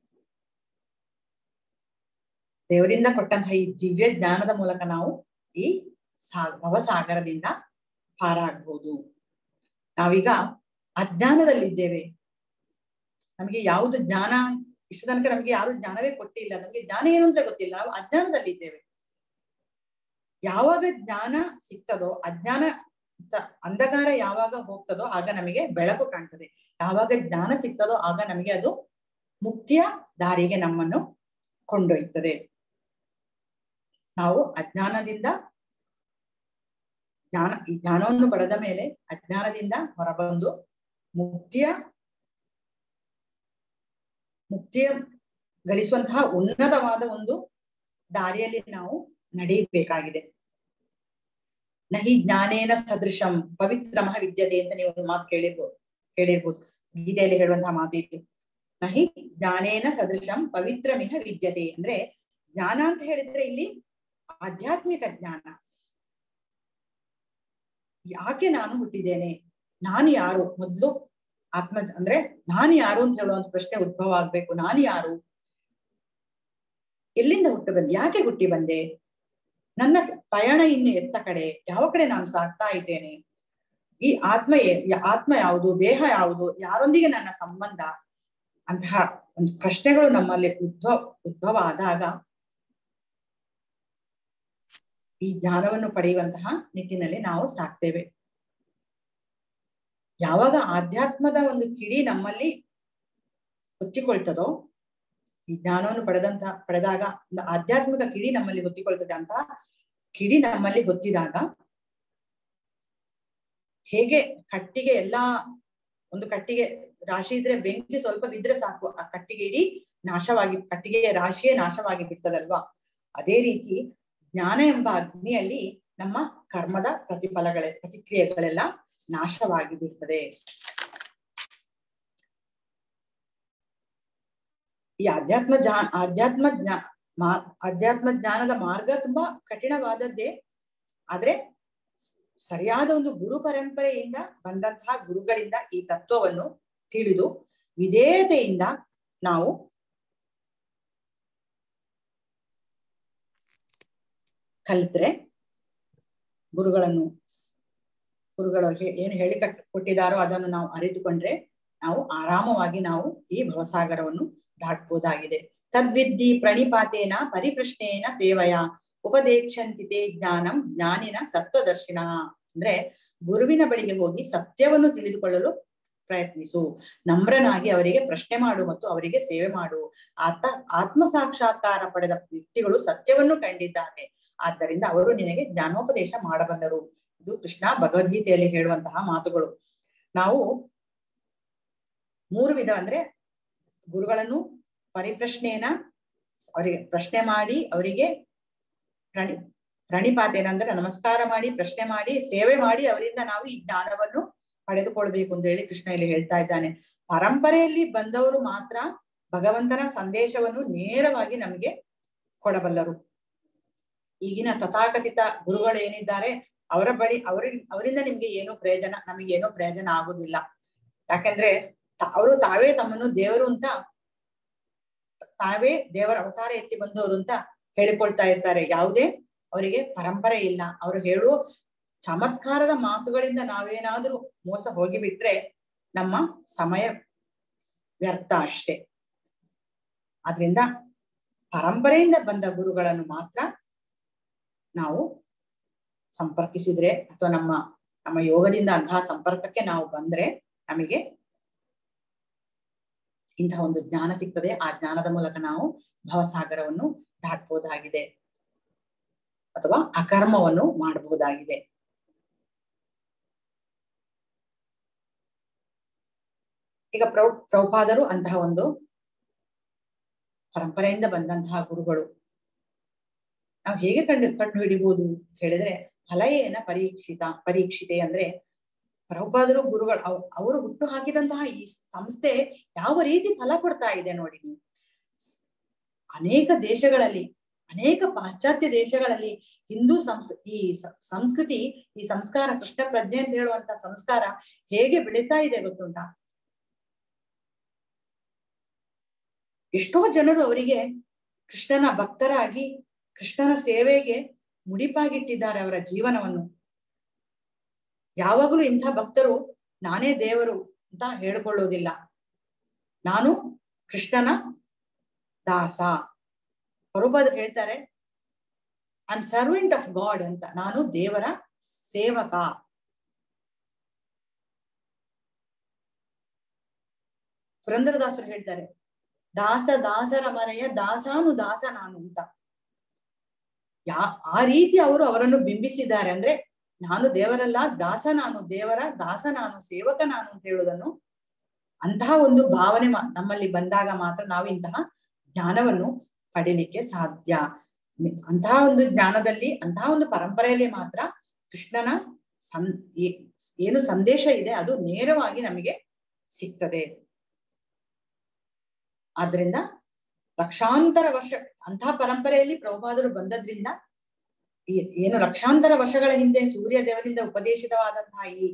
Speaker 1: ದೇವರಿಂದ ಕೊಟ್ಟಂತಹ ಈ ದಿವ್ಯ ಜ್ಞಾನದ ಮೂಲಕ ನಾವು ಈ ಸಾ ಭವಸಾಗರದಿಂದ ಪಾರಾಗ್ಬೋದು ನಾವೀಗ ಅಜ್ಞಾನದಲ್ಲಿದ್ದೇವೆ ನಮಗೆ ಯಾವುದು ಜ್ಞಾನ ಇಷ್ಟು ತನಕ ನಮ್ಗೆ ಯಾರು ಜ್ಞಾನವೇ ಕೊಟ್ಟಿಲ್ಲ ನಮ್ಗೆ ಜ್ಞಾನ ಏನು ಅಂತ ಗೊತ್ತಿಲ್ಲ ನಾವು ಅಜ್ಞಾನದಲ್ಲಿ ಇದ್ದೇವೆ ಯಾವಾಗ ಜ್ಞಾನ ಸಿಗ್ತದೋ ಅಜ್ಞಾನ ತ- ಅಂಧಕಾರ ಯಾವಾಗ ಹೋಗ್ತದೋ ಆಗ ನಮಗೆ ಬೆಳಕು ಕಾಣ್ತದೆ ಯಾವಾಗ ಜ್ಞಾನ ಸಿಗ್ತದೋ ಆಗ ನಮಗೆ ಅದು ಮುಕ್ತಿಯ ದಾರಿಗೆ ನಮ್ಮನ್ನು ಕೊಂಡೊಯ್ತದೆ ನಾವು ಅಜ್ಞಾನದಿಂದ ಜ್ಞಾನ ಈ ಜ್ಞಾನವನ್ನು ಪಡೆದ ಮೇಲೆ ಅಜ್ಞಾನದಿಂದ ಹೊರಬಂದು ಮುಕ್ತಿಯ ಮುಕ್ತಿಯ ಗಳಿಸುವಂತಹ ಉನ್ನತವಾದ ಒಂದು ದಾರಿಯಲ್ಲಿ ನಾವು ನಡೆಯಬೇಕಾಗಿದೆ ನಹಿ ಜ್ಞಾನೇನ ಸದೃಶಂ ಪವಿತ್ರಮಃ ವಿದ್ಯತೆ ಅಂತ ನೀವು ಒಂದು ಮಾತು ಕೇಳಿರ್ಬೋದು ಕೇಳಿರ್ಬೋದು ಗೀತೆಯಲ್ಲಿ ಹೇಳುವಂತಹ ಮಾತು ಇದು ನಹಿ ಜ್ಞಾನೇನ ಸದೃಶಂ ಪವಿತ್ರಮಿಹ ವಿದ್ಯತೆ ಅಂದ್ರೆ ಜ್ಞಾನ ಅಂತ ಹೇಳಿದ್ರೆ ಇಲ್ಲಿ ಆಧ್ಯಾತ್ಮಿಕ ಜ್ಞಾನ ಯಾಕೆ ನಾನು ಹುಟ್ಟಿದ್ದೇನೆ ನಾನು ಯಾರು ಮೊದ್ಲು ಆತ್ಮ ಅಂದ್ರೆ ನಾನು ಯಾರು ಅಂತ ಹೇಳುವಂತ ಪ್ರಶ್ನೆ ಉದ್ಭವ ಆಗ್ಬೇಕು ನಾನು ಯಾರು ಎಲ್ಲಿಂದ ಹುಟ್ಟು ಬಂದೆ ಯಾಕೆ ಹುಟ್ಟಿ ಬಂದೆ ನನ್ನ ಪಯಣ ಇನ್ನು ಎತ್ತ ಕಡೆ ಯಾವ ಕಡೆ ನಾನು ಸಾಗ್ತಾ ಇದ್ದೇನೆ ಈ ಆತ್ಮ ಏ- ಯ- ಆತ್ಮ ಯಾವುದು ದೇಹ ಯಾವುದು ಯಾರೊಂದಿಗೆ ನನ್ನ ಸಂಬಂಧ ಅಂತಹ ಒಂದು ಪ್ರಶ್ನೆಗಳು ನಮ್ಮಲ್ಲಿ ಉದ್ಭವ ಉದ್ಭವ ಆದಾಗ ಈ ಜ್ಞಾನವನ್ನು ಪಡೆಯುವಂತಹ ನಿಟ್ಟಿನಲ್ಲಿ ನಾವು ಸಾಕ್ತೇವೆ ಯಾವಾಗ ಆಧ್ಯಾತ್ಮದ ಒಂದು ಕಿಡಿ ನಮ್ಮಲ್ಲಿ ಹೊತ್ತಿಕೊಳ್ತದೋ ಈ ಜ್ಞಾನವನ್ನು ಪಡೆದಂತಹ ಪಡೆದಾಗ ಒಂದು ಆಧ್ಯಾತ್ಮಿಕ ಕಿಡಿ ನಮ್ಮಲ್ಲಿ ಹೊತ್ತಿಕೊಳ್ತದೆ ಅಂತ ಕಿಡಿ ನಮ್ಮಲ್ಲಿ ಹೊತ್ತಿದಾಗ ಹೇಗೆ ಕಟ್ಟಿಗೆ ಎಲ್ಲಾ ಒಂದು ಕಟ್ಟಿಗೆ ರಾಶಿ ಇದ್ರೆ ಬೆಂಕಿ ಸ್ವಲ್ಪ ಬಿದ್ರೆ ಸಾಕು ಆ ಕಟ್ಟಿಗೆ ಇಡೀ ನಾಶವಾಗಿ ಕಟ್ಟಿಗೆಯ ರಾಶಿಯೇ ನಾಶವಾಗಿ ಬಿಡ್ತದಲ್ವಾ ಅದೇ ರೀತಿ ಜ್ಞಾನ ಎಂಬ ಅಗ್ನಿಯಲ್ಲಿ ನಮ್ಮ ಕರ್ಮದ ಪ್ರತಿಫಲಗಳೇ ಪ್ರತಿಕ್ರಿಯೆಗಳೆಲ್ಲ ನಾಶವಾಗಿ ಬಿಡ್ತದೆ ಈ ಅಧ್ಯಾತ್ಮ ಜಾ ಅಧ್ಯಾತ್ಮ ಜ್ಞಾ ಮಾ ಅಧ್ಯಾತ್ಮ ಜ್ಞಾನದ ಮಾರ್ಗ ತುಂಬಾ ಕಠಿಣವಾದದ್ದೇ ಆದ್ರೆ ಸರಿಯಾದ ಒಂದು ಗುರು ಪರಂಪರೆಯಿಂದ ಬಂದಂತಹ ಗುರುಗಳಿಂದ ಈ ತತ್ವವನ್ನು ತಿಳಿದು ವಿಧೇಯತೆಯಿಂದ ನಾವು ಕಲಿತ್ರೆ ಗುರುಗಳನ್ನು ಗುರುಗಳು ಹೇ- ಏನು ಹೇಳಿ ಕಟ್ ಕೊಟ್ಟಿದ್ದಾರೋ ಅದನ್ನು ನಾವು ಅರಿತುಕೊಂಡ್ರೆ ನಾವು ಆರಾಮವಾಗಿ ನಾವು ಈ ಭವಸಾಗರವನ್ನು ದಾಟ್ಬೋದಾಗಿದೆ ತದ್ವಿದ್ಧಿ ಪ್ರಣಿಪಾತೇನ ಪರಿಪ್ರಶ್ನೇನ ಸೇವಯ ಉಪದೇಕ್ಷಂತಿತೆ ಜ್ಞಾನಂ ಜ್ಞಾನಿನ ಸತ್ವದರ್ಶಿನ ಅಂದ್ರೆ ಗುರುವಿನ ಬಳಿಗೆ ಹೋಗಿ ಸತ್ಯವನ್ನು ತಿಳಿದುಕೊಳ್ಳಲು ಪ್ರಯತ್ನಿಸು ನಮ್ರನಾಗಿ ಅವರಿಗೆ ಪ್ರಶ್ನೆ ಮಾಡು ಮತ್ತು ಅವರಿಗೆ ಸೇವೆ ಮಾಡು ಆತ ಆತ್ಮ ಸಾಕ್ಷಾತ್ಕಾರ ಪಡೆದ ವ್ಯಕ್ತಿಗಳು ಸತ್ಯವನ್ನು ಕಂಡಿದ್ದಾರೆ ಆದ್ದರಿಂದ ಅವರು ನಿನಗೆ ಜ್ಞಾನೋಪದೇಶ ಮಾಡಬಲ್ಲರು ಇದು ಕೃಷ್ಣ ಭಗವದ್ಗೀತೆಯಲ್ಲಿ ಹೇಳುವಂತಹ ಮಾತುಗಳು ನಾವು ಮೂರು ವಿಧ ಅಂದ್ರೆ ಗುರುಗಳನ್ನು ಪರಿಪ್ರಶ್ನೆಯನ್ನ ಅವರಿಗೆ ಪ್ರಶ್ನೆ ಮಾಡಿ ಅವರಿಗೆ ಪ್ರಣಿ ಪ್ರಣಿಪಾತೇನ ಅಂದ್ರೆ ನಮಸ್ಕಾರ ಮಾಡಿ ಪ್ರಶ್ನೆ ಮಾಡಿ ಸೇವೆ ಮಾಡಿ ಅವರಿಂದ ನಾವು ಈ ಜ್ಞಾನವನ್ನು ಪಡೆದುಕೊಳ್ಬೇಕು ಅಂತ ಹೇಳಿ ಕೃಷ್ಣ ಇಲ್ಲಿ ಹೇಳ್ತಾ ಇದ್ದಾನೆ ಪರಂಪರೆಯಲ್ಲಿ ಬಂದವರು ಮಾತ್ರ ಭಗವಂತನ ಸಂದೇಶವನ್ನು ನೇರವಾಗಿ ನಮಗೆ ಕೊಡಬಲ್ಲರು ಈಗಿನ ತಥಾಕಥಿತ ಗುರುಗಳು ಏನಿದ್ದಾರೆ ಅವರ ಬಳಿ ಅವರಿಗೆ ಅವರಿಂದ ನಿಮ್ಗೆ ಏನು ಪ್ರಯೋಜನ ನಮಗೆ ಏನೋ ಪ್ರಯೋಜನ ಆಗುದಿಲ್ಲ ಯಾಕಂದ್ರೆ ತ- ಅವರು ತಾವೇ ತಮ್ಮನ್ನು ದೇವರು ಅಂತ ತಾವೇ ದೇವರ ಅವತಾರ ಎತ್ತಿ ಬಂದವರು ಅಂತ ಹೇಳಿಕೊಳ್ತಾ ಇರ್ತಾರೆ ಯಾವುದೇ ಅವರಿಗೆ ಪರಂಪರೆ ಇಲ್ಲ ಅವರು ಹೇಳುವ ಚಮತ್ಕಾರದ ಮಾತುಗಳಿಂದ ನಾವೇನಾದ್ರೂ ಮೋಸ ಹೋಗಿಬಿಟ್ರೆ ನಮ್ಮ ಸಮಯ ವ್ಯರ್ಥ ಅಷ್ಟೇ ಆದ್ರಿಂದ ಪರಂಪರೆಯಿಂದ ಬಂದ ಗುರುಗಳನ್ನು ಮಾತ್ರ ನಾವು ಸಂಪರ್ಕಿಸಿದ್ರೆ ಅಥವಾ ನಮ್ಮ ನಮ್ಮ ಯೋಗದಿಂದ ಅಂತಹ ಸಂಪರ್ಕಕ್ಕೆ ನಾವು ಬಂದ್ರೆ ನಮಗೆ ಇಂತಹ ಒಂದು ಜ್ಞಾನ ಸಿಗ್ತದೆ ಆ ಜ್ಞಾನದ ಮೂಲಕ ನಾವು ಭವಸಾಗರವನ್ನು ದಾಟ್ಬೋದಾಗಿದೆ ಅಥವಾ ಅಕರ್ಮವನ್ನು ಮಾಡಬಹುದಾಗಿದೆ ಈಗ ಪ್ರೌ ಪ್ರೌಪಾದರು ಅಂತಹ ಒಂದು ಪರಂಪರೆಯಿಂದ ಬಂದಂತಹ ಗುರುಗಳು ನಾವು ಹೇಗೆ ಕಂಡು ಕಂಡು ಹಿಡಿಬಹುದು ಅಂತ ಹೇಳಿದ್ರೆ ಫಲಯೇನ ಪರೀಕ್ಷಿತ ಪರೀಕ್ಷಿತೆ ಅಂದ್ರೆ ಪ್ರಭುಪಾದರು ಗುರುಗಳು ಅವ್- ಅವರು ಹುಟ್ಟು ಹಾಕಿದಂತಹ ಈ ಸಂಸ್ಥೆ ಯಾವ ರೀತಿ ಫಲ ಕೊಡ್ತಾ ಇದೆ ನೋಡಿ ನೀವು ಅನೇಕ ದೇಶಗಳಲ್ಲಿ ಅನೇಕ ಪಾಶ್ಚಾತ್ಯ ದೇಶಗಳಲ್ಲಿ ಹಿಂದೂ ಸಂಸ್ ಈ ಸ- ಸಂಸ್ಕೃತಿ ಈ ಸಂಸ್ಕಾರ ಕೃಷ್ಣ ಪ್ರಜ್ಞೆ ಅಂತ ಹೇಳುವಂತ ಸಂಸ್ಕಾರ ಹೇಗೆ ಬೆಳೀತಾ ಇದೆ ಗೊತ್ತುಂಟಾ ಎಷ್ಟೋ ಜನರು ಅವರಿಗೆ ಕೃಷ್ಣನ ಭಕ್ತರಾಗಿ ಕೃಷ್ಣನ ಸೇವೆಗೆ ಮುಡಿಪಾಗಿಟ್ಟಿದ್ದಾರೆ ಅವರ ಜೀವನವನ್ನು ಯಾವಾಗಲೂ ಇಂಥ ಭಕ್ತರು ನಾನೇ ದೇವರು ಅಂತ ಹೇಳ್ಕೊಳ್ಳೋದಿಲ್ಲ ನಾನು ಕೃಷ್ಣನ ದಾಸ ಪ್ರಭುಪಾದರು ಹೇಳ್ತಾರೆ I am servant of God ಅಂತ ನಾನು ದೇವರ ಸೇವಕ ಪುರಂದರದಾಸರು ಹೇಳ್ತಾರೆ ದಾಸ ದಾಸರ ಮನೆಯ ದಾಸಾನು ದಾಸ ನಾನು ಅಂತ ಯಾ ಆ ರೀತಿ ಅವರು ಅವರನ್ನು ಬಿಂಬಿಸಿದ್ದಾರೆ ಅಂದ್ರೆ ನಾನು ದೇವರಲ್ಲ ದಾಸ ನಾನು ದೇವರ ದಾಸ ನಾನು ಸೇವಕ ನಾನು ಅಂತ ಹೇಳುವುದನ್ನು ಅಂತಹ ಒಂದು ಭಾವನೆ ಮಾ- ನಮ್ಮಲ್ಲಿ ಬಂದಾಗ ಮಾತ್ರ ನಾವು ಇಂತಹ ಜ್ಞಾನವನ್ನು ಪಡಿಲಿಕ್ಕೆ ಸಾಧ್ಯ ನಿ- ಅಂತಹ ಒಂದು ಜ್ಞಾನದಲ್ಲಿ ಅಂತಹ ಒಂದು ಪರಂಪರೆಯಲ್ಲಿ ಮಾತ್ರ ಕೃಷ್ಣನ ಸಂ ಏ- ಏನು ಸಂದೇಶ ಇದೆ ಅದು ನೇರವಾಗಿ ನಮಗೆ ಸಿಗ್ತದೆ ಆದ್ರಿಂದ ಲಕ್ಷಾಂತರ ವರ್ಷ ಅಂತಹ ಪರಂಪರೆಯಲ್ಲಿ ಪ್ರಭುಪಾದರು ಬಂದದ್ರಿಂದ ಈ- ಏನು ಲಕ್ಷಾಂತರ ವರ್ಷಗಳ ಹಿಂದೆ ಸೂರ್ಯ ದೇವರಿಂದ ಉಪದೇಶಿತವಾದಂತಹ ಈ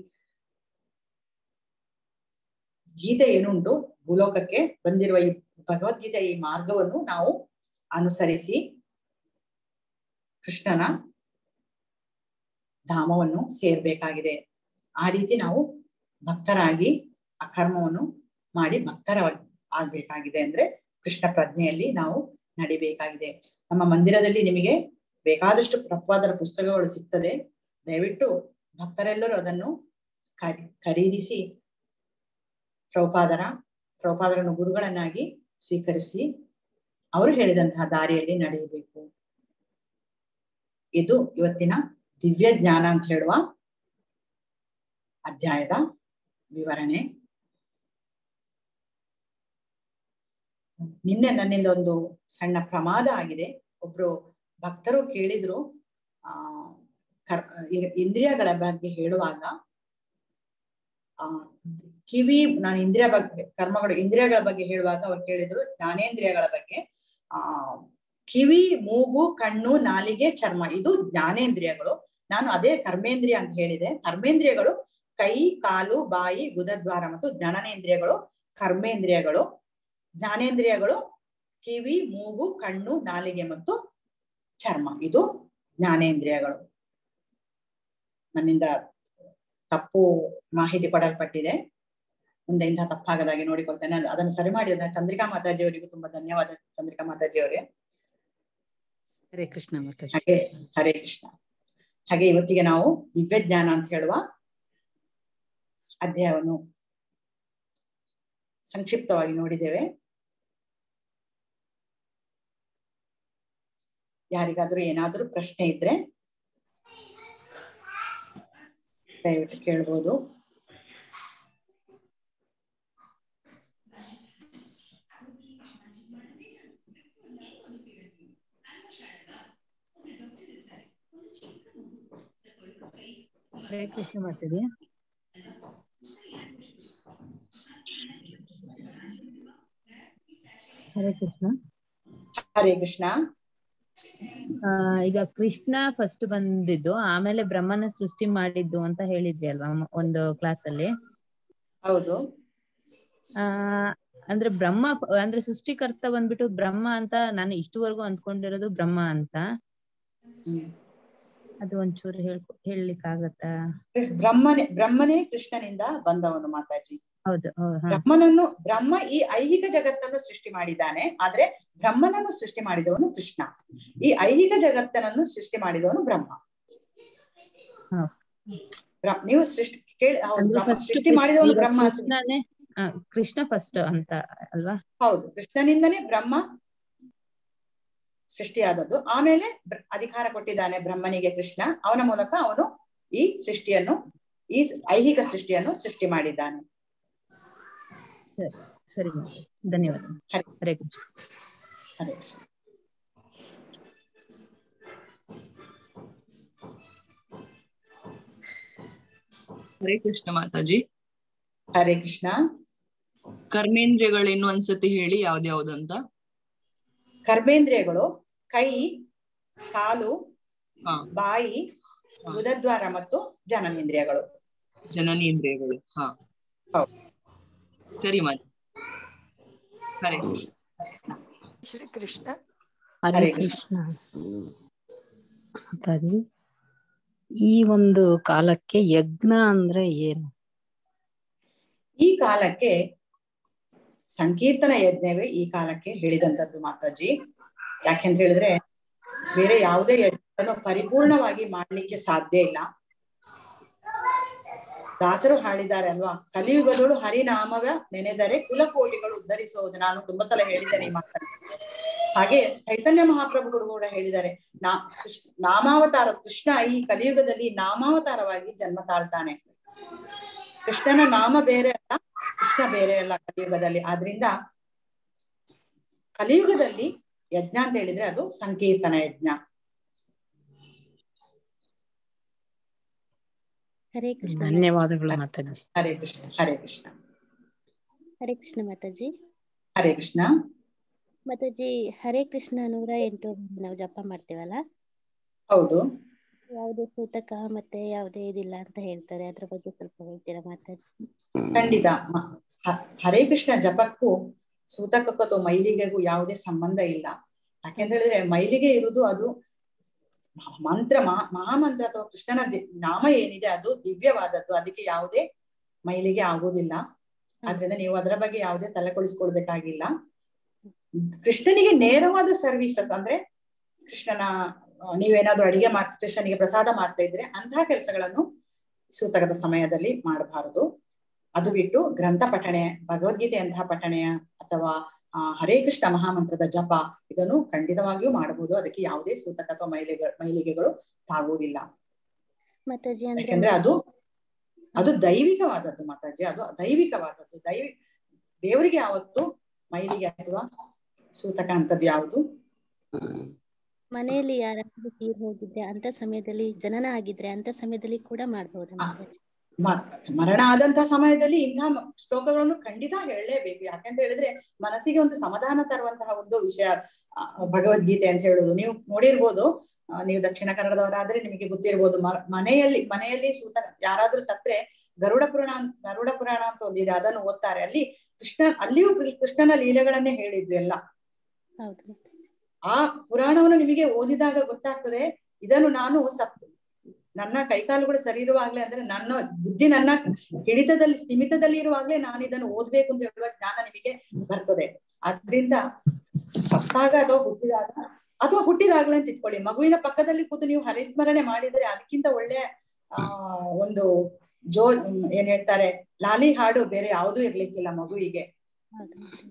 Speaker 1: ಗೀತೆ ಏನುಂಟು ಭೂಲೋಕಕ್ಕೆ ಬಂದಿರುವ ಈ ಭಗವದ್ಗೀತೆ ಈ ಮಾರ್ಗವನ್ನು ನಾವು ಅನುಸರಿಸಿ ಕೃಷ್ಣನ ಧಾಮವನ್ನು ಸೇರ್ಬೇಕಾಗಿದೆ ಆ ರೀತಿ ನಾವು ಭಕ್ತರಾಗಿ ಆ ಕರ್ಮವನ್ನು ಮಾಡಿ ಭಕ್ತರ ಆಗ್ಬೇಕಾಗಿದೆ ಅಂದ್ರೆ ಕೃಷ್ಣ ಪ್ರಜ್ಞೆಯಲ್ಲಿ ನಾವು ನಡಿಬೇಕಾಗಿದೆ ನಮ್ಮ ಮಂದಿರದಲ್ಲಿ ನಿಮಗೆ ಬೇಕಾದಷ್ಟು ಪ್ರಭುಪಾದರ ಪುಸ್ತಕಗಳು ಸಿಗ್ತದೆ ದಯವಿಟ್ಟು ಭಕ್ತರೆಲ್ಲರೂ ಅದನ್ನು ಖರೀ- ಖರೀದಿಸಿ ಪ್ರಭುಪಾದರ ಪ್ರಭುಪಾದರನ್ನು ಗುರುಗಳನ್ನಾಗಿ ಸ್ವೀಕರಿಸಿ ಅವರು ಹೇಳಿದಂತಹ ದಾರಿಯಲ್ಲಿ ನಡೆಯಬೇಕು ಇದು ಇವತ್ತಿನ ದಿವ್ಯ ಜ್ಞಾನ ಅಂತ ಹೇಳುವ ಅಧ್ಯಾಯದ ವಿವರಣೆ ನಿನ್ನೆ ನನ್ನಿಂದ ಒಂದು ಸಣ್ಣ ಪ್ರಮಾದ ಆಗಿದೆ ಒಬ್ರು ಭಕ್ತರು ಕೇಳಿದ್ರು ಆ ಕರ್ ಇ- ಇಂದ್ರಿಯಗಳ ಬಗ್ಗೆ ಹೇಳುವಾಗ ಆ ಕಿವಿ ನಾನು ಇಂದ್ರಿಯ ಬಗ್ಗೆ ಕರ್ಮಗಳು ಇಂದ್ರಿಯಗಳ ಬಗ್ಗೆ ಹೇಳುವಾಗ ಅವ್ರು ಕೇಳಿದ್ರು ಜ್ಞಾನೇಂದ್ರಿಯಗಳ ಬಗ್ಗೆ ಆ ಕಿವಿ ಮೂಗು ಕಣ್ಣು ನಾಲಿಗೆ ಚರ್ಮ ಇದು ಜ್ಞಾನೇಂದ್ರಿಯಗಳು ನಾನು ಅದೇ ಕರ್ಮೇಂದ್ರಿಯ ಅಂತ ಹೇಳಿದೆ ಕರ್ಮೇಂದ್ರಿಯಗಳು ಕೈ ಕಾಲು ಬಾಯಿ ಗುದದ್ವಾರ ಮತ್ತು ಜ್ಞಾನೇಂದ್ರಿಯಗಳು ಕರ್ಮೇಂದ್ರಿಯಗಳು ಜ್ಞಾನೇಂದ್ರಿಯಗಳು ಕಿವಿ ಮೂಗು ಕಣ್ಣು ನಾಲಿಗೆ ಮತ್ತು ಚರ್ಮ ಇದು ಜ್ಞಾನೇಂದ್ರಿಯಗಳು ನನ್ನಿಂದ ತಪ್ಪು ಮಾಹಿತಿ ಕೊಡಲ್ಪಟ್ಟಿದೆ ಮುಂದೆ ಇಂತಹ ತಪ್ಪಾಗದಾಗೆ ನೋಡಿಕೊಳ್ತೇನೆ ಅದ್- ಅದನ್ನು ಸರಿ ಮಾಡಿದ ಚಂದ್ರಿಕಾ ಮಾತಾಜಿ ಅವರಿಗೂ ತುಂಬಾ ಧನ್ಯವಾದ ಚಂದ್ರಿಕಾ ಮಾತಾಜಿ ಅವರೇ
Speaker 2: ಹರೇ ಕೃಷ್ಣ ಮಾತಾಜಿ
Speaker 1: ಹಾಗೆ ಹರೇ ಕೃಷ್ಣ ಹಾಗೆ ಇವತ್ತಿಗೆ ನಾವು ದಿವ್ಯ ಜ್ಞಾನ ಅಂತ ಹೇಳುವ ಅಧ್ಯಾಯವನ್ನು ಸಂಕ್ಷಿಪ್ತವಾಗಿ ನೋಡಿದ್ದೇವೆ ಯಾರಿಗಾದ್ರೂ ಏನಾದ್ರೂ ಪ್ರಶ್ನೆ ಇದ್ರೆ ದಯವಿಟ್ಟು ಕೇಳ್ಬೋದು
Speaker 2: ಹರೇ ಕೃಷ್ಣ ಮಾತಾಡಿ ಹರೇ ಕೃಷ್ಣ
Speaker 1: ಹರೇ ಕೃಷ್ಣ
Speaker 2: ಆ, ಈಗ ಕೃಷ್ಣ ಫಸ್ಟ್ ಬಂದಿದ್ದು ಆಮೇಲೆ ಬ್ರಹ್ಮನ ಸೃಷ್ಟಿ ಮಾಡಿದ್ದು ಅಂತ ಹೇಳಿದ್ರಿ ಅಲ್ವಾ ಮ- ಒಂದು ಕ್ಲಾಸ್ ಅಲ್ಲಿ
Speaker 1: ಹೌದು
Speaker 2: ಆ ಅಂದ್ರೆ ಬ್ರಹ್ಮ ಪ- ಅಂದ್ರೆ ಸೃಷ್ಟಿಕರ್ತ ಬಂದ್ಬಿಟ್ಟು ಬ್ರಹ್ಮ ಅಂತ ನಾನು ಇಷ್ಟುವರೆಗೂ ಅಂದ್ಕೊಂಡಿರೋದು ಬ್ರಹ್ಮ ಅಂತ
Speaker 1: ಹ್ಮ್.
Speaker 2: ಅದು ಒಂಚೂರು ಹೇಳ್ ಹೇಳಲಿಕ್ಕಾಗತ್ತಾ
Speaker 1: ಬ್ರಹ್ಮನೇ ಬ್ರಹ್ಮನೇ ಕೃಷ್ಣನಿಂದ ಬಂದವನು ಮಾತಾಜಿ
Speaker 2: ಹೌದು ಹೌದು ಹಾ
Speaker 1: ಬ್ರಹ್ಮನನ್ನು ಬ್ರಹ್ಮ ಈ ಐಹಿಕ ಜಗತ್ತನ್ನು ಸೃಷ್ಟಿ ಮಾಡಿದ್ದಾನೆ ಆದ್ರೆ ಬ್ರಹ್ಮನನ್ನು ಸೃಷ್ಟಿ ಮಾಡಿದವನು ಕೃಷ್ಣ ಈ ಐಹಿಕ ಜಗತ್ತನ್ನು ಸೃಷ್ಟಿ ಮಾಡಿದವನು ಬ್ರಹ್ಮ
Speaker 2: ಹಾ.
Speaker 1: ಬ್ರ- ನೀವು ಸೃಷ್ಟಿ ಕೇಳಿ ಹೌದು
Speaker 2: ಅಂದ್ರೆ
Speaker 1: ಬ್ರಹ್ಮ
Speaker 2: first
Speaker 1: ಸೃಷ್ಟಿ ಮಾಡಿದವನು
Speaker 2: ಈಗ
Speaker 1: ಬ್ರಹ್ಮ ಅಂತ-
Speaker 2: ಕೃಷ್ಣನೇ ಆ, ಕೃಷ್ಣ ಫಸ್ಟ್ ಅಂತ ಅಲ್ವಾ
Speaker 1: ಹೌದು ಕೃಷ್ಣನಿಂದನೇ ಬ್ರಹ್ಮ ಸೃಷ್ಟಿಯಾದದ್ದು ಆಮೇಲೆ ಬ್ರ- ಅಧಿಕಾರ ಕೊಟ್ಟಿದ್ದಾನೆ ಬ್ರಹ್ಮನಿಗೆ ಕೃಷ್ಣ ಅವನ ಮೂಲಕ ಅವನು ಈ ಸೃಷ್ಟಿಯನ್ನು ಈ ಸ್- ಐಹಿಕ ಸೃಷ್ಟಿಯನ್ನು ಸೃಷ್ಟಿ ಮಾಡಿದ್ದಾನೆ
Speaker 2: ಸರಿ ಸರಿ ಮಾತಾಡಿ. ಧನ್ಯವಾದ
Speaker 1: ಹರೇ.
Speaker 2: ಹರೇ ಕೃಷ್ಣ
Speaker 1: ಹರೇ ಕೃಷ್ಣ
Speaker 3: ಹರೇ ಕೃಷ್ಣ ಮಾತಾಜಿ
Speaker 1: ಹರೇ ಕೃಷ್ಣ
Speaker 3: ಕರ್ಮೇಂದ್ರಿಯಗಳೇನು ಅನ್ಸತಿ ಹೇಳಿ ಯಾವ್ದ್ಯಾವ್ದಂತ
Speaker 1: ಕರ್ಮೇಂದ್ರಿಯಗಳು ಕೈ ಕಾಲು
Speaker 3: ಹಾ
Speaker 1: ಬಾಯಿ ಗುದದ್ವಾರ ಮತ್ತು ಜನನೇಂದ್ರಿಯಗಳು
Speaker 3: ಜನನೇಂದ್ರಿಯಗಳು ಹಾ
Speaker 1: ಹೌದು.
Speaker 3: ಸರಿ ಮಾತಾಜಿ ಹರೇ ಕೃಷ್ಣ
Speaker 4: ಶ್ರೀ ಕೃಷ್ಣ
Speaker 1: ಹರೇ
Speaker 5: ಹರೇ
Speaker 1: ಕೃಷ್ಣ.
Speaker 5: ಕೃಷ್ಣ ಮಾತಾಜಿ ಈ ಒಂದು ಕಾಲಕ್ಕೆ ಯಜ್ಞ ಅಂದ್ರೆ ಏನು
Speaker 1: ಈ ಕಾಲಕ್ಕೆ ಸಂಕೀರ್ತನ ಯಜ್ಞವೇ ಈ ಕಾಲಕ್ಕೆ ಹೇಳಿದಂತದ್ದು ಮಾತಾಜಿ ಯಾಕೆಂತ ಹೇಳಿದ್ರೆ ಬೇರೆ ಯಾವುದೇ ಯಜ್ಞವನ್ನು ಪರಿಪೂರ್ಣವಾಗಿ ಮಾಡ್ಲಿಕ್ಕೆ ಸಾಧ್ಯ ಇಲ್ಲ ದಾಸರು ಹಾಡಿದ್ದಾರೆ ಅಲ್ವಾ ಕಲಿಯುಗದಳು ಹರಿನಾಮವ ನೆನೆದರೆ ಕುಲಕೋಟಿಗಳು ಉದ್ಧರಿಸುವುದು ನಾನು ತುಂಬಾ ಸಲ ಹೇಳಿದ್ದೇನೆ ಈ ಮಾತನ್ನು ಹಾಗೆ ಚೈತನ್ಯ ಮಹಾಪ್ರಭುಗಳು ಕೂಡ ಹೇಳಿದ್ದಾರೆ ನಾ ಕೃಷ್ಣ ನಾಮಾವತಾರ ಕೃಷ್ಣ ಈ ಕಲಿಯುಗದಲ್ಲಿ ನಾಮಾವತಾರವಾಗಿ ಜನ್ಮ ತಾಳ್ತಾನೆ ಕೃಷ್ಣನ ನಾಮ ಬೇರೆ ಅಲ್ಲ ಕೃಷ್ಣ ಬೇರೆ ಅಲ್ಲ ಕಲಿಯುಗದಲ್ಲಿ ಆದ್ರಿಂದ ಕಲಿಯುಗದಲ್ಲಿ ಯಜ್ಞ ಅಂತ ಹೇಳಿದ್ರೆ ಅದು ಸಂಕೀರ್ತನ ಯಜ್ಞ
Speaker 6: ಹರೇ ಕೃಷ್ಣ
Speaker 5: ಧನ್ಯವಾದಗಳು ಮಾತಾಜಿ
Speaker 1: ಹರೇ ಕೃಷ್ಣ ಹರೇ ಕೃಷ್ಣ
Speaker 6: ಹರೇ ಕೃಷ್ಣ ಮಾತಾಜಿ
Speaker 1: ಹರೇ ಕೃಷ್ಣ
Speaker 6: ಮಾತಾಜಿ ಹರೇ ಕೃಷ್ಣ ನೂರ ಎಂಟು ನಾವು ಜಪ ಮಾಡ್ತೇವಲ್ಲ
Speaker 1: ಹೌದು
Speaker 6: ಯಾವುದೇ ಸೂತಕ ಮತ್ತೆ ಯಾವುದೇ ಇದಿಲ್ಲ ಅಂತ ಹೇಳ್ತಾರೆ ಅದ್ರ ಬಗ್ಗೆ ಸ್ವಲ್ಪ ಹೇಳ್ತೀರಾ ಮಾತಾಜಿ
Speaker 1: ಖಂಡಿತ ಮ- ಹ- ಹರೇ ಕೃಷ್ಣ ಜಪಕ್ಕೂ ಸೂತಕಕ್ಕೂ ಅಥವಾ ಮೈಲಿಗೆಗೂ ಯಾವುದೇ ಸಂಬಂಧ ಇಲ್ಲ ಯಾಕೆಂತ ಹೇಳಿದ್ರೆ ಮೈಲಿಗೆ ಇರುವುದು ಅದು ಮಂತ್ರ ಮಹಾ ಮಹಾಮಂತ್ರ ಅಥವಾ ಕೃಷ್ಣನ ದಿ- ನಾಮ ಏನಿದೆ ಅದು ದಿವ್ಯವಾದದ್ದು ಅದಕ್ಕೆ ಯಾವುದೇ ಮೈಲಿಗೆ ಆಗುವುದಿಲ್ಲ ಆದ್ರಿಂದ ನೀವು ಅದರ ಬಗ್ಗೆ ಯಾವುದೇ ತಲೆ ಕೊಡಿಸ್ಕೊಳ್ಬೇಕಾಗಿಲ್ಲ ಕೃಷ್ಣನಿಗೆ ನೇರವಾದ ಸರ್ವಿಸಸ್ ಅಂದ್ರೆ ಕೃಷ್ಣನ ಆ, ನೀವೇನಾದ್ರೂ ಅಡಿಗೆ ಮಾಡ್ ಕೃಷ್ಣನಿಗೆ ಪ್ರಸಾದ ಮಾಡ್ತಾ ಇದ್ರೆ ಅಂತಹ ಕೆಲಸಗಳನ್ನು ಸೂತಕದ ಸಮಯದಲ್ಲಿ ಮಾಡಬಾರದು ಅದು ಬಿಟ್ಟು ಗ್ರಂಥ ಪಠಣೆ ಭಗವದ್ಗೀತೆಯಂತಹ ಪಠಣೆ ಅಥವಾ ಆ, ಹರೇ ಕೃಷ್ಣ ಮಹಾಮಂತ್ರದ ಜಪ ಇದನ್ನು ಖಂಡಿತವಾಗಿಯೂ ಮಾಡಬಹುದು ಅದಕ್ಕೆ ಯಾವುದೇ ಸೂತಕ ಅಥವಾ ಮೈಲಿಗೆ ಮೈಲಿಗೆಗಳು ತಾಗುವುದಿಲ್ಲ
Speaker 6: ಮಾತಾಜಿ ಅಂದ್ರೆ
Speaker 1: ಯಾಕಂದ್ರೆ ಅದು ಅದು ದೈವಿಕವಾದದ್ದು ಮಾತಾಜಿ ಅದು ದೈವಿಕವಾದದ್ದು ದೈವಿ ದೇವರಿಗೆ ಯಾವತ್ತು ಮೈಲಿಗೆ ಅಥವಾ ಸೂತಕ ಅಂತದ್ದು ಯಾವುದು
Speaker 6: ಮನೆಯಲ್ಲಿ ಯಾರಾದ್ರೂ ತೀರ್ ಹೋಗಿದ್ರೆ ಅಂತ ಸಮಯದಲ್ಲಿ ಜನನ ಆಗಿದ್ರೆ ಅಂತ ಸಮಯದಲ್ಲಿ ಕೂಡ ಮಾಡ್ಬೋದಾ
Speaker 1: ಆ.
Speaker 6: ಮಾತಾಜಿ
Speaker 1: ಮ- ಮರಣ ಆದಂತಹ ಸಮಯದಲ್ಲಿ ಇಂತಹ ಮ- ಶ್ಲೋಕಗಳನ್ನು ಖಂಡಿತ ಹೇಳಲೇಬೇಕು ಯಾಕೆಂತ ಹೇಳಿದ್ರೆ ಮನಸ್ಸಿಗೆ ಒಂದು ಸಮಾಧಾನ ತರುವಂತಹ ಒಂದು ವಿಷಯ ಆ, ಭಗವದ್ಗೀತೆ ಅಂತ ಹೇಳುದು ನೀವು ನೋಡಿರ್ಬೋದು ಆ, ನೀವು ದಕ್ಷಿಣ ಕನ್ನಡದವರಾದ್ರೆ ನಿಮಗೆ ಗೊತ್ತಿರ್ಬೋದು ಮ- ಮನೆಯಲ್ಲಿ ಮನೆಯಲ್ಲಿ ಸೂತ ಯಾರಾದ್ರೂ ಸತ್ರೆ ಗರುಡ ಪುರಾಣ ಅಂತ- ಗರುಡ ಪುರಾಣ ಅಂತ ಒಂದಿದೆ ಅದನ್ನು ಓದ್ತಾರೆ ಅಲ್ಲಿ ಕೃಷ್ಣ ಅಲ್ಲಿಯೂ ಕೃ- ಕೃಷ್ಣನ ಲೀಲೆಗಳನ್ನೇ ಹೇಳಿದ್ವು ಎಲ್ಲ
Speaker 6: ಹೌದು ಮಾತಾಜಿ.
Speaker 1: ಆ ಪುರಾಣವನ್ನು ನಿಮಗೆ ಓದಿದಾಗ ಗೊತ್ತಾಗ್ತದೆ ಇದನ್ನು ನಾನು ಸಪ್ ನನ್ನ ಕೈಕಾಲುಗಳು ಸರಿ ಇರುವಾಗ್ಲೇ ಅಂದ್ರೆ ನನ್ನ ಬುದ್ಧಿ ನನ್ನ ಹಿಡಿತದಲ್ಲಿ ಸ್ಥಿಮಿತದಲ್ಲಿ ಇರುವಾಗ್ಲೇ ನಾನು ಇದನ್ನು ಓದ್ಬೇಕು ಅಂತ ಹೇಳುವ ಜ್ಞಾನ ನಿಮಗೆ ಬರ್ತದೆ ಆದ್ರಿಂದ ಸತ್ತಾಗ ಅಥವಾ ಹುಟ್ಟಿದಾಗ ಅಥವಾ ಹುಟ್ಟಿದಾಗ್ಲೇ ಅಂತ ಇಟ್ಕೊಳ್ಳಿ ಮಗುವಿನ ಪಕ್ಕದಲ್ಲಿ ಕೂತು ನೀವು ಹರಿಸ್ಮರಣೆ ಮಾಡಿದ್ರೆ ಅದಕ್ಕಿಂತ ಒಳ್ಳೆ ಆ ಒಂದು ಜೋ ಏನ್ ಹೇಳ್ತಾರೆ ಲಾಲಿ ಹಾಡು ಬೇರೆ ಯಾವುದೂ ಇರ್ಲಿಕ್ಕಿಲ್ಲ ಮಗುವಿಗೆ
Speaker 6: ಹೌದು ಮಾತಾಜಿ.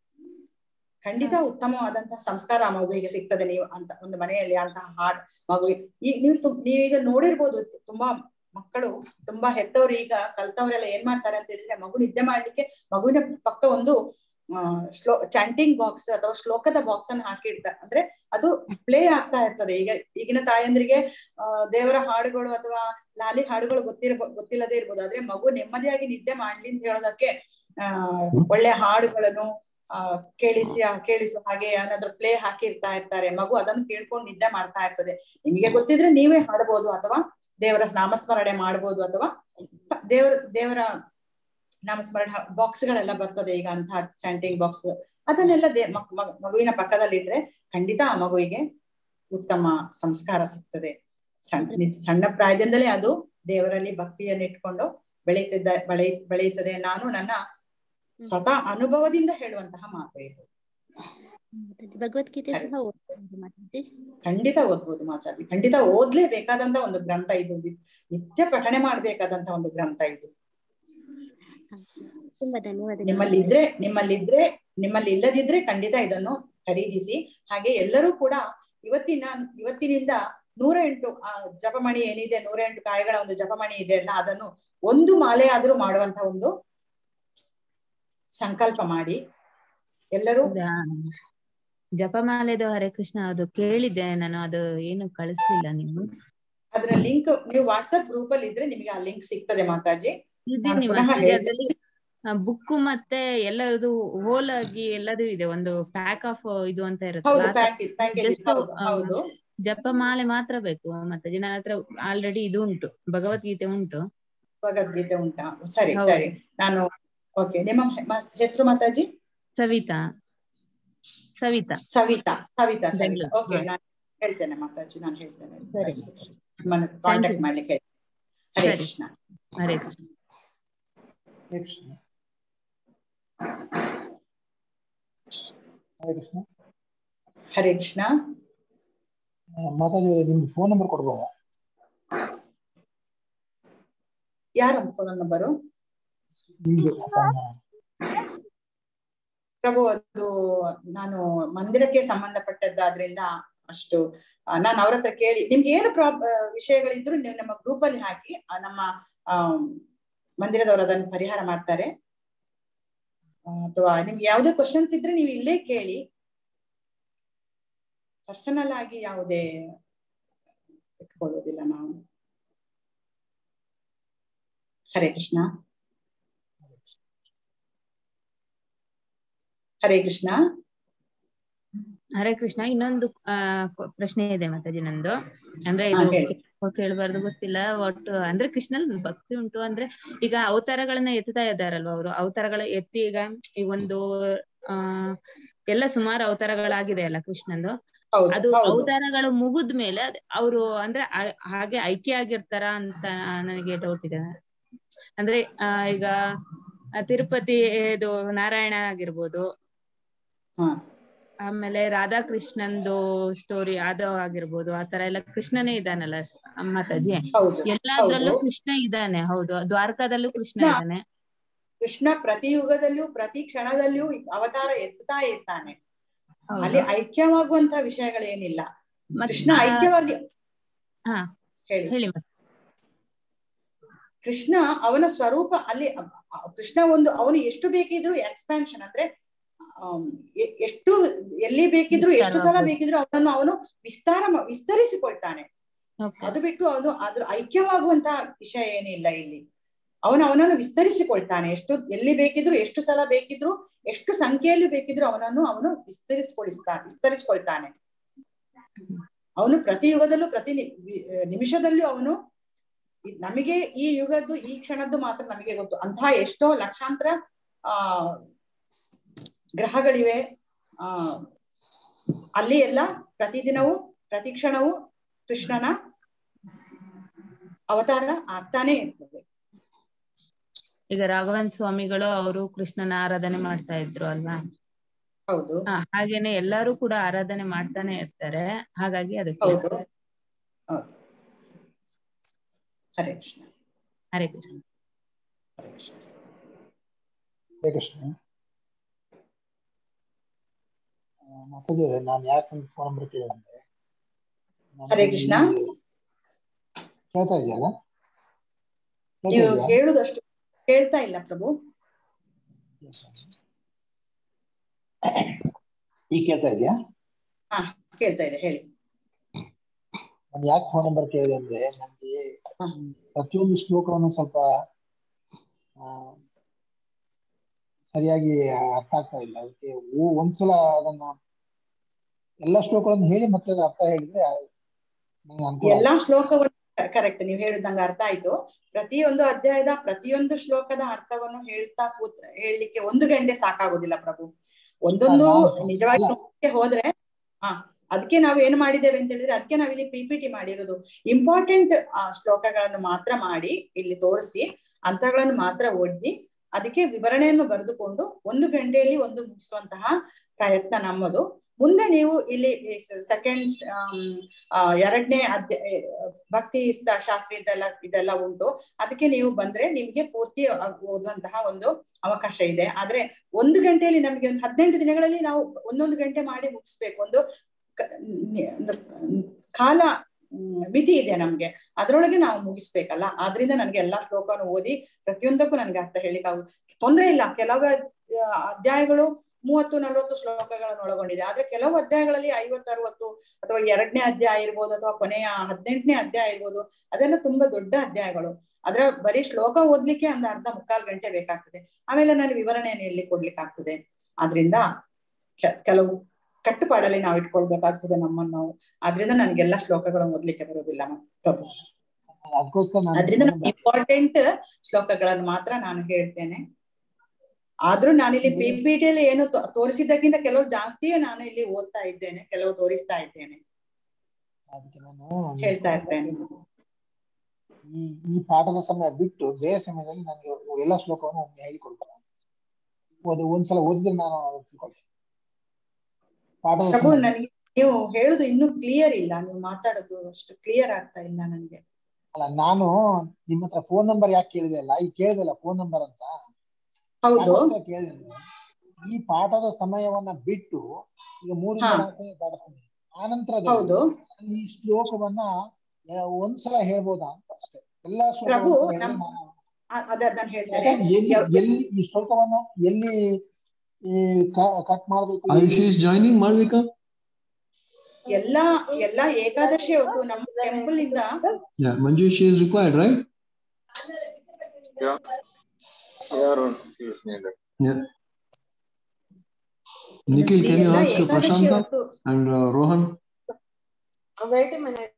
Speaker 1: ಖಂಡಿತ ಉತ್ತಮವಾದಂತಹ ಸಂಸ್ಕಾರ ಆ ಮಗುವಿಗೆ ಸಿಗ್ತದೆ ನೀವು ಅಂತ ಒಂದು ಮನೆಯಲ್ಲಿ ಅಂತಹ ಹಾಡ್ ಮಗುವಿಗೆ ಈ ನೀವು ತುಂ- ನೀವೀಗ ನೋಡಿರ್ಬೋದು ತುಂಬಾ ಮಕ್ಕಳು ತುಂಬಾ ಹೆತ್ತವ್ರು ಈಗ ಕಲ್ತವ್ರೆಲ್ಲ ಏನ್ ಮಾಡ್ತಾರೆ ಅಂತ ಹೇಳಿದ್ರೆ ಮಗು ನಿದ್ದೆ ಮಾಡ್ಲಿಕ್ಕೆ ಮಗುವಿನ ಪಕ್ಕ ಒಂದು ಆ ಶ್ಲೋ ಚಾಂಟಿಂಗ್ ಬಾಕ್ಸ್ ಅಥವಾ ಶ್ಲೋಕದ ಬಾಕ್ಸ್ ಅನ್ನು ಹಾಕಿಡ್ತಾರೆ ಅಂದ್ರೆ ಅದು ಪ್ಲೇ ಆಗ್ತಾ ಇರ್ತದೆ ಈಗ ಈಗಿನ ತಾಯಂದ್ರಿಗೆ ಆ ದೇವರ ಹಾಡುಗಳು ಅಥವಾ ಲಾಲಿ ಹಾಡುಗಳು ಗೊತ್ತಿರ್ಬೋ ಗೊತ್ತಿಲ್ಲದೆ ಇರ್ಬೋದು ಆದ್ರೆ ಮಗು ನೆಮ್ಮದಿಯಾಗಿ ನಿದ್ದೆ ಮಾಡ್ಲಿ ಅಂತ ಹೇಳೋದಕ್ಕೆ ಆ ಒಳ್ಳೆ ಹಾಡುಗಳನ್ನು ಆ ಕೇಳಿಸಿ ಕೇಳಿಸು ಹಾಗೆ ಏನಾದ್ರು ಪ್ಲೇ ಹಾಕಿರ್ತಾ ಇರ್ತಾರೆ ಮಗು ಅದನ್ನು ಕೇಳ್ಕೊಂಡು ನಿದ್ದೆ ಮಾಡ್ತಾ ಇರ್ತದೆ ನಿಮಗೆ ಗೊತ್ತಿದ್ರೆ ನೀವೇ ಹಾಡ್ಬೋದು ಅಥವಾ ದೇವರ ನಾಮಸ್ಮರಣೆ ಮಾಡ್ಬೋದು ಅಥವಾ ದೇವರ ದೇವರ ನಾಮಸ್ಮರಣೆ ಬಾಕ್ಸ್ ಗಳೆಲ್ಲ ಬರ್ತದೆ ಈಗ ಅಂತ ಚಾಂಟಿಂಗ್ ಬಾಕ್ಸ್ ಅದನ್ನೆಲ್ಲ ದೇ ಮಕ್- ಮಗ್- ಮಗುವಿನ ಪಕ್ಕದಲ್ಲಿ ಇಟ್ರೆ ಖಂಡಿತ ಆ ಮಗುವಿಗೆ ಉತ್ತಮ ಸಂಸ್ಕಾರ ಸಿಗ್ತದೆ ಸಣ್ಣ ನಿಜ- ಸಣ್ಣ ಪ್ರಾಯದಿಂದಲೇ ಅದು ದೇವರಲ್ಲಿ ಭಕ್ತಿಯನ್ನು ಇಟ್ಕೊಂಡು ಬೆಳೆಯುತ್ತಿದ್ದ ಬೆಳೆ ಬೆಳೆಯುತ್ತದೆ ನಾನು ನನ್ನ ಸ್ವತಃ ಅನುಭವದಿಂದ ಹೇಳುವಂತಹ ಮಾತು ಇದು
Speaker 6: ಮಾತಾಜಿ ಭಗವದ್ಗೀತೆ ಸಹ
Speaker 1: ಹರೇ.
Speaker 6: ಓದ್ಬೋದು ಮಾತಾಜಿ
Speaker 1: ಖಂಡಿತ ಓದ್ಬೋದು ಮಾತಾಡಿ ಖಂಡಿತ ಓದ್ಲೇಬೇಕಾದಂತ ಒಂದು ಗ್ರಂಥ ಇದು ನಿ- ನಿತ್ಯ ಪಠಣೆ ಮಾಡ್ಬೇಕಾದಂತ ಒಂದು ಗ್ರಂಥ ಇದು
Speaker 6: ಹಾ. ತುಂಬಾ ಧನ್ಯವಾದಗಳು
Speaker 1: ನಿಮ್ಮಲ್ಲಿ ಇದ್ರೆ ನಿಮ್ಮಲ್ಲಿ ಇದ್ರೆ ನಿಮ್ಮಲ್ಲಿ ಇಲ್ಲದಿದ್ರೆ ಖಂಡಿತ ಇದನ್ನು ಖರೀದಿಸಿ ಹಾಗೆ ಎಲ್ಲರೂ ಕೂಡ ಇವತ್ತಿನ ಇವತ್ತಿನಿಂದ ನೂರ ಎಂಟು ಆ ಜಪಮಣಿ ಏನಿದೆ ನೂರ ಎಂಟು ಕಾಯಿಗಳ ಒಂದು ಜಪಮಣಿ ಇದೆ ಅಲ್ಲ ಅದನ್ನು ಒಂದು ಮಾಲೆ ಆದ್ರೂ ಮಾಡುವಂತ ಒಂದು ಸಂಕಲ್ಪ ಮಾಡಿ ಎಲ್ಲರೂ
Speaker 2: ಹೌದಾ? ಜಪಮಾಲೆದು ಹರೇ ಕೃಷ್ಣ ಅದು ಕೇಳಿದ್ದೆ ನಾನು ಅದು ಏನು ಕಳಿಸ್ಲಿಲ್ಲ ನೀವು
Speaker 1: ಅದರ ಲಿಂಕ್ ನೀವು ವಾಟ್ಸ್ಆಪ್ ಗ್ರೂಪ್ ಅಲ್ಲಿ ಇದ್ರೆ ನಿಮಗೆ ಆ ಲಿಂಕ್ ಸಿಗ್ತದೆ ಮಾತಾಜಿ
Speaker 2: ಇದೆ
Speaker 1: ನಾನು
Speaker 2: ನಿಮ್ಮ
Speaker 1: ಪುನಃ
Speaker 2: ಹತ್ರ
Speaker 1: ಹೇಳ್ತೇನೆ.
Speaker 2: ಅದ್ರಲ್ಲಿ ಬುಕ್ ಮತ್ತೆ ಎಲ್ಲದು ಹೋಲ್ ಆಗಿ ಎಲ್ಲದೂ ಇದೆ ಒಂದು ಪ್ಯಾಕ್ ಆಫ್ ಇದು ಅಂತ
Speaker 1: ಹೌದು
Speaker 2: ಇರುತ್ತೆ
Speaker 1: ಪ್ಯಾಕೇಜ್ ಪ್ಯಾಕೇಜ್
Speaker 2: Just,
Speaker 1: ಹೌದು
Speaker 2: ಆ,
Speaker 1: ಹೌದು
Speaker 2: ಜಪಮಾಲೆ ಮಾತ್ರ ಬೇಕು ಮತ್ತೆ ನನ್ನ ಹತ್ರ ಆಲ್ರೆಡಿ ಇದು ಉಂಟು ಭಗವದ್ಗೀತೆ ಉಂಟು
Speaker 1: ಭಗವದ್ಗೀತೆ ಉಂಟಾ ಸರಿ
Speaker 2: ಹೌದು.
Speaker 1: ಸರಿ ನಾನು ಓಕೆ ನಿಮ್ಮ ಮ- ಹೆಸರು ಮಾತಾಜಿ
Speaker 2: ಸವಿತಾ ಸವಿತಾ
Speaker 1: ಸವಿತಾ ಸವಿತಾ ಸವಿತಾ
Speaker 2: ಬೆಂಗಳೂರು.
Speaker 1: ಓಕೆ
Speaker 2: ಹಾ.
Speaker 1: ನಾನು ಹೇಳ್ತೇನೆ ಮಾತಾಜಿ ನಾನು ಹೇಳ್ತೇನೆ
Speaker 2: ಸರಿ.
Speaker 1: ನಿಮ್ಮನ್ನು ಕಾಂಟ್ಯಾಕ್ಟ್
Speaker 2: you.
Speaker 1: ಮಾಡ್ಲಿಕ್ಕೆ ಹೇಳ್ತೇನೆ. ಹರೇ
Speaker 2: ಸರಿ.
Speaker 1: ಕೃಷ್ಣ
Speaker 2: ಹರೇ ಕೃಷ್ಣ
Speaker 1: ಹರೇ ಕೃಷ್ಣ
Speaker 7: ಹರೇ ಕೃಷ್ಣ
Speaker 1: ಹರೇ ಕೃಷ್ಣ
Speaker 7: ಆ, ಮಾತಾಡಿ ನಿಮ್ ಫೋನ್ ನಂಬರ್ ಕೊಡ್ಬೋದಾ
Speaker 1: ಯಾರ ಫೋನ್ ನಂಬರು
Speaker 7: ನಿಮ್ದು ಅಪ್ಪನ
Speaker 1: ಪ್ರಭು ಅದು ನಾನು ಮಂದಿರಕ್ಕೆ ಸಂಬಂಧಪಟ್ಟದ್ದಾದ್ರಿಂದ ಅಷ್ಟು ಆ, ನಾನು ಅವ್ರ ಹತ್ರ ಕೇಳಿ ನಿಮ್ಗೆ ಏನು ಪ್ರಾಬ್ ಆ, ವಿಷಯಗಳಿದ್ರು ನೀವು ನಮ್ಮ ಗ್ರೂಪ್ ಅಲ್ಲಿ ಹಾಕಿ ಆ, ನಮ್ಮ ಆ, ಮಂದಿರದವರು ಅದನ್ನು ಪರಿಹಾರ ಮಾಡ್ತಾರೆ ಆ, ಅಥವಾ ನಿಮ್ಗೆ ಯಾವುದೇ ಕ್ವಶನ್ಸ್ ಇದ್ರೆ ನೀವು ಇಲ್ಲೇ ಕೇಳಿ ಪರ್ಸನಲ್ ಆಗಿ ಯಾವುದೇ ಇಟ್ಕೊಳ್ಳೋದಿಲ್ಲ ನಾವು ಹರೇ ಕೃಷ್ಣ ಹರೇ ಕೃಷ್ಣ
Speaker 2: ಹರೇ ಕೃಷ್ಣ ಇನ್ನೊಂದು ಆ ಕ- ಪ್ರಶ್ನೆ ಇದೆ ಮಾತಾಜಿ ನಂದು ಅಂದ್ರೆ
Speaker 1: ಹಾ,
Speaker 2: ಇದು
Speaker 1: ಹೇಳಿ.
Speaker 2: ಕೇಳ್ಬೇಕೋ ಕೇಳ್ಬಾರ್ದು ಗೊತ್ತಿಲ್ಲ ಒಟ್ಟು ಅಂದ್ರೆ ಕೃಷ್ಣಲ್ ಭಕ್ತಿ ಉಂಟು ಅಂದ್ರೆ ಈಗ ಅವತಾರಗಳನ್ನ ಎತ್ತುತ್ತಾ ಇದ್ದಾರಲ್ವಾ ಅವರು ಅವತಾರಗಳ ಎತ್ತಿ ಈಗ ಈ ಒಂದು ಆ ಎಲ್ಲ ಸುಮಾರು ಅವತಾರಗಳಾಗಿದೆ ಅಲ್ಲ ಕೃಷ್ಣಂದು
Speaker 1: ಹೌದು
Speaker 2: ಅದು
Speaker 1: ಹೌದು
Speaker 2: ಅವತಾರಗಳು ಮುಗಿದ ಮೇಲೆ ಅವರು ಅಂದ್ರೆ ಆ- ಹಾಗೆ ಐಕ್ಯ ಆಗಿರ್ತಾರ ಅಂತ ನನಗೆ ಡೌಟ್ ಇದೆ ಅಂದ್ರೆ ಆ ಈಗ ಆ ತಿರುಪತಿ ಇದು ನಾರಾಯಣ ಆಗಿರ್ಬೋದು
Speaker 1: ಹಾ
Speaker 2: ಆಮೇಲೆ ರಾಧಾಕೃಷ್ಣಂದು ಸ್ಟೋರಿ ಅದು ಆಗಿರ್ಬೋದು ಆತರ ಎಲ್ಲ ಕೃಷ್ಣನೇ ಇದಾನಲ್ಲ ಸ- ಮಾತಾಜಿ
Speaker 1: ಹೌದು
Speaker 2: ಎಲ್ಲಾದ್ರಲ್ಲೂ
Speaker 1: ಹೌದು.
Speaker 2: ಕೃಷ್ಣ ಇದ್ದಾನೆ ಹೌದು ದ್ವಾರಕಾದಲ್ಲೂ ಕೃಷ್ಣ
Speaker 1: ಕೃಷ್ಣ
Speaker 2: ಇದ್ದಾನೆ
Speaker 1: ಕೃಷ್ಣ ಪ್ರತಿ ಯುಗದಲ್ಲಿಯೂ ಪ್ರತಿ ಕ್ಷಣದಲ್ಲಿಯೂ ಅವತಾರ ಎತ್ತುತ್ತಾ ಇರ್ತಾನೆ
Speaker 2: ಹೌದು.
Speaker 1: ಅಲ್ಲಿ ಐಕ್ಯವಾಗುವಂತ ವಿಷಯಗಳೇನಿಲ್ಲ
Speaker 2: ಮತ್-
Speaker 1: ಕೃಷ್ಣ
Speaker 2: ಆ,
Speaker 1: ಐಕ್ಯವಾಗಿ
Speaker 2: ಹಾ
Speaker 1: ಹೇಳಿ
Speaker 2: ಹೇಳಿ ಮತ್ತೆ
Speaker 1: ಕೃಷ್ಣ ಅವನ ಸ್ವರೂಪ ಅಲ್ಲಿ ಅ- ಅ- ಕೃಷ್ಣ ಒಂದು ಅವನು ಎಷ್ಟು ಬೇಕಿದ್ರು ಎಕ್ಸ್ಪ್ಯಾನ್ಷನ್ ಅಂದ್ರೆ ಆಮ್, ಎ- ಎಷ್ಟು ಎಲ್ಲಿ ಬೇಕಿದ್ರು ಎಷ್ಟು ಸಲ
Speaker 2: ವಿಸ್ತಾರವಾಗ್ಬೋದು.
Speaker 1: ಬೇಕಿದ್ರು ಅವನನ್ನು ಅವನು ವಿಸ್ತಾರ ಮ- ವಿಸ್ತರಿಸಿಕೊಳ್ತಾನೆ
Speaker 2: Okay.
Speaker 1: ಅದು ಬಿಟ್ಟು ಅವನು ಅದ್ರ ಐಕ್ಯವಾಗುವಂತ ವಿಷಯ ಏನಿಲ್ಲ ಇಲ್ಲಿ ಅವನು ಅವನನ್ನು ವಿಸ್ತರಿಸಿಕೊಳ್ತಾನೆ ಎಷ್ಟು ಎಲ್ಲಿ ಬೇಕಿದ್ರು ಎಷ್ಟು ಸಲ ಬೇಕಿದ್ರು ಎಷ್ಟು ಸಂಖ್ಯೆಯಲ್ಲಿ ಬೇಕಿದ್ರು ಅವನನ್ನು ಅವನು ವಿಸ್ತರಿಸಿಕೊಳಿಸ್ತಾ ವಿಸ್ತರಿಸಿಕೊಳ್ತಾನೆ ಅವನು ಪ್ರತಿ ಯುಗದಲ್ಲೂ ಪ್ರತಿ ನಿ- ವಿ- ನಿಮಿಷದಲ್ಲೂ ಅವನು ಇ- ನಮಗೆ ಈ ಯುಗದ್ದು ಈ ಕ್ಷಣದ್ದು ಮಾತ್ರ ನಮಗೆ ಗೊತ್ತು ಅಂತಹ ಎಷ್ಟೋ ಲಕ್ಷಾಂತರ ಆ ಗ್ರಹಗಳಿವೆ ಆ ಅಲ್ಲಿ ಎಲ್ಲ ಪ್ರತಿದಿನವೂ ಪ್ರತಿ ಕ್ಷಣವೂ ಕೃಷ್ಣನ ಅವತಾರ ಆಗ್ತಾನೆ ಇರ್ತದೆ
Speaker 2: ಈಗ ರಾಘವನ್ ಸ್ವಾಮಿಗಳು ಅವರು ಕೃಷ್ಣನ ಆರಾಧನೆ ಮಾಡ್ತಾ ಇದ್ರು ಅಲ್ವಾ
Speaker 1: ಹೌದು
Speaker 2: ಹಾ ಹಾಗೇನೆ ಎಲ್ಲರೂ ಕೂಡ ಆರಾಧನೆ ಮಾಡ್ತಾನೆ ಇರ್ತಾರೆ ಹಾಗಾಗಿ ಅದಕ್ಕೆ
Speaker 1: ಹೌದು ಹೌದು ಹರೇ ಕೃಷ್ಣ
Speaker 2: ಹರೇ ಕೃಷ್ಣ
Speaker 1: ಹರೇ ಕೃಷ್ಣ
Speaker 7: ಹರೇ ಕೃಷ್ಣ ಮಾತಾಡಿದ್ರೆ ನಾನು ಯಾಕೆ ಫೋನ್ ನಂಬರ್ ಕೇಳಿದೆ ಅಂದ್ರೆ ನಮ್ಗೆ
Speaker 1: ಹರೇ ಕೃಷ್ಣ.
Speaker 7: ಈ- ಕೇಳ್ತಾ ಇದೆಯಲ್ಲ ಕೇಳ್ತಾ
Speaker 1: ನೀವು
Speaker 7: ಇದೆಯಾ
Speaker 1: ಕೇಳುದಷ್ಟು ಕೇಳ್ತಾ ಇಲ್ಲ ಪ್ರಭು
Speaker 7: ಈಗ ಕೇಳ್ತಾ ಇದೆಯಾ
Speaker 1: ಹಾ ಕೇಳ್ತಾ ಇದೆ ಹೇಳಿ
Speaker 7: ನಾನು ಯಾಕೆ ಫೋನ್ ನಂಬರ್ ಕೇಳಿದೆ ಅಂದ್ರೆ ನಮ್ಗೆ
Speaker 1: ಹಾ.
Speaker 7: ಈ ಪ್ರತಿಯೊಂದು ಶ್ಲೋಕವನ್ನು ಸ್ವಲ್ಪ ಆ, ಸರಿಯಾಗಿ ಅರ್ಥ ಆಗ್ತಾ ಇಲ್ಲ ಅದಕ್ಕೆ ಓ- ಒಂದ್ಸಲ ಅದನ್ನ ಎಲ್ಲ ಶ್ಲೋಕಗಳನ್ನು ಹೇಳಿ ಮತ್ತೆ ಅದ್ರ ಅರ್ಥ ಹೇಳಿದ್ರೆ ನಂಗೆ ಅನುಕೂಲ
Speaker 1: ಎಲ್ಲಾ ಶ್ಲೋಕವನ್ನು ಕರೆಕ್ಟ್ ನೀವು ಹೇಳಿದಂಗ ಅರ್ಥ ಆಯ್ತು ಪ್ರತಿಯೊಂದು ಅಧ್ಯಾಯದ ಪ್ರತಿಯೊಂದು ಶ್ಲೋಕದ ಅರ್ಥವನ್ನು ಹೇಳ್ತಾ ಕೂತ್ ಹೇಳಲಿಕ್ಕೆ ಒಂದು ಗಂಟೆ ಸಾಕಾಗುದಿಲ್ಲ ಪ್ರಭು ಒಂದೊಂದು
Speaker 7: ನಾನು-
Speaker 1: ನಿಜವಾಗಿ
Speaker 7: ಅಲ್ಲ.
Speaker 1: ನೋಡ್ಲಿಕ್ಕೆ ಹೋದ್ರೆ ಹಾ ಅದಕ್ಕೆ ನಾವು ಏನ್ ಮಾಡಿದ್ದೇವೆ ಅಂತ ಹೇಳಿದ್ರೆ ಅದಕ್ಕೆ ನಾವಿಲ್ಲಿ ಪಿ ಪಿ ಟಿ ಮಾಡಿರೋದು ಇಂಪಾರ್ಟೆಂಟ್ ಶ್ಲೋಕಗಳನ್ನು ಮಾತ್ರ ಮಾಡಿ ಇಲ್ಲಿ ತೋರಿಸಿ ಅಂತಗಳನ್ನು ಮಾತ್ರ ಓದಿ ಅದಕ್ಕೆ ವಿವರಣೆಯನ್ನು ಬರೆದುಕೊಂಡು ಒಂದು ಗಂಟೆಯಲ್ಲಿ ಒಂದು ಮುಗಿಸುವಂತಹ ಪ್ರಯತ್ನ ನಮ್ಮದು ಮುಂದೆ ನೀವು ಇಲ್ಲಿ ಸೆಕೆಂಡ್ ಎರಡನೇ ಅಧ್ಯಾಯ ಭಕ್ತಿ ಸ- ಶಾಸ್ತ್ರ ಇದೆಲ್ಲ ಇದೆಲ್ಲ ಉಂಟು ಅದಕ್ಕೆ ನೀವು ಬಂದ್ರೆ ನಿಮ್ಗೆ ಪೂರ್ತಿ ಅ- ಓದುವಂತಹ ಒಂದು ಅವಕಾಶ ಇದೆ ಆದ್ರೆ ಒಂದು ಗಂಟೆಯಲ್ಲಿ ನಮ್ಗೆ ಒಂದು ಹದಿನೆಂಟು ದಿನಗಳಲ್ಲಿ ನಾವು ಒಂದೊಂದು ಗಂಟೆ ಮಾಡಿ ಮುಗಿಸ್ಬೇಕು ಒಂದು ಕ- ನಿ- ಒಂದು ಕಾಲ ಮ್, ಮಿತಿ ಇದೆ ನಮ್ಗೆ ಅದ್ರೊಳಗೆ ನಾವು ಮುಗಿಸ್ಬೇಕಲ್ಲ ಆದ್ರಿಂದ ನನ್ಗೆ ಎಲ್ಲಾ ಶ್ಲೋಕವನ್ನು ಓದಿ ಪ್ರತಿಯೊಂದಕ್ಕೂ ನನ್ಗೆ ಅರ್ಥ ಹೇಳಿಕ್ಕಾಗ ತೊಂದ್ರೆ ಇಲ್ಲ ಕೆಲವು ಆ, ಅಧ್ಯಾಯಗಳು ಮೂವತ್ತು ನಲವತ್ತು ಶ್ಲೋಕಗಳನ್ನು ಒಳಗೊಂಡಿದೆ ಆದ್ರೆ ಕೆಲವು ಅಧ್ಯಾಯಗಳಲ್ಲಿ ಐವತ್ತು ಅರವತ್ತು ಅಥವಾ ಎರಡನೇ ಅಧ್ಯಾಯ ಇರ್ಬೋದು ಅಥವಾ ಕೊನೆಯ ಹದಿನೆಂಟನೇ ಅಧ್ಯಾಯ ಇರ್ಬೋದು ಅದೆಲ್ಲ ತುಂಬಾ ದೊಡ್ಡ ಅಧ್ಯಾಯಗಳು ಅದ್ರ ಬರೀ ಶ್ಲೋಕ ಓದ್ಲಿಕ್ಕೆ ಒಂದು ಅರ್ಧ ಮುಕ್ಕಾಲು ಗಂಟೆ ಬೇಕಾಗ್ತದೆ ಆಮೇಲೆ ನಾನು ವಿವರಣೆಯನ್ನು ಎಲ್ಲಿ ಕೊಡ್ಲಿಕ್ಕೆ ಆಗ್ತದೆ ಆದ್ರಿಂದ ಕೆ- ಕೆಲವು ಕಟ್ಟುಪಾಡಲ್ಲಿ ನಾವು ಇಟ್ಕೊಳ್ಬೇಕಾಗ್ತದೆ ನಮ್ಮನ್ನು ನಾವು ಆದ್ರಿಂದ ನನ್ಗೆಲ್ಲಾ ಶ್ಲೋಕಗಳನ್ನು ಓದ್ಲಿಕ್ಕೆ ಬರೋದಿಲ್ಲ ಮ- ಪ್ರಭು
Speaker 7: ಅದಕ್ಕೋಸ್ಕರ
Speaker 1: ಅದರಿಂದ
Speaker 7: ನಾನು
Speaker 1: ನಾನು ಇಂಪಾರ್ಟೆಂಟ್ ಶ್ಲೋಕಗಳನ್ನು ಮಾತ್ರ ನಾನು ಹೇಳ್ತೇನೆ ಆದ್ರೂ ನಾನಿಲ್ಲಿ ಪಿ ಪಿ ಟಿಯಲ್ಲಿ ಏನು ತೋ- ತೋರಿಸಿದ್ದಕ್ಕಿಂತ ಕೆಲವು ಜಾಸ್ತಿಯೇ ನಾನು ಇಲ್ಲಿ ಓದ್ತಾ ಇದ್ದೇನೆ ಕೆಲವು ತೋರಿಸ್ತಾ ಇದ್ದೇನೆ
Speaker 7: ಅದಕ್ಕೆ ನಾನು
Speaker 1: ಹೇಳ್ತಾ ಇರ್ತೇನೆ
Speaker 7: ಈ ಈ ಪಾಠದ ಸಮಯ ಬಿಟ್ಟು ಬೇರೆ ಸಮಯದಲ್ಲಿ ನನಗೆ ಎಲ್ಲ ಶ್ಲೋಕವನ್ನು ಒಮ್ಮೆ ಹೇಳಿಕೊಡ್ತಾರೆ ಅದು ಒಂದ್ಸಲ ಓದಿದ್ರೆ ನಾನು ತಿಳ್ಕೊಳ್ಳಿ ಪಾಠದ
Speaker 1: ಪ್ರಭು
Speaker 7: ಸಮಯ
Speaker 1: ನನಗೆ ನೀವು ಹೇಳುದು ಇನ್ನೂ ಕ್ಲಿಯರ್ ಇಲ್ಲ ನೀವು ಮಾತಾಡೋದು ಅಷ್ಟು ಕ್ಲಿಯರ್ ಆಗ್ತಾ ಇಲ್ಲ ನನ್ಗೆ
Speaker 7: ಅಲ್ಲ ನಾನು ನಿಮ್ಮ ಹತ್ರ ಫೋನ್ ನಂಬರ್ ಯಾಕೆ ಕೇಳಿದೆ ಅಲ್ಲ ಈಗ ಕೇಳಿದಲ್ಲ ಫೋನ್ ನಂಬರ್ ಅಂತ
Speaker 1: ಹೌದು
Speaker 7: ಯಾಕೋಸ್ಕರ ಕೇಳಿದೆ ಅಂದ್ರೆ, ಈ ಪಾಠದ ಸಮಯವನ್ನ ಬಿಟ್ಟು ಈಗ ಮೂರಿಂದ
Speaker 1: ಹಾ.
Speaker 7: ನಾಲ್ಕು ಪಾಠ ಸಮಯ ಆ ನಂತರ
Speaker 1: ಹೌದು
Speaker 7: ಈ ಶ್ಲೋಕವನ್ನ ಆ, ಒಂದ್ಸಲ ಹೇಳ್ಬೋದಾ ಅಂತ ಅಷ್ಟೇ ಎಲ್ಲಾ
Speaker 1: ಪ್ರಭು,
Speaker 7: ಶ್ಲೋಕವನ್ನು
Speaker 1: ನಮ್-
Speaker 7: ನಾನು
Speaker 1: ಅ- ಅದ ನಾನು ಹೇಳ್ತೇನೆ
Speaker 7: ಯಾಕಂದ್ರೆ ಎಲ್ಲಿ
Speaker 1: ಯಾವ-
Speaker 7: ಎಲ್ಲಿ ಈ ಶ್ಲೋಕವನ್ನ ಎಲ್ಲಿ ಕಟ್ ಮಾಡ್ಬೇಕು
Speaker 8: Ayushi is joining, Malvika?
Speaker 1: ಎಲ್ಲಾ ಎಲ್ಲಾ ಏಕಾದಶಿ ಹೊತ್ತು ನಮ್ಮ ಟೆಂಪಲ್ ಇಂದ
Speaker 8: Yeah, Manjushi is required, right?
Speaker 9: Yeah. Yeah, Arun, she is needed.
Speaker 8: Yeah. Nikhil, can you
Speaker 1: ಎಲ್ಲ
Speaker 8: ask
Speaker 1: ಏಕಾದಶಿ
Speaker 8: Prashanta
Speaker 1: ಹೊತ್ತು
Speaker 8: and uh, Rohan?
Speaker 10: Wait a minute.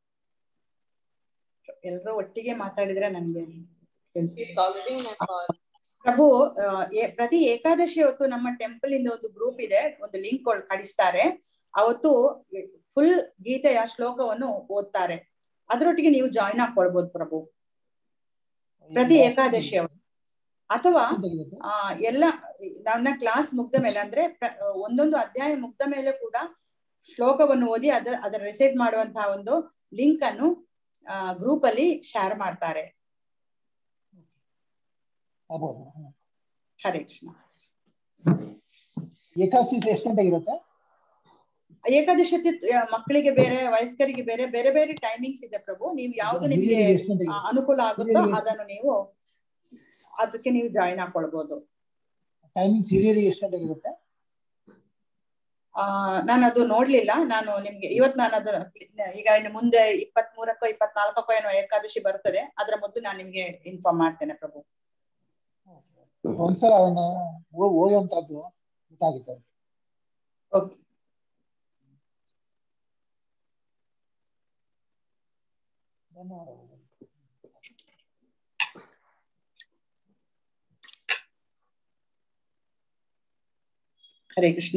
Speaker 1: ಎಲ್ಲರೂ ಒಟ್ಟಿಗೆ ಮಾತಾಡಿದ್ರೆ ನನ್ಗೆ ಕೆಲ್ಸ
Speaker 10: She's already in a call.
Speaker 1: ಪ್ರಭು ಆ, ಏ- ಪ್ರತಿ ಏಕಾದಶಿ ಹೊತ್ತು ನಮ್ಮ ಟೆಂಪಲ್ ಇಂದ ಒಂದು ಗ್ರೂಪ್ ಇದೆ ಒಂದು ಲಿಂಕ್ ಕಳಿಸ್ತಾರೆ ಅವತ್ತು ಫುಲ್ ಗೀತೆಯ ಶ್ಲೋಕವನ್ನು ಓದ್ತಾರೆ ಅದರೊಟ್ಟಿಗೆ ನೀವು ಜಾಯಿನ್ ಹಾಕೊಳ್ಬೋದು ಪ್ರಭು ಪ್ರತಿ ಏಕಾದಶಿ ಅವರು ಅಥವಾ ಆ ಎಲ್ಲ ನನ್ನ ಕ್ಲಾಸ್ ಮುಗ್ದ ಮೇಲೆ ಅಂದ್ರೆ ಪ್ರ- ಒಂದೊಂದು ಅಧ್ಯಾಯ ಮುಗ್ದ ಮೇಲೆ ಕೂಡ ಶ್ಲೋಕವನ್ನು ಓದಿ ಅದ ಅದರ ರಿಸೈಡ್ ಮಾಡುವಂತಹ ಒಂದು ಲಿಂಕ್ ಅನ್ನು ಗ್ರೂಪ್ ಅಲ್ಲಿ ಶೇರ್ ಮಾಡ್ತಾರೆ
Speaker 7: ಆಗ್ಬೋದು ಹ್ಮ್.
Speaker 1: ಹರೇ ಕೃಷ್ಣ
Speaker 7: ಏಕಾದಶಿ ಎಷ್ಟು ಗಂಟೆಗೆ ಇರುತ್ತೆ
Speaker 1: ಏಕಾದಶಿ ಹೊತ್ತು, ಆ, ಮಕ್ಕಳಿಗೆ ಬೇರೆ ವಯಸ್ಕರಿಗೆ ಬೇರೆ ಬೇರೆ ಬೇರೆ ಟೈಮಿಂಗ್ಸ್ ಇದೆ ಪ್ರಭು ನೀವು ಯಾವ್ದು ನಿಮ್ಗೆ
Speaker 7: ಹಿರಿಯರಿಗೆ ಎಷ್ಟು ಗಂಟೆಗೆ
Speaker 1: ಆ,
Speaker 7: ಇರುತ್ತೆ?
Speaker 1: ಅನುಕೂಲ ಆಗುತ್ತೋ
Speaker 7: ಹಿರಿಯರಿಗೆ-
Speaker 1: ಅದನ್ನು ನೀವು ಅದಕ್ಕೆ ನೀವು ಜಾಯಿನ್ ಹಾಕೊಳ್ಬಹುದು
Speaker 7: ಟೈಮಿಂಗ್ಸ್ ಹಿರಿಯರಿಗೆ ಎಷ್ಟು ಗಂಟೆಗೆ ಇರುತ್ತೆ
Speaker 1: ಆ ನಾನು ಅದು ನೋಡ್ಲಿಲ್ಲ ನಾನು ನಿಮ್ಗೆ ಇವತ್ ನಾನು ಅದು ಈಗ ಇನ್ನು ಮುಂದೆ ಇಪ್ಪತ್ತ್ ಮೂರಕ್ಕೋ ಇಪ್ಪತ್ನಾಲ್ಕಕ್ಕೋ ಏನೋ ಏಕಾದಶಿ ಬರ್ತದೆ ಅದ್ರ ಮೊದಲು ನಾನು ನಿಮ್ಗೆ ಇನ್ಫಾರ್ಮ್ ಮಾಡ್ತೇನೆ ಪ್ರಭು
Speaker 7: ಒಂದ್ಸಲ ಅದನ್ನ ಓ- ಓದುವಂತದ್ದು ಗೊತ್ತಾಗುತ್ತೆ
Speaker 1: ಓಕೆ
Speaker 7: ಧನ್ಯವಾದಗಳು
Speaker 1: ಹರೇ ಕೃಷ್ಣ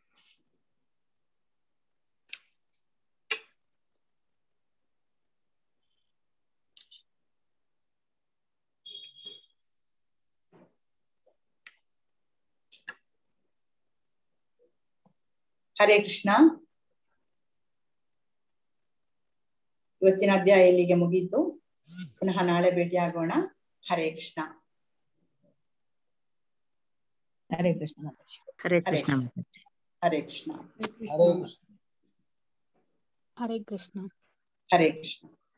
Speaker 1: ಹರೇ ಕೃಷ್ಣ ಇವತ್ತಿನ ಅಧ್ಯಾಯ ಇಲ್ಲಿಗೆ ಮುಗೀತು ಪುನಃ ನಾಳೆ ಭೇಟಿಯಾಗೋಣ ಹರೇ ಕೃಷ್ಣ
Speaker 2: ಹರೇ ಕೃಷ್ಣ ಮಾತಾಜಿ
Speaker 5: ಹರೇ
Speaker 1: ಹರೇ
Speaker 5: ಕೃಷ್ಣ
Speaker 1: ಹರೇ ಕೃಷ್ಣ
Speaker 7: ಹರೇ ಕೃಷ್ಣ
Speaker 6: ಹರೇ ಕೃಷ್ಣ
Speaker 1: ಹರೇ ಕೃಷ್ಣ